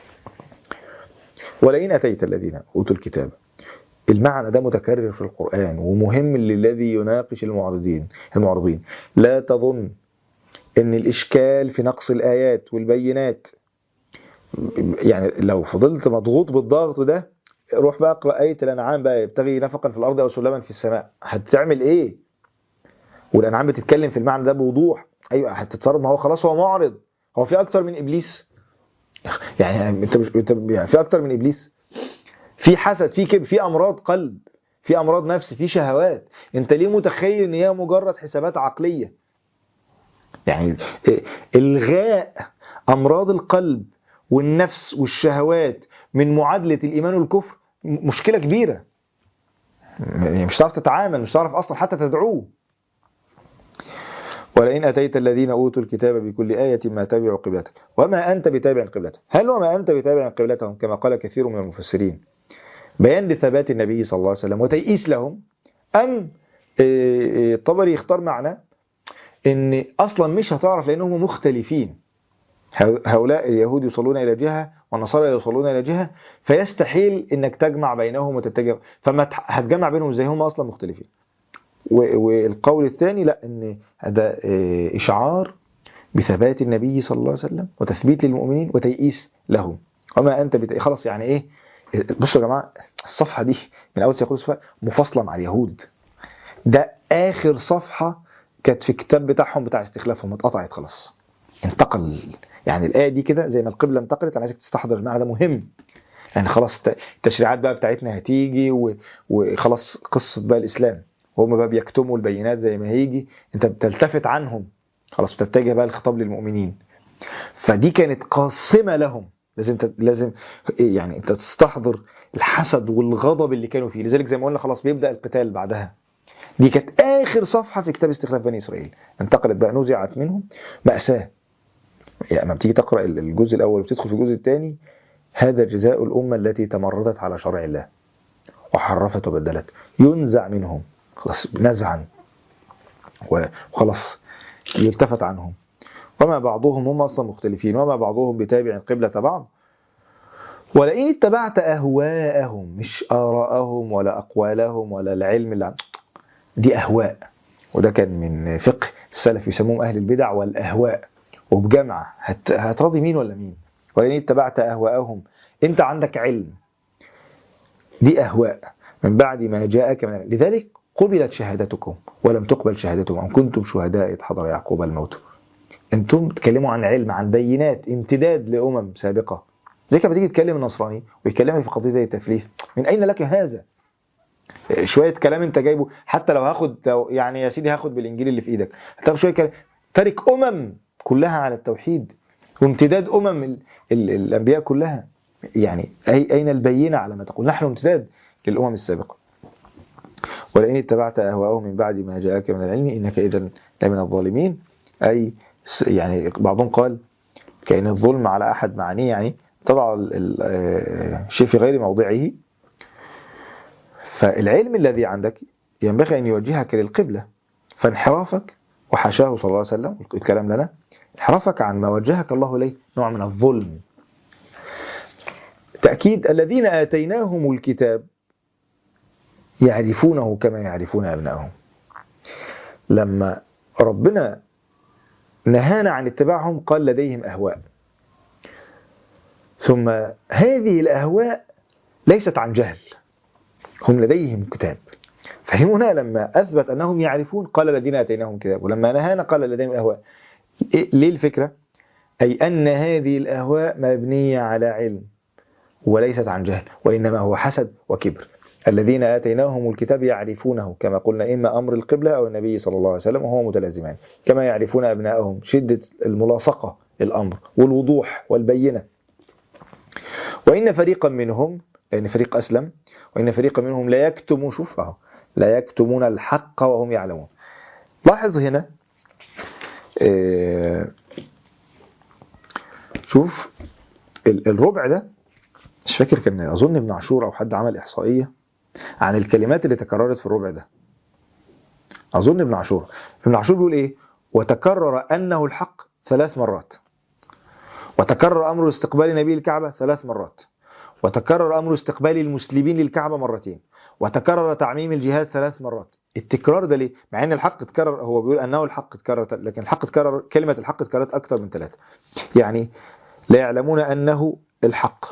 ولئن اتيت الذين اوتوا الكتاب المعنى ده متكرر في القران ومهم للذي يناقش المعارضين المعارضين لا تظن ان الاشكال في نقص الايات والبينات يعني لو فضلت مضغوط بالضغط ده روح بقى اقرا ايه الانعام بقى يبتغي نفقا في الارض او سلما في السماء هتعمل ايه والانعام بتتكلم في المعنى ده بوضوح ايوه هتتصرف ما هو خلاص هو معرض هو في اكتر من ابليس يعني انت مش انت يعني في اكتر من ابليس في حسد في كبر في امراض قلب في امراض نفس في شهوات انت ليه متخيل ان هي مجرد حسابات عقليه يعني الغاء امراض القلب والنفس والشهوات من معادله الايمان والكفر م- مشكله كبيره يعني مش هتعرف تتعامل مش هتعرف اصلا حتى تدعوه ولئن أتيت الذين أوتوا الكتاب بكل آية ما تبعوا قبلتك وما أنت بتابع قبلتهم هل وما أنت بتابع قبلتهم كما قال كثير من المفسرين بيان لثبات النبي صلى الله عليه وسلم وتيئيس لهم أم إيه، إيه، الطبري يختار معنى ان اصلا مش هتعرف لانهم مختلفين هؤ- هؤلاء اليهود يصلون الى جهه والنصارى يصلون الى جهه فيستحيل انك تجمع بينهم وتتجمع فما تح- هتجمع بينهم ازاي هم اصلا مختلفين و- والقول الثاني لا ان هذا آه، اشعار بثبات النبي صلى الله عليه وسلم وتثبيت للمؤمنين وتيئيس لهم وما انت بت... خلاص يعني ايه بصوا يا جماعه الصفحه دي من اول سيقول الصفحه مفصله مع اليهود ده اخر صفحه كانت في الكتاب بتاعهم بتاع استخلافهم اتقطعت خلاص انتقل يعني الايه دي كده زي ما القبله انتقلت انا عايزك تستحضر المعنى ده مهم يعني خلاص الت- التشريعات بقى بتاعتنا هتيجي و- وخلاص قصه بقى الاسلام وهم بقى بيكتموا البينات زي ما هيجي انت بتلتفت عنهم خلاص بتتجه بقى الخطاب للمؤمنين فدي كانت قاصمه لهم لازم ت... لازم يعني انت تستحضر الحسد والغضب اللي كانوا فيه لذلك زي ما قلنا خلاص بيبدا القتال بعدها دي كانت اخر صفحه في كتاب استخلاف بني اسرائيل انتقلت بقى نزعت منهم ماساه يعني لما بتيجي تقرا الجزء الاول وتدخل في الجزء الثاني هذا جزاء الامه التي تمردت على شرع الله وحرفت وبدلت ينزع منهم خلاص نزعا وخلاص يلتفت عنهم وما بعضهم هم اصلا مختلفين وما بعضهم بتابع قبلة بعض ولئن اتبعت اهواءهم مش اراءهم ولا اقوالهم ولا العلم اللي عن- دي اهواء وده كان من فقه السلف يسموهم اهل البدع والاهواء وبجمع هت... هتراضي مين ولا مين ولئن اتبعت اهواءهم انت عندك علم دي اهواء من بعد ما جاءك من العلم. لذلك قبلت شهادتكم ولم تقبل شهادتهم ام كنتم شهداء اذ حضر يعقوب الموت انتم تتكلموا عن علم عن بينات امتداد لامم سابقه زي كما تيجي تكلم النصراني ويكلمك في قضيه زي التثليث من اين لك هذا شويه كلام انت جايبه حتى لو هاخد لو يعني يا سيدي هاخد بالانجيل اللي في ايدك هتاخد شويه كلام تارك امم كلها على التوحيد وامتداد امم ال ال الانبياء كلها يعني أي اين البينه على ما تقول نحن امتداد للامم السابقه ولئن اتبعت اهواءهم من بعد ما جاءك من العلم انك اذا لمن الظالمين اي س- يعني بعضهم قال كأن الظلم على احد معانيه يعني تضع ال- ال- آه، الشيء في غير موضعه فالعلم الذي عندك ينبغي أن يوجهك للقبلة فانحرافك وحاشاه صلى الله عليه وسلم الكلام لنا انحرافك عن ما وجهك الله إليه نوع من الظلم تأكيد الذين آتيناهم الكتاب يعرفونه كما يعرفون أبنائهم لما ربنا نهانا عن اتباعهم قال لديهم أهواء ثم هذه الأهواء ليست عن جهل هم لديهم كتاب فهمنا لما أثبت أنهم يعرفون قال الذين أتيناهم كتاب ولما نهانا قال لديهم أهواء إيه- ليه الفكرة؟ أي أن هذه الأهواء مبنية على علم وليست عن جهل وإنما هو حسد وكبر الذين آتيناهم الكتاب يعرفونه كما قلنا إما أمر القبلة أو النبي صلى الله عليه وسلم وهو متلازمان كما يعرفون أبنائهم شدة الملاصقة الأمر والوضوح والبينة وإن فريقا منهم لأن فريق أسلم وإن فريقا منهم لا يكتمون شوف أهو لا يكتمون الحق وهم يعلمون لاحظ هنا آه، شوف ال- الربع ده مش فاكر كان أظن ابن عاشور أو حد عمل إحصائية عن الكلمات اللي تكررت في الربع ده أظن ابن عاشور ابن عاشور بيقول إيه وتكرر أنه الحق ثلاث مرات وتكرر أمر استقبال نبي الكعبة ثلاث مرات وتكرر أمر استقبال المسلمين للكعبة مرتين وتكرر تعميم الجهاد ثلاث مرات التكرار ده ليه؟ مع ان الحق اتكرر هو بيقول انه الحق اتكرر لكن الحق اتكرر كلمه الحق اتكررت اكثر من ثلاثه. يعني لا يعلمون انه الحق.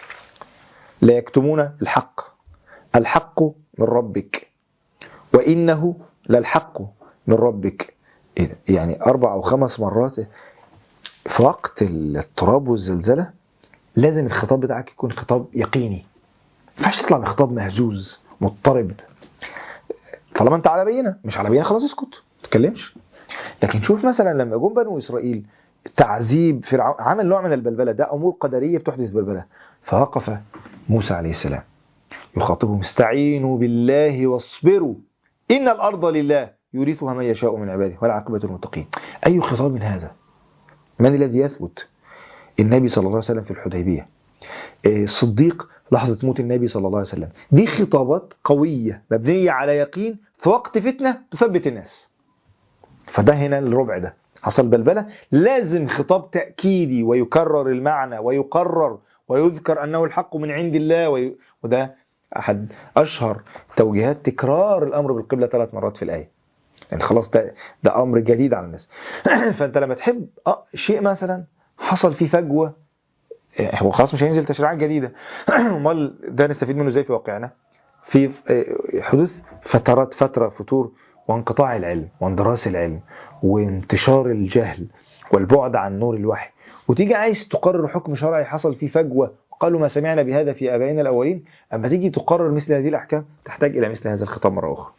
لا يكتمون الحق. الحق من ربك. وانه للحق من ربك. إيه ده؟ يعني اربع او خمس مرات في وقت الاضطراب والزلزله لازم الخطاب بتاعك يكون خطاب يقيني. ما ينفعش تطلع بخطاب مهزوز مضطرب طالما انت على بينه مش على بينه خلاص اسكت ما تتكلمش لكن شوف مثلا لما جم بنو اسرائيل تعذيب فرعون عمل نوع من البلبله ده امور قدريه بتحدث بلبله فوقف موسى عليه السلام يخاطبهم استعينوا بالله واصبروا ان الارض لله يورثها من يشاء من عباده والعاقبه للمتقين اي خطاب من هذا من الذي يثبت النبي صلى الله عليه وسلم في الحديبيه إيه، الصديق لحظة موت النبي صلى الله عليه وسلم دي خطابات قوية مبنية على يقين في وقت فتنة تثبت الناس فده هنا الربع ده حصل بلبلة لازم خطاب تأكيدي ويكرر المعنى ويقرر ويذكر أنه الحق من عند الله وي... وده أحد أشهر توجيهات تكرار الأمر بالقبلة ثلاث مرات في الآية يعني خلاص ده, ده أمر جديد على الناس فأنت لما تحب آه، شيء مثلا حصل فيه فجوة هو خلاص مش هينزل تشريعات جديدة امال ده نستفيد منه ازاي في واقعنا في حدوث فترات فترة فتور وانقطاع العلم واندراس العلم وانتشار الجهل والبعد عن نور الوحي وتيجي عايز تقرر حكم شرعي حصل فيه فجوة قالوا ما سمعنا بهذا في آبائنا الأولين أما تيجي تقرر مثل هذه الأحكام تحتاج إلى مثل هذا الخطاب مرة أخرى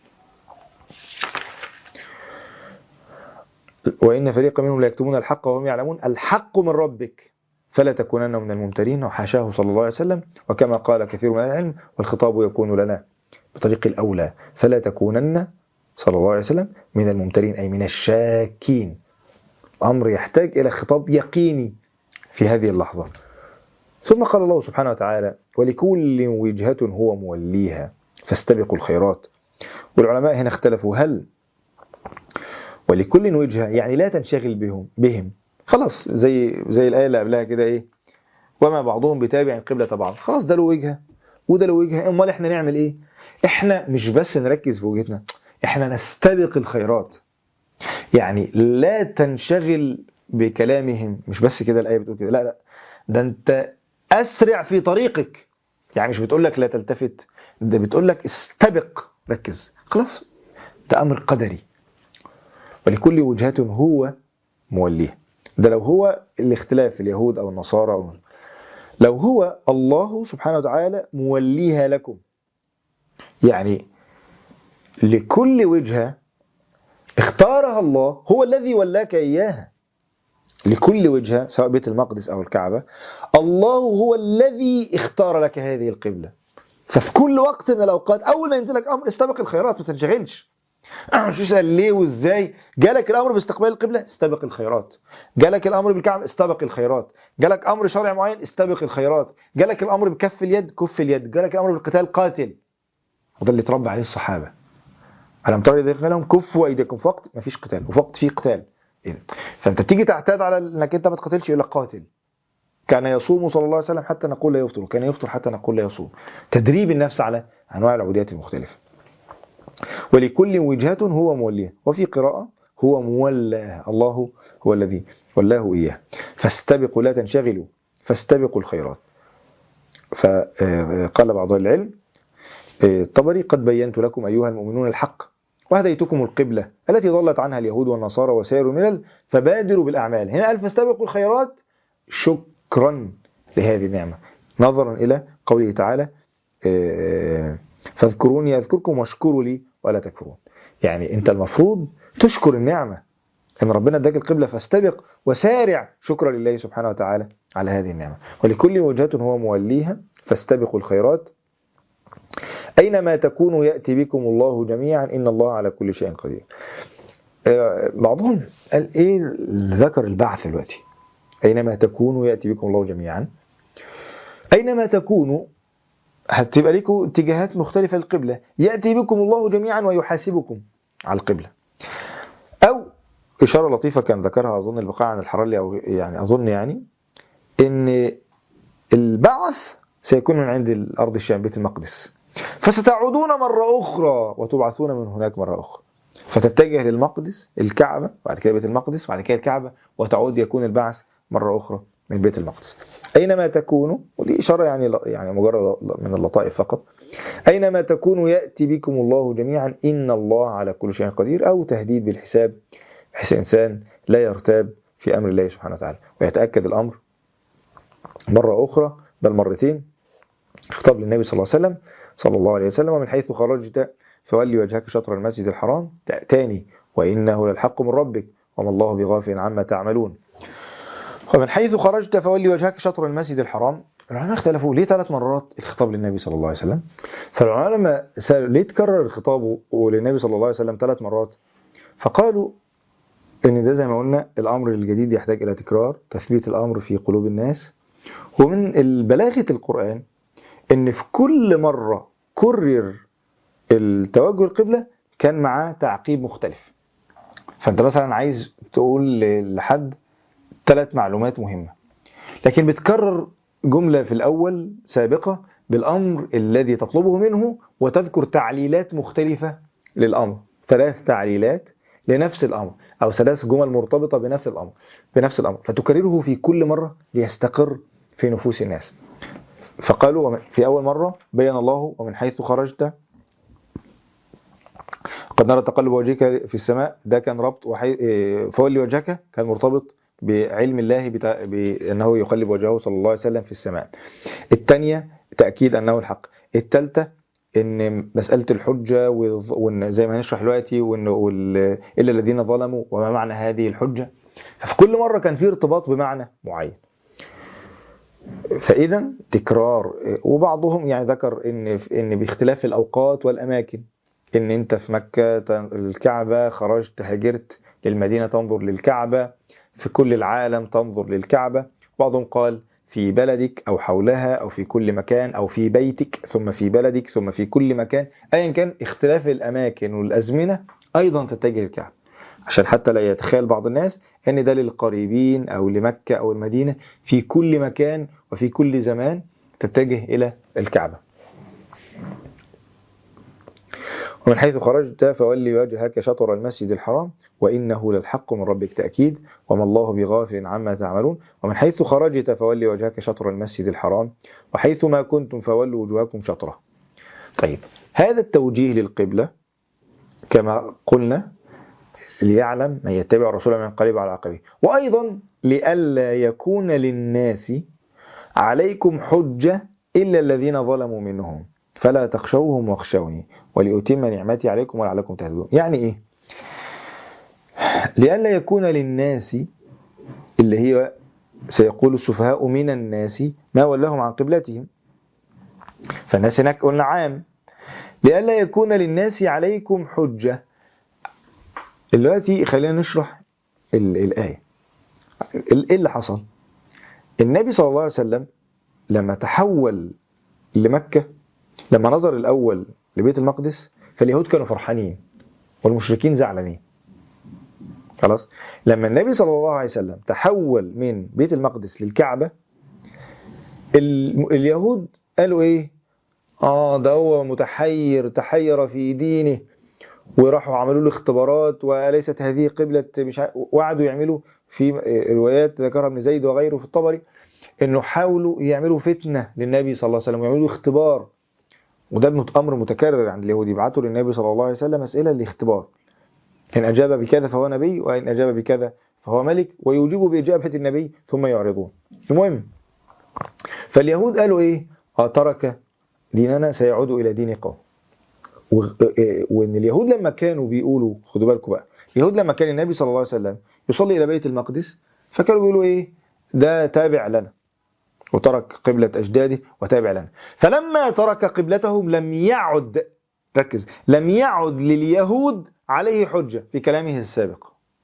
وإن فريقا منهم لا يكتمون الحق وهم يعلمون الحق من ربك فلا تكونن من الممترين وحاشاه صلى الله عليه وسلم وكما قال كثير من العلم والخطاب يكون لنا بطريق الأولى فلا تكونن صلى الله عليه وسلم من الممترين أي من الشاكين أمر يحتاج إلى خطاب يقيني في هذه اللحظة ثم قال الله سبحانه وتعالى ولكل وجهة هو موليها فاستبقوا الخيرات والعلماء هنا اختلفوا هل ولكل وجهة يعني لا تنشغل بهم بهم خلاص زي زي الآية اللي قبلها كده إيه وما بعضهم بتابع قبلة بعض خلاص ده له وجهة وده له وجهة أمال إحنا نعمل إيه إحنا مش بس نركز في وجهتنا إحنا نستبق الخيرات يعني لا تنشغل بكلامهم مش بس كده الآية بتقول كده لا لا ده أنت أسرع في طريقك يعني مش بتقول لك لا تلتفت ده بتقول لك استبق ركز خلاص ده أمر قدري ولكل وجهة هو موليه ده لو هو الاختلاف اليهود أو النصارى أو لو هو الله سبحانه وتعالى موليها لكم يعني لكل وجهة اختارها الله هو الذي ولاك إياها لكل وجهة سواء بيت المقدس أو الكعبة الله هو الذي اختار لك هذه القبلة ففي كل وقت من الأوقات أول ما ينزل لك أمر استبق الخيرات ما تنشغلش مش تسأل ليه وازاي جالك الأمر باستقبال القبلة استبق الخيرات جالك الأمر بالكعبة استبق الخيرات جالك أمر شرعي معين استبق الخيرات جالك الأمر بكف اليد كف اليد جالك الأمر بالقتال قاتل وده اللي اتربى عليه الصحابة ألم ترى إذا قال لهم كفوا أيديكم في وقت ما فيش قتال وفي وقت فيه قتال إيه؟ فأنت تيجي تعتاد على إنك أنت ما تقاتلش يقول لك قاتل كان يصوم صلى الله عليه وسلم حتى نقول لا يفطر وكان يفطر حتى نقول لا يصوم تدريب النفس على أنواع العبوديات المختلفة ولكل وجهة هو موليها وفي قراءة هو مولاه الله هو الذي ولاه إياه فاستبقوا لا تنشغلوا فاستبقوا الخيرات فقال بعض أهل العلم الطبري قد بينت لكم أيها المؤمنون الحق وهديتكم القبلة التي ضلت عنها اليهود والنصارى وسائر الملل فبادروا بالأعمال هنا قال فاستبقوا الخيرات شكرا لهذه النعمة نظرا إلى قوله تعالى فاذكروني أذكركم واشكروا لي ولا تكفرون يعني أنت المفروض تشكر النعمة أن ربنا اداك القبلة فاستبق وسارع شكرا لله سبحانه وتعالى على هذه النعمة ولكل وجهة هو موليها فاستبقوا الخيرات أينما تكونوا يأتي بكم الله جميعا إن الله على كل شيء قدير بعضهم قال إيه ذكر البعث دلوقتي أينما تكونوا يأتي بكم الله جميعا أينما تكونوا هتبقى لكم اتجاهات مختلفة للقبلة يأتي بكم الله جميعا ويحاسبكم على القبلة أو إشارة لطيفة كان ذكرها أظن البقاء عن الحراري أو يعني أظن يعني إن البعث سيكون من عند الأرض الشام بيت المقدس فستعودون مرة أخرى وتبعثون من هناك مرة أخرى فتتجه للمقدس الكعبة بعد كده بيت المقدس بعد كده الكعبة وتعود يكون البعث مرة أخرى من بيت المقدس أينما تكونوا ودي إشارة يعني يعني مجرد من اللطائف فقط أينما تكونوا يأتي بكم الله جميعا إن الله على كل شيء قدير أو تهديد بالحساب بحيث الإنسان لا يرتاب في أمر الله سبحانه وتعالى ويتأكد الأمر مرة أخرى بل مرتين خطاب للنبي صلى الله عليه وسلم صلى الله عليه وسلم ومن حيث خرجت فولي وجهك شطر المسجد الحرام تاني وإنه للحق من ربك وما الله بغافل عما تعملون ومن حيث خرجت فولي وجهك شطر المسجد الحرام العلماء اختلفوا ليه ثلاث مرات الخطاب للنبي صلى الله عليه وسلم فالعلماء لما سألوا ليه تكرر الخطاب للنبي صلى الله عليه وسلم ثلاث مرات فقالوا ان ده زي ما قلنا الامر الجديد يحتاج الى تكرار تثبيت الامر في قلوب الناس ومن بلاغه القران ان في كل مره كرر التوجه القبله كان معاه تعقيب مختلف فانت مثلا عايز تقول لحد ثلاث معلومات مهمه لكن بتكرر جمله في الاول سابقه بالامر الذي تطلبه منه وتذكر تعليلات مختلفه للامر ثلاث تعليلات لنفس الامر او ثلاث جمل مرتبطه بنفس الامر بنفس الامر فتكرره في كل مره ليستقر في نفوس الناس فقالوا في اول مره بين الله ومن حيث خرجت قد نرى تقلب وجهك في السماء ده كان ربط وحي... فولي وجهك كان مرتبط بعلم الله بتا... بانه يقلب وجهه صلى الله عليه وسلم في السماء الثانيه تاكيد انه الحق الثالثه ان مساله الحجه وان زي ما هنشرح دلوقتي وان وال... الا الذين ظلموا وما معنى هذه الحجه ففي كل مره كان في ارتباط بمعنى معين فاذا تكرار وبعضهم يعني ذكر ان ان باختلاف الاوقات والاماكن ان انت في مكه الكعبه خرجت هاجرت للمدينه تنظر للكعبه في كل العالم تنظر للكعبه بعضهم قال في بلدك أو حولها أو في كل مكان أو في بيتك ثم في بلدك ثم في كل مكان أيا كان اختلاف الأماكن والأزمنة أيضا تتجه الكعبة عشان حتى لا يتخيل بعض الناس أن ده للقريبين أو لمكة أو المدينة في كل مكان وفي كل زمان تتجه إلى الكعبة ومن حيث خرجت فولي وجهك شطر المسجد الحرام وإنه للحق من ربك تأكيد وما الله بغافل عما تعملون ومن حيث خرجت فولي وجهك شطر المسجد الحرام وحيث ما كنتم فولوا وجوهكم شطره طيب هذا التوجيه للقبلة كما قلنا ليعلم من يتبع الرسول من قريب على عقبه وأيضا لئلا يكون للناس عليكم حجة إلا الذين ظلموا منهم فلا تخشوهم واخشوني ولأتم نعمتي عليكم ولعلكم تهتدون يعني إيه لئلا يكون للناس اللي هي سيقول السفهاء من الناس ما ولاهم عن قبلتهم فالناس هناك قلنا عام لئلا يكون للناس عليكم حجة دلوقتي خلينا نشرح الآية ايه اللي حصل النبي صلى الله عليه وسلم لما تحول لمكة لما نظر الأول لبيت المقدس فاليهود كانوا فرحانين والمشركين زعلانين خلاص لما النبي صلى الله عليه وسلم تحول من بيت المقدس للكعبة ال- اليهود قالوا ايه اه ده هو متحير تحير في دينه وراحوا عملوا له اختبارات وليست هذه قبلة مش ع- وقعدوا يعملوا في روايات ذكرها ابن زيد وغيره في الطبري انه حاولوا يعملوا فتنة للنبي صلى الله عليه وسلم ويعملوا له اختبار وده مت- امر متكرر عند اليهود يبعثوا للنبي صلى الله عليه وسلم اسئله لاختبار ان اجاب بكذا فهو نبي وان اجاب بكذا فهو ملك ويجيب باجابه النبي ثم يعرضون المهم فاليهود قالوا ايه اه ترك ديننا سيعود الى دين قوم و- إيه، وان اليهود لما كانوا بيقولوا خدوا بالكم بقى اليهود لما كان النبي صلى الله عليه وسلم يصلي الى بيت المقدس فكانوا بيقولوا ايه ده تابع لنا وترك قبلة أجداده وتابع لنا فلما ترك قبلتهم لم يعد ركز لم يعد لليهود عليه حجة في كلامه السابق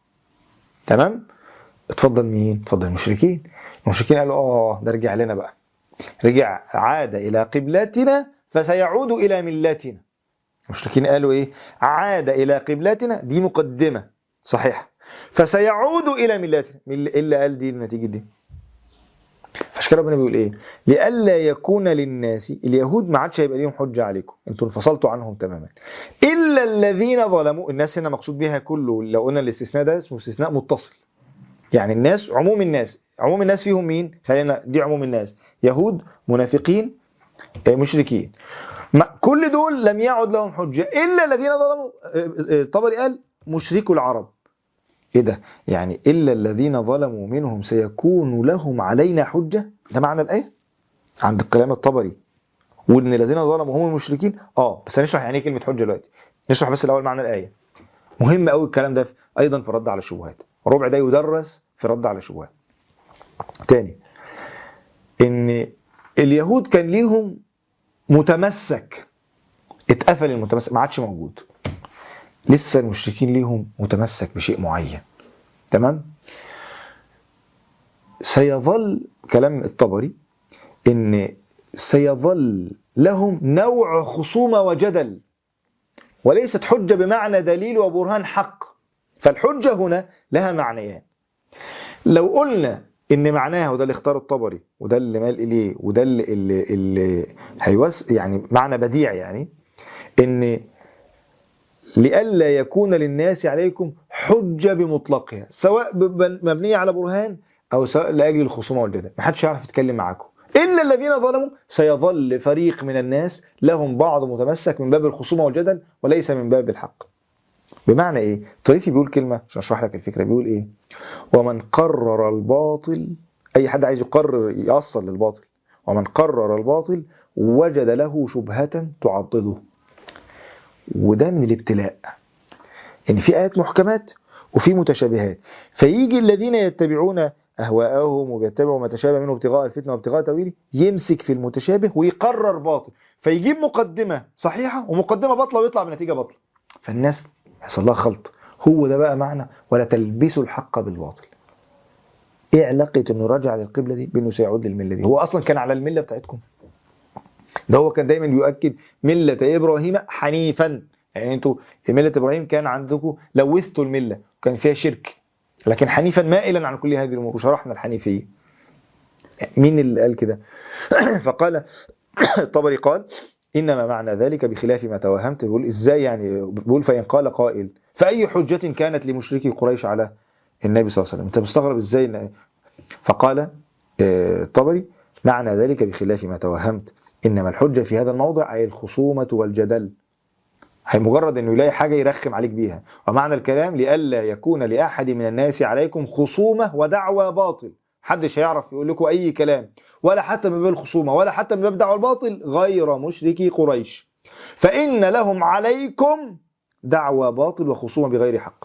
تمام اتفضل مين اتفضل المشركين المشركين قالوا اه ده رجع لنا بقى رجع عاد إلى قبلتنا فسيعود إلى ملتنا المشركين قالوا ايه عاد إلى قبلتنا دي مقدمة صحيح فسيعود إلى ملتنا مين اللي قال دي النتيجة دي عشان كده ربنا بيقول ايه لئلا يكون للناس اليهود ما عادش هيبقى ليهم حجه عليكم انتوا انفصلتوا عنهم تماما الا الذين ظلموا الناس هنا مقصود بها كله لو قلنا الاستثناء ده اسمه استثناء متصل يعني الناس عموم الناس عموم الناس فيهم مين خلينا دي عموم الناس يهود منافقين آه، مشركين ما كل دول لم يعد لهم حجه الا الذين ظلموا آه، آه، الطبري قال مشركوا العرب ايه ده يعني الا الذين ظلموا منهم سيكون لهم علينا حجه ده معنى الايه عند الكلام الطبري وان الذين ظلموا هم المشركين اه بس هنشرح يعني ايه كلمه حجه دلوقتي نشرح بس الاول معنى الايه مهم قوي الكلام ده ايضا في الرد على الشبهات الربع ده يدرس في الرد على الشبهات تاني ان اليهود كان ليهم متمسك اتقفل المتمسك ما عادش موجود لسه المشركين ليهم متمسك بشيء معين تمام سيظل كلام الطبري ان سيظل لهم نوع خصومة وجدل وليست حجة بمعنى دليل وبرهان حق فالحجة هنا لها معنيان لو قلنا ان معناها وده اللي اختار الطبري وده اللي مال اليه وده اللي, اللي, اللي هيوس يعني معنى بديع يعني ان لئلا يكون للناس عليكم حجة بمطلقها سواء ب- مبنية على برهان أو سواء لأجل الخصومة والجدل ما حدش يعرف يتكلم معاكم إلا الذين ظلموا سيظل فريق من الناس لهم بعض متمسك من باب الخصومة والجدل وليس من باب الحق بمعنى إيه؟ طريفي بيقول كلمة عشان أشرح لك الفكرة بيقول إيه؟ ومن قرر الباطل أي حد عايز يقرر يأصل للباطل ومن قرر الباطل وجد له شبهة تعضده وده من الابتلاء ان في ايات محكمات وفي متشابهات فيجي الذين يتبعون اهواءهم وبيتبعوا ما تشابه منه ابتغاء الفتنه وابتغاء تاويله يمسك في المتشابه ويقرر باطل فيجيب مقدمه صحيحه ومقدمه باطله ويطلع بنتيجه باطله فالناس يحصل لها خلط هو ده بقى معنى ولا تلبسوا الحق بالباطل ايه علاقه انه رجع للقبله دي بانه سيعود للمله دي هو اصلا كان على المله بتاعتكم ده هو كان دايما يؤكد ملة إبراهيم حنيفا يعني انتوا ملة إبراهيم كان عندكم لوثتوا الملة كان فيها شرك لكن حنيفا مائلا عن كل هذه الأمور وشرحنا الحنيفية مين اللي قال كده فقال الطبري قال إنما معنى ذلك بخلاف ما توهمت بيقول إزاي يعني بيقول فإن قال قائل فأي حجة كانت لمشركي قريش على النبي صلى الله عليه وسلم أنت مستغرب إزاي إن- فقال آه، الطبري معنى ذلك بخلاف ما توهمت إنما الحجة في هذا الموضع أي الخصومة والجدل هي مجرد انه يلاقي حاجه يرخم عليك بيها ومعنى الكلام لئلا يكون لاحد من الناس عليكم خصومه ودعوى باطل محدش هيعرف يقول لكم اي كلام ولا حتى من باب الخصومه ولا حتى من باب دعوى الباطل غير مشركي قريش فان لهم عليكم دعوى باطل وخصومه بغير حق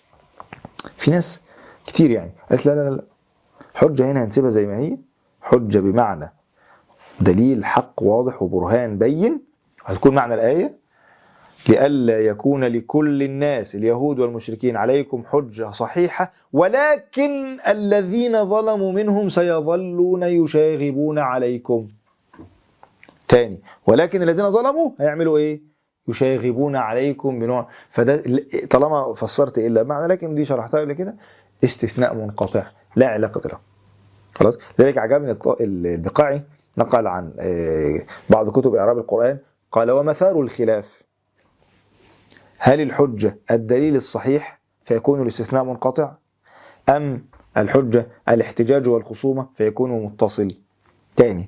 في ناس كتير يعني قالت لا لا لا حجه هنا هنسيبها زي ما هي حجه بمعنى دليل حق واضح وبرهان بين هتكون معنى الايه لئلا يكون لكل الناس اليهود والمشركين عليكم حجة صحيحة ولكن الذين ظلموا منهم سيظلون يشاغبون عليكم تاني ولكن الذين ظلموا هيعملوا ايه يشاغبون عليكم بنوع فده طالما فسرت الا بمعنى لكن دي شرحتها قبل كده استثناء منقطع لا علاقه له خلاص لذلك عجبني الط- البقاعي نقل عن آه، بعض كتب اعراب القران قال ومثار الخلاف هل الحجه الدليل الصحيح فيكون الاستثناء منقطع ام الحجه الاحتجاج والخصومه فيكون متصل تاني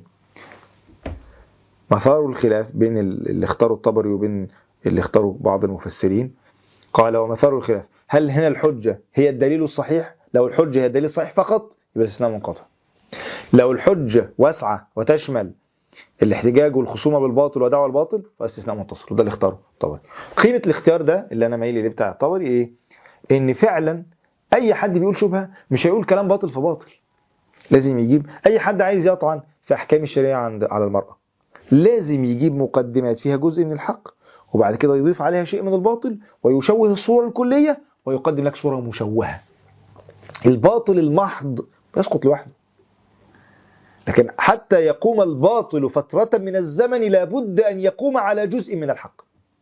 مثار الخلاف بين ال- اللي اختاروا الطبري وبين اللي اختاروا بعض المفسرين قال ومثار الخلاف هل هنا الحجة هي الدليل الصحيح لو الحجة هي الدليل الصحيح فقط يبقى استثناء منقطع لو الحجة واسعة وتشمل الاحتجاج والخصومة بالباطل ودعوة الباطل فاستثناء متصل وده اللي اختاره الطبري قيمة الاختيار ده اللي انا مايل ليه بتاع الطبري ايه ان فعلا اي حد بيقول شبهة مش هيقول كلام باطل في باطل لازم يجيب اي حد عايز يطعن في احكام الشريعة عند على المرأة لازم يجيب مقدمات فيها جزء من الحق وبعد كده يضيف عليها شيء من الباطل ويشوه الصورة الكلية ويقدم لك صورة مشوهة الباطل المحض يسقط لوحده لكن حتى يقوم الباطل فترة من الزمن لابد أن يقوم على جزء من الحق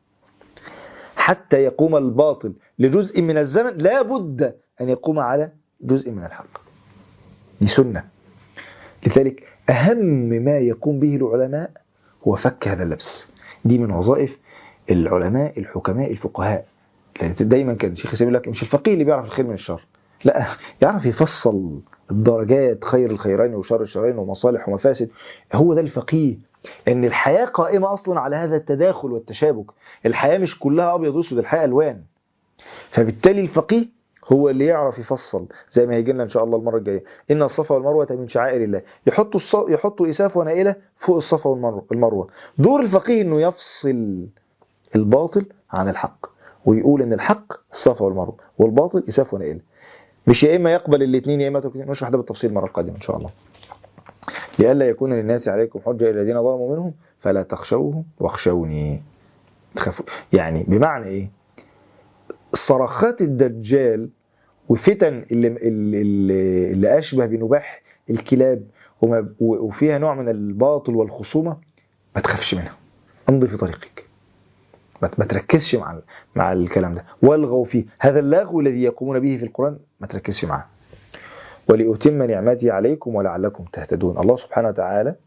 حتى يقوم الباطل لجزء من الزمن لابد أن يقوم على جزء من الحق دي سنة لذلك أهم ما يقوم به العلماء هو فك هذا اللبس دي من وظائف العلماء الحكماء الفقهاء لأن دايما كان الشيخ يقول لك مش الفقيه اللي بيعرف الخير من الشر لا يعرف يفصل الدرجات خير الخيرين وشر الشرين ومصالح ومفاسد هو ده الفقيه ان الحياه قائمه اصلا على هذا التداخل والتشابك الحياه مش كلها ابيض واسود الحياه الوان فبالتالي الفقيه هو اللي يعرف يفصل زي ما هيجي لنا ان شاء الله المره الجايه ان الصفا والمروه من شعائر الله يحطوا الص... يحطوا اساف ونائله فوق الصفا والمروه المروه دور الفقيه انه يفصل الباطل عن الحق ويقول ان الحق الصفا والمروه والباطل اساف ونائله مش يا اما يقبل الاثنين يا اما يترك الاثنين نشرح ده بالتفصيل المره القادمه ان شاء الله لئلا يكون للناس عليكم حجه الى الذين ظلموا منهم فلا تخشوهم واخشوني تخافوا يعني بمعنى ايه صرخات الدجال وفتن اللي, اللي, اللي, اللي اشبه بنباح الكلاب وما وفيها نوع من الباطل والخصومه ما تخافش منها امضي في طريقك ما ما تركزش مع مع الكلام ده والغوا فيه هذا اللغو الذي يقومون به في القران ما تركزش معاه ولأتم نعمتي عليكم ولعلكم تهتدون الله سبحانه وتعالى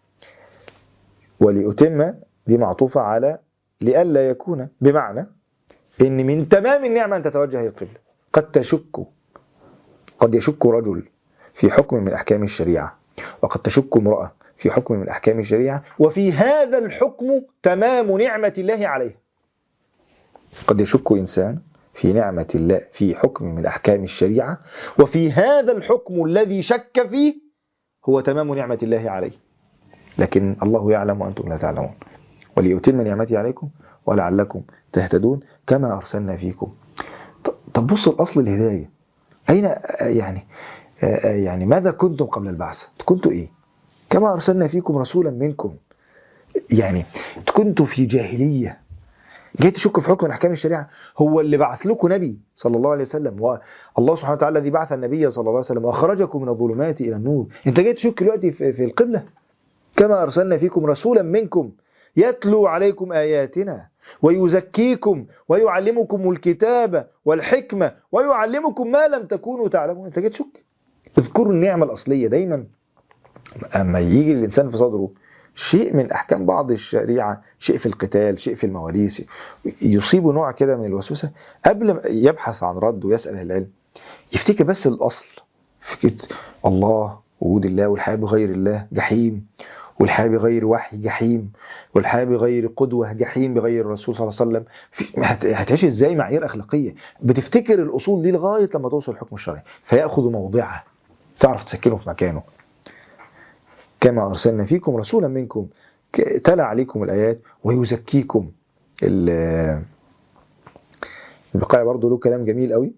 ولأتم دي معطوفة على لئلا يكون بمعنى إن من تمام النعمة أن تتوجه القبلة قد تشك قد يشك رجل في حكم من أحكام الشريعة وقد تشك امرأة في حكم من أحكام الشريعة وفي هذا الحكم تمام نعمة الله عليه قد يشك إنسان في نعمة الله في حكم من أحكام الشريعة وفي هذا الحكم الذي شك فيه هو تمام نعمة الله عليه لكن الله يعلم وأنتم لا تعلمون وليتم نعمتي عليكم ولعلكم تهتدون كما أرسلنا فيكم طب بص الأصل الهداية أين يعني يعني ماذا كنتم قبل البعث كنتوا إيه كما أرسلنا فيكم رسولا منكم يعني كنتوا في جاهلية جاي تشك في حكم من احكام الشريعه هو اللي بعث لكم نبي صلى الله عليه وسلم والله سبحانه وتعالى الذي بعث النبي صلى الله عليه وسلم واخرجكم من الظلمات الى النور انت جاي تشك دلوقتي في, في القبله كما ارسلنا فيكم رسولا منكم يتلو عليكم اياتنا ويزكيكم ويعلمكم الكتاب والحكمه ويعلمكم ما لم تكونوا تعلمون انت جاي تشك اذكروا النعمه الاصليه دايما اما يجي الانسان في صدره شيء من احكام بعض الشريعه شيء في القتال شيء في المواريث يصيبه نوع كده من الوسوسه قبل ما يبحث عن رد ويسال العلم يفتكر بس الاصل فكره الله وجود الله والحياه بغير الله جحيم والحياه بغير وحي جحيم والحياه بغير قدوه جحيم بغير الرسول صلى الله عليه وسلم هتعيش ازاي معايير اخلاقيه بتفتكر الاصول دي لغايه لما توصل الحكم الشرعي فياخذ موضعها تعرف تسكنه في مكانه كما أرسلنا فيكم رسولا منكم تلا عليكم الآيات ويزكيكم البقايا برضه له كلام جميل قوي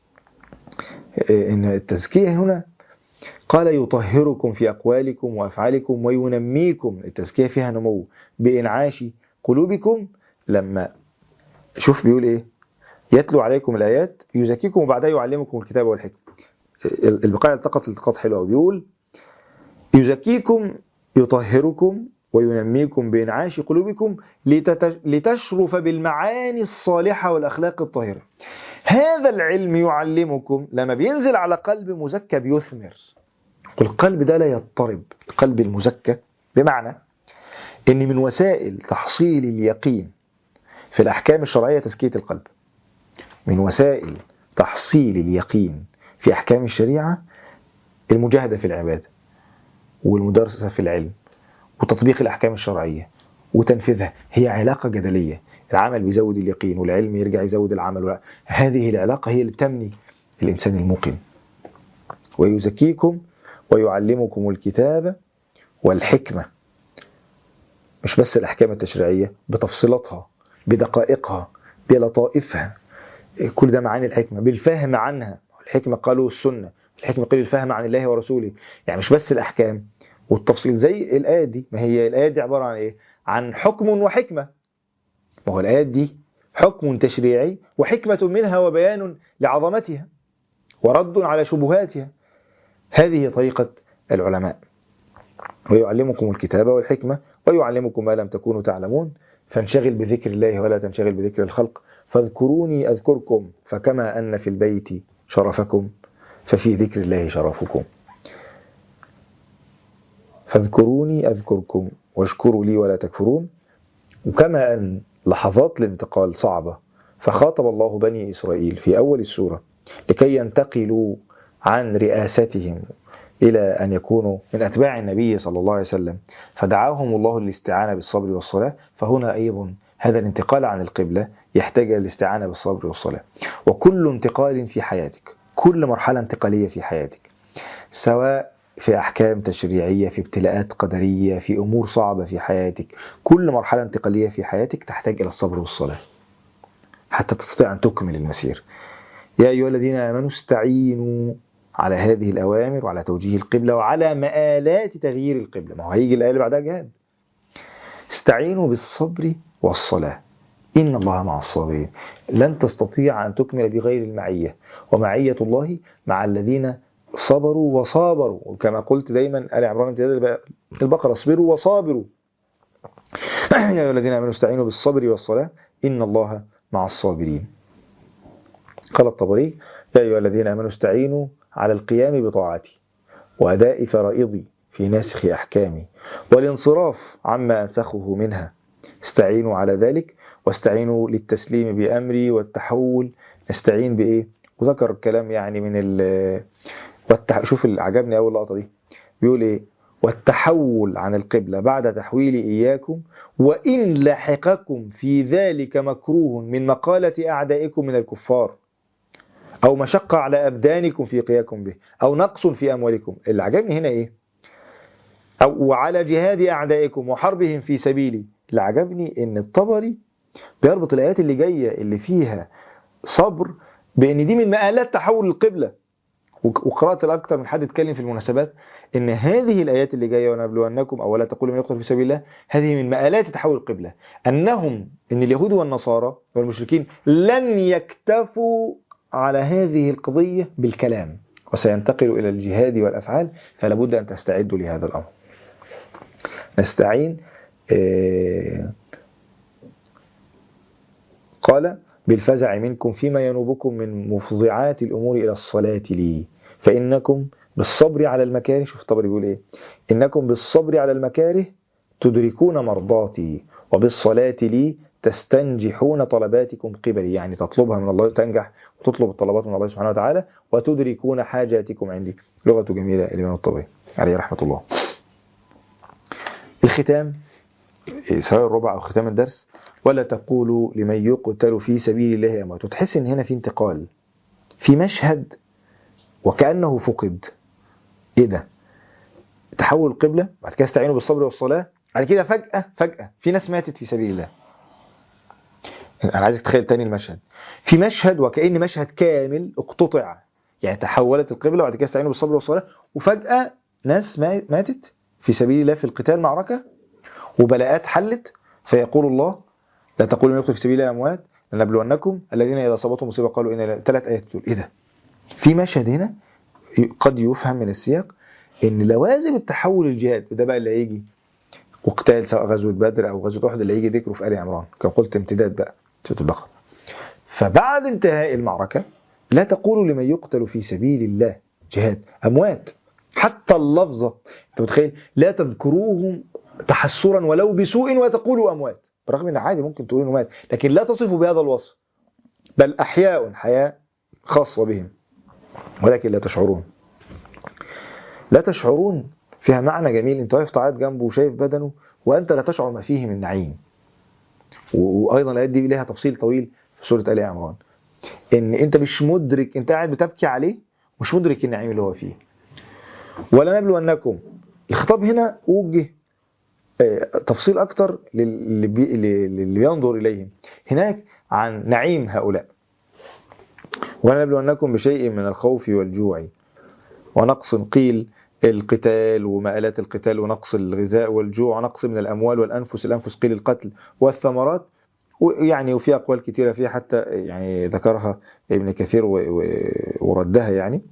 إن التزكية هنا قال يطهركم في أقوالكم وأفعالكم وينميكم التزكية فيها نمو بإنعاش قلوبكم لما شوف بيقول إيه يتلو عليكم الآيات يزكيكم وبعدها يعلمكم الكتاب والحكمة البقايا التقط التقاط حلو قوي بيقول يزكيكم يطهركم وينميكم بإنعاش قلوبكم لتتش- لتشرف بالمعاني الصالحة والأخلاق الطاهرة هذا العلم يعلمكم لما بينزل على قلب مزكى بيثمر والقلب ده لا يضطرب القلب المزكى بمعنى ان من وسائل تحصيل اليقين في الاحكام الشرعيه تزكيه القلب من وسائل تحصيل اليقين في احكام الشريعه المجاهده في العباده والمدارسه في العلم وتطبيق الاحكام الشرعيه وتنفيذها هي علاقه جدليه العمل بيزود اليقين والعلم يرجع يزود العمل والع- هذه العلاقه هي اللي بتبني الانسان الموقن ويزكيكم ويعلمكم الكتاب والحكمه مش بس الأحكام التشريعية بتفصيلاتها بدقائقها بلطائفها كل ده معاني الحكمة بالفهم عنها الحكمة قالوا السنة الحكمة قالوا الفهم عن الله ورسوله يعني مش بس الأحكام والتفصيل زي الآيات دي ما هي الآيات دي عبارة عن إيه عن حكم وحكمة ما هو الآيات دي حكم تشريعي وحكمة منها وبيان لعظمتها ورد على شبهاتها هذه طريقة العلماء ويعلمكم الكتاب والحكمة ويعلمكم ما لم تكونوا تعلمون فانشغل بذكر الله ولا تنشغل بذكر الخلق فاذكروني أذكركم فكما أن في البيت شرفكم ففي ذكر الله شرفكم فاذكروني أذكركم واشكروا لي ولا تكفرون وكما أن لحظات الانتقال صعبة فخاطب الله بني إسرائيل في أول السورة لكي ينتقلوا عن رئاستهم إلى أن يكونوا من أتباع النبي صلى الله عليه وسلم فدعاهم الله للاستعانة بالصبر والصلاة فهنا أيضا هذا الانتقال عن القبلة يحتاج إلى الاستعانة بالصبر والصلاة وكل انتقال في حياتك كل مرحلة انتقالية في حياتك سواء في أحكام تشريعية في ابتلاءات قدرية في أمور صعبة في حياتك كل مرحلة انتقالية في حياتك تحتاج إلى الصبر والصلاة حتى تستطيع أن تكمل المسير يا أيها الذين آمنوا استعينوا على هذه الأوامر وعلى توجيه القبلة وعلى مآلات تغيير القبلة ما هو هيجي الآية اللي بعدها جهاد استعينوا بالصبر والصلاة إن الله مع الصابرين لن تستطيع أن تكمل بغير المعية ومعية الله مع الذين صبروا وصابروا وكما قلت دايما آل عمران امتداد البقرة اصبروا وصابروا يا أيها الذين آمنوا استعينوا بالصبر والصلاة إن الله مع الصابرين قال الطبري يا أيها الذين آمنوا استعينوا على القيام بطاعتي وأداء فرائضي في ناسخ أحكامي والانصراف عما أنسخه منها استعينوا على ذلك واستعينوا للتسليم بأمري والتحول نستعين بإيه وذكر الكلام يعني من ال والتح... شوف اللي عجبني أول لقطة دي بيقول إيه والتحول عن القبلة بعد تحويلي إياكم وإن لحقكم في ذلك مكروه من مقالة أعدائكم من الكفار أو مشقة على أبدانكم في قياكم به أو نقص في أموالكم اللي عجبني هنا إيه أو وعلى جهاد أعدائكم وحربهم في سبيلي اللي عجبني إن الطبري بيربط الآيات اللي جاية اللي فيها صبر بأن دي من مآلات تحول القبلة وقرأت الأكثر من حد اتكلم في المناسبات ان هذه الايات اللي جايه ونبلونكم او لا تقولوا من يقتل في سبيل الله هذه من مآلات تحول القبله انهم ان اليهود والنصارى والمشركين لن يكتفوا على هذه القضيه بالكلام وسينتقلوا الى الجهاد والافعال فلا بد ان تستعدوا لهذا الامر نستعين قال بالفزع منكم فيما ينوبكم من مفضعات الامور الى الصلاه لي فانكم بالصبر على المكاره شوف الطبري بيقول ايه انكم بالصبر على المكاره تدركون مرضاتي وبالصلاة لي تستنجحون طلباتكم قبلي يعني تطلبها من الله تنجح وتطلب الطلبات من الله سبحانه وتعالى وتدركون حاجاتكم عندي لغة جميلة الإمام الطبري عليه رحمة الله الختام سواء الربع أو ختام الدرس ولا تقولوا لمن يقتل في سبيل الله أموات وتحس إن هنا في انتقال في مشهد وكأنه فقد ايه ده تحول القبلة بعد كده استعينوا بالصبر والصلاة بعد كده فجأة فجأة في ناس ماتت في سبيل الله انا عايزك تتخيل تاني المشهد في مشهد وكأن مشهد كامل اقتطع يعني تحولت القبلة بعد كده استعينوا بالصبر والصلاة وفجأة ناس ماتت في سبيل الله في القتال معركة وبلاءات حلت فيقول الله لا تقولوا من يقتل في سبيل الله اموات لنبلونكم الذين اذا اصابتهم مصيبه قالوا ان ثلاث ايات تقول ايه ده في مشهد هنا قد يفهم من السياق ان لوازم التحول الجهاد وده بقى اللي هيجي وقتال سواء غزوة بدر أو غزوة أحد اللي هيجي ذكره في آل عمران كما قلت امتداد بقى سورة البقرة فبعد انتهاء المعركة لا تقولوا لمن يقتل في سبيل الله جهاد أموات حتى اللفظة أنت متخيل لا تذكروهم تحسرا ولو بسوء وتقولوا أموات برغم أن عادي ممكن تقولوا أموات لكن لا تصفوا بهذا الوصف بل أحياء حياة خاصة بهم ولكن لا تشعرون لا تشعرون فيها معنى جميل انت واقف تعيط جنبه وشايف بدنه وانت لا تشعر ما فيه من نعيم و- وايضا الايات دي ليها تفصيل طويل في سوره ال عمران ان انت مش مدرك انت قاعد بتبكي عليه مش مدرك النعيم اللي هو فيه ولا نبلونكم الخطاب هنا وجه آه، تفصيل اكتر للي بي- للي ينظر اليهم هناك عن نعيم هؤلاء ولنبلونكم بشيء من الخوف والجوع ونقص قيل القتال ومآلات القتال ونقص الغذاء والجوع ونقص من الأموال والأنفس الأنفس قيل القتل والثمرات يعني وفي أقوال كثيرة فيها حتى يعني ذكرها ابن كثير و- و- وردها يعني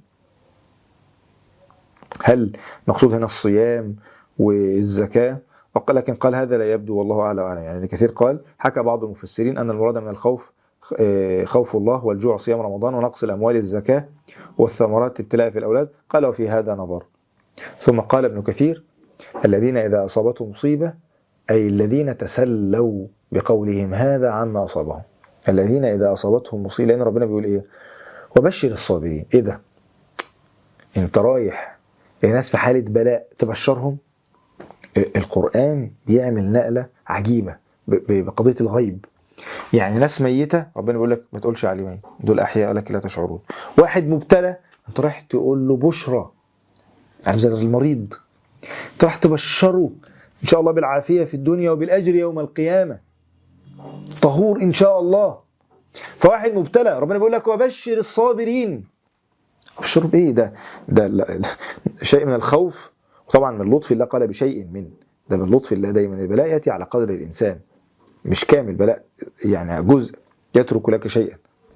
هل مقصود هنا الصيام والزكاة وقال لكن قال هذا لا يبدو والله أعلى وأعلم يعني ابن كثير قال حكى بعض المفسرين أن المراد من الخوف آه، خوف الله والجوع صيام رمضان ونقص الأموال الزكاة والثمرات ابتلاء في الأولاد قال وفي هذا نظر ثم قال ابن كثير الذين إذا أصابتهم مصيبة أي الذين تسلوا بقولهم هذا عما أصابهم الذين إذا أصابتهم مصيبة لأن ربنا بيقول إيه وبشر الصابرين إيه ده أنت رايح لناس في حالة بلاء تبشرهم القرآن بيعمل نقلة عجيبة ب- ب- بقضية الغيب يعني ناس ميتة ربنا بيقول لك ما تقولش عليه ميت دول أحياء لك لا تشعرون واحد مبتلى أنت رايح تقول له بشرى يعني زي المريض أنت رايح تبشره إن شاء الله بالعافية في الدنيا وبالأجر يوم القيامة طهور إن شاء الله فواحد مبتلى ربنا بيقول لك وبشر الصابرين ابشروا بإيه ده ده لا- لا- شيء من الخوف وطبعا من لطف الله قال بشيء من ده من لطف الله دايما البلاء يأتي على قدر الإنسان مش كامل بلاء يعني جزء يترك لك شيئا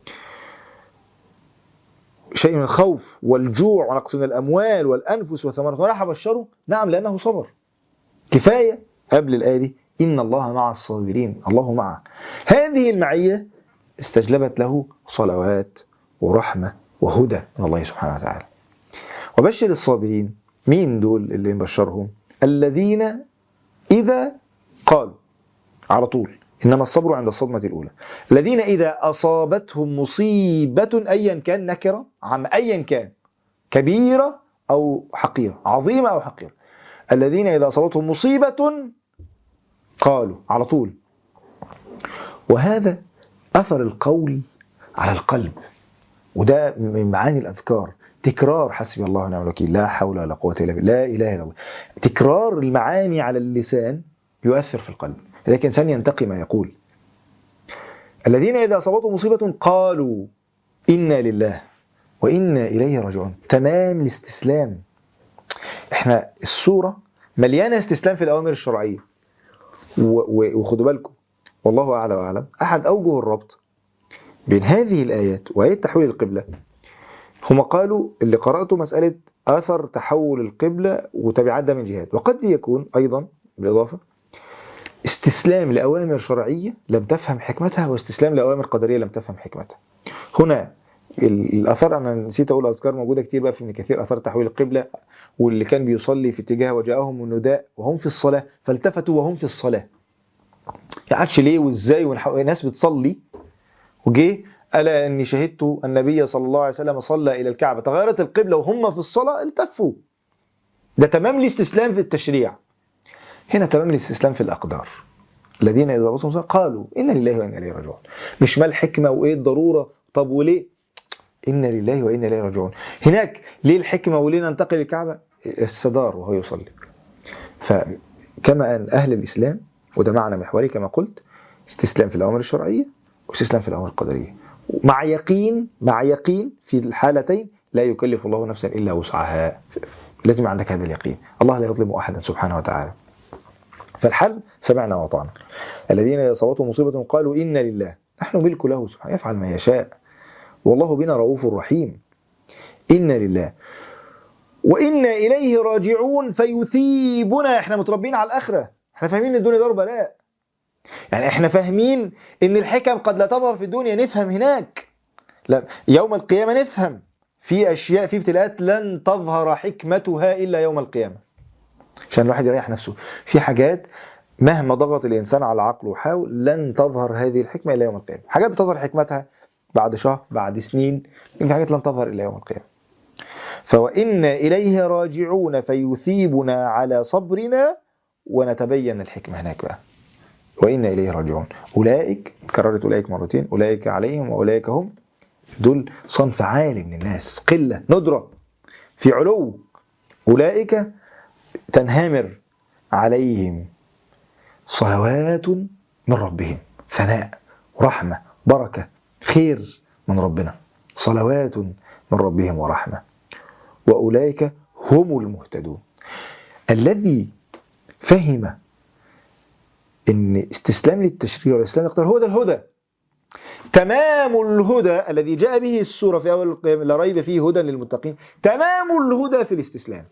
شيء من الخوف والجوع ونقص من الأموال والأنفس والثمرات وراح أبشره نعم لأنه صبر كفاية قبل الآية دي إن الله مع الصابرين الله معه هذه المعية استجلبت له صلوات ورحمة وهدى من الله سبحانه وتعالى وبشر الصابرين مين دول اللي نبشرهم الذين إذا قالوا على طول إنما الصبر عند الصدمة الأولى الذين إذا أصابتهم مصيبة أيا كان نكرة عم أيا كان كبيرة أو حقيرة عظيمة أو حقيرة الذين إذا أصابتهم مصيبة قالوا على طول وهذا أثر القول على القلب وده من معاني الأذكار تكرار حسبي الله ونعم الوكيل لا حول ولا قوة إلا بالله لا إله إلا الله تكرار المعاني على اللسان يؤثر في القلب لذلك الإنسان ينتقي ما يقول الذين إذا أصابتهم مصيبة قالوا إنا لله وإنا إليه راجعون تمام الاستسلام احنا السورة مليانة استسلام في الأوامر الشرعية و- و- وخدوا بالكم والله أعلى وأعلم أحد أوجه الربط بين هذه الآيات وآية تحويل القبلة هم قالوا اللي قرأته مسألة أثر تحول القبلة وتبعات ده من جهاد وقد يكون أيضا بالإضافة استسلام لأوامر شرعية لم تفهم حكمتها واستسلام لأوامر قدرية لم تفهم حكمتها هنا ال- الأثر أنا نسيت أقول أذكار موجودة كتير بقى في ابن كثير أثر تحويل القبلة واللي كان بيصلي في اتجاه وجاءهم النداء وهم في الصلاة فالتفتوا وهم في الصلاة يعرفش ليه وازاي ونح- ناس بتصلي وجه ألا أني شهدت النبي صلى الله عليه وسلم صلى إلى الكعبة تغيرت القبلة وهم في الصلاة التفوا ده تمام الاستسلام في التشريع هنا تمام الاستسلام في الأقدار الذين إذا بصوا صلاة قالوا إنا لله وإنا إليه راجعون مش ما الحكمة وإيه الضرورة طب وليه إنا لله وإنا إليه راجعون هناك ليه الحكمة وليه ننتقل للكعبة الصدار وهو يصلي فكما أن أهل الإسلام وده معنى محوري كما قلت استسلام في الأوامر الشرعية واستسلام في الأوامر القدرية مع يقين مع يقين في الحالتين لا يكلف الله نفسا إلا وسعها لازم عندك هذا اليقين الله لا يظلم أحدا سبحانه وتعالى فالحل سمعنا وأطعنا الذين إذا أصابتهم مصيبة قالوا إنا لله نحن ملك له سبحانه يفعل ما يشاء والله بنا رؤوف رحيم إنا لله وإنا إليه راجعون فيثيبنا إحنا متربين على الآخرة احنا فاهمين ان الدنيا دار بلاء يعني احنا فاهمين ان الحكم قد لا تظهر في الدنيا نفهم هناك لا يوم القيامة نفهم في اشياء في ابتلاءات لن تظهر حكمتها الا يوم القيامة عشان الواحد يريح نفسه في حاجات مهما ضغط الانسان على عقله وحاول لن تظهر هذه الحكمة الا يوم القيامة حاجات بتظهر حكمتها بعد شهر بعد سنين لكن في حاجات لن تظهر الا يوم القيامة فوإنا إليه راجعون فيثيبنا على صبرنا ونتبين الحكمة هناك بقى وإنا إليه راجعون أولئك تكررت أولئك مرتين أولئك عليهم وأولئك هم دول صنف عالي من الناس قلة ندرة في علو أولئك تنهمر عليهم صلوات من ربهم ثناء ورحمة بركة خير من ربنا صلوات من ربهم ورحمة وأولئك هم المهتدون الذي فهم ان استسلام للتشريع والاسلام الاقتدار هو ده الهدى تمام الهدى الذي جاء به السورة في أول القيامة لا ريب فيه هدى للمتقين تمام الهدى في الاستسلام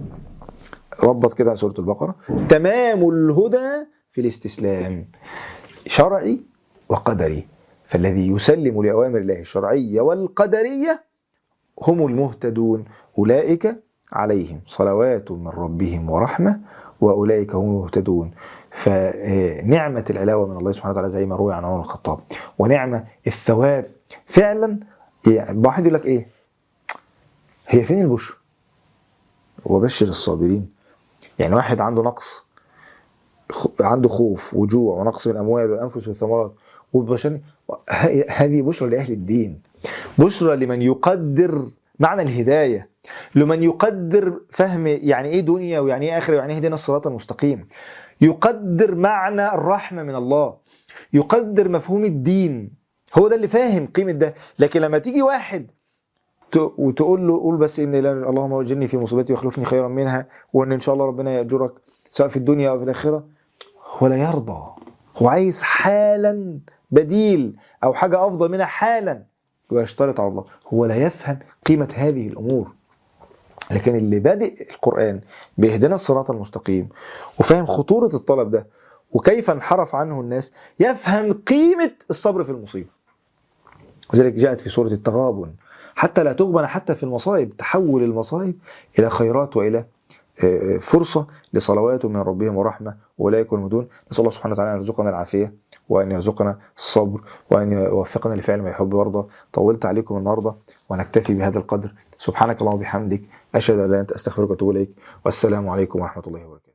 ربط كده سورة البقرة تمام الهدى في الاستسلام شرعي وقدري فالذي يسلم لأوامر الله الشرعية والقدرية هم المهتدون أولئك عليهم صلوات من ربهم ورحمة وأولئك هم المهتدون فنعمة العلاوة من الله سبحانه وتعالى زي ما روي عن عمر الخطاب ونعمة الثواب فعلا يعني واحد يقول لك ايه هي فين البشر وبشر الصابرين يعني واحد عنده نقص عنده خوف وجوع ونقص من الأموال والأنفس والثمرات والبشر هذه بشرى لأهل الدين بشرى لمن يقدر معنى الهداية لمن يقدر فهم يعني ايه دنيا ويعني ايه اخره ويعني ايه هدينا الصراط المستقيم يقدر معنى الرحمة من الله يقدر مفهوم الدين هو ده اللي فاهم قيمة ده لكن لما تيجي واحد وتقول له قول بس ان اللهم اجرني في مصيبتي واخلفني خيرا منها وان ان شاء الله ربنا يأجرك سواء في الدنيا او في الاخره هو لا يرضى هو عايز حالا بديل او حاجه افضل منها حالا ويشترط على الله هو لا يفهم قيمه هذه الامور لكن اللي بادئ القرآن بيهدنا الصراط المستقيم وفاهم خطورة الطلب ده وكيف انحرف عنه الناس يفهم قيمة الصبر في المصيبة وذلك جاءت في سورة التغابن حتى لا تغبن حتى في المصائب تحول المصائب إلى خيرات وإلى فرصة لصلوات من ربهم ورحمة وأولئك المدون نسأل الله سبحانه وتعالى أن يرزقنا العافية وأن يرزقنا الصبر وأن يوفقنا لفعل ما يحب ويرضى طولت عليكم النهاردة ونكتفي بهذا القدر سبحانك اللهم وبحمدك أشهد أن لا إله إلا أنت أستغفرك وأتوب إليك والسلام عليكم ورحمة الله وبركاته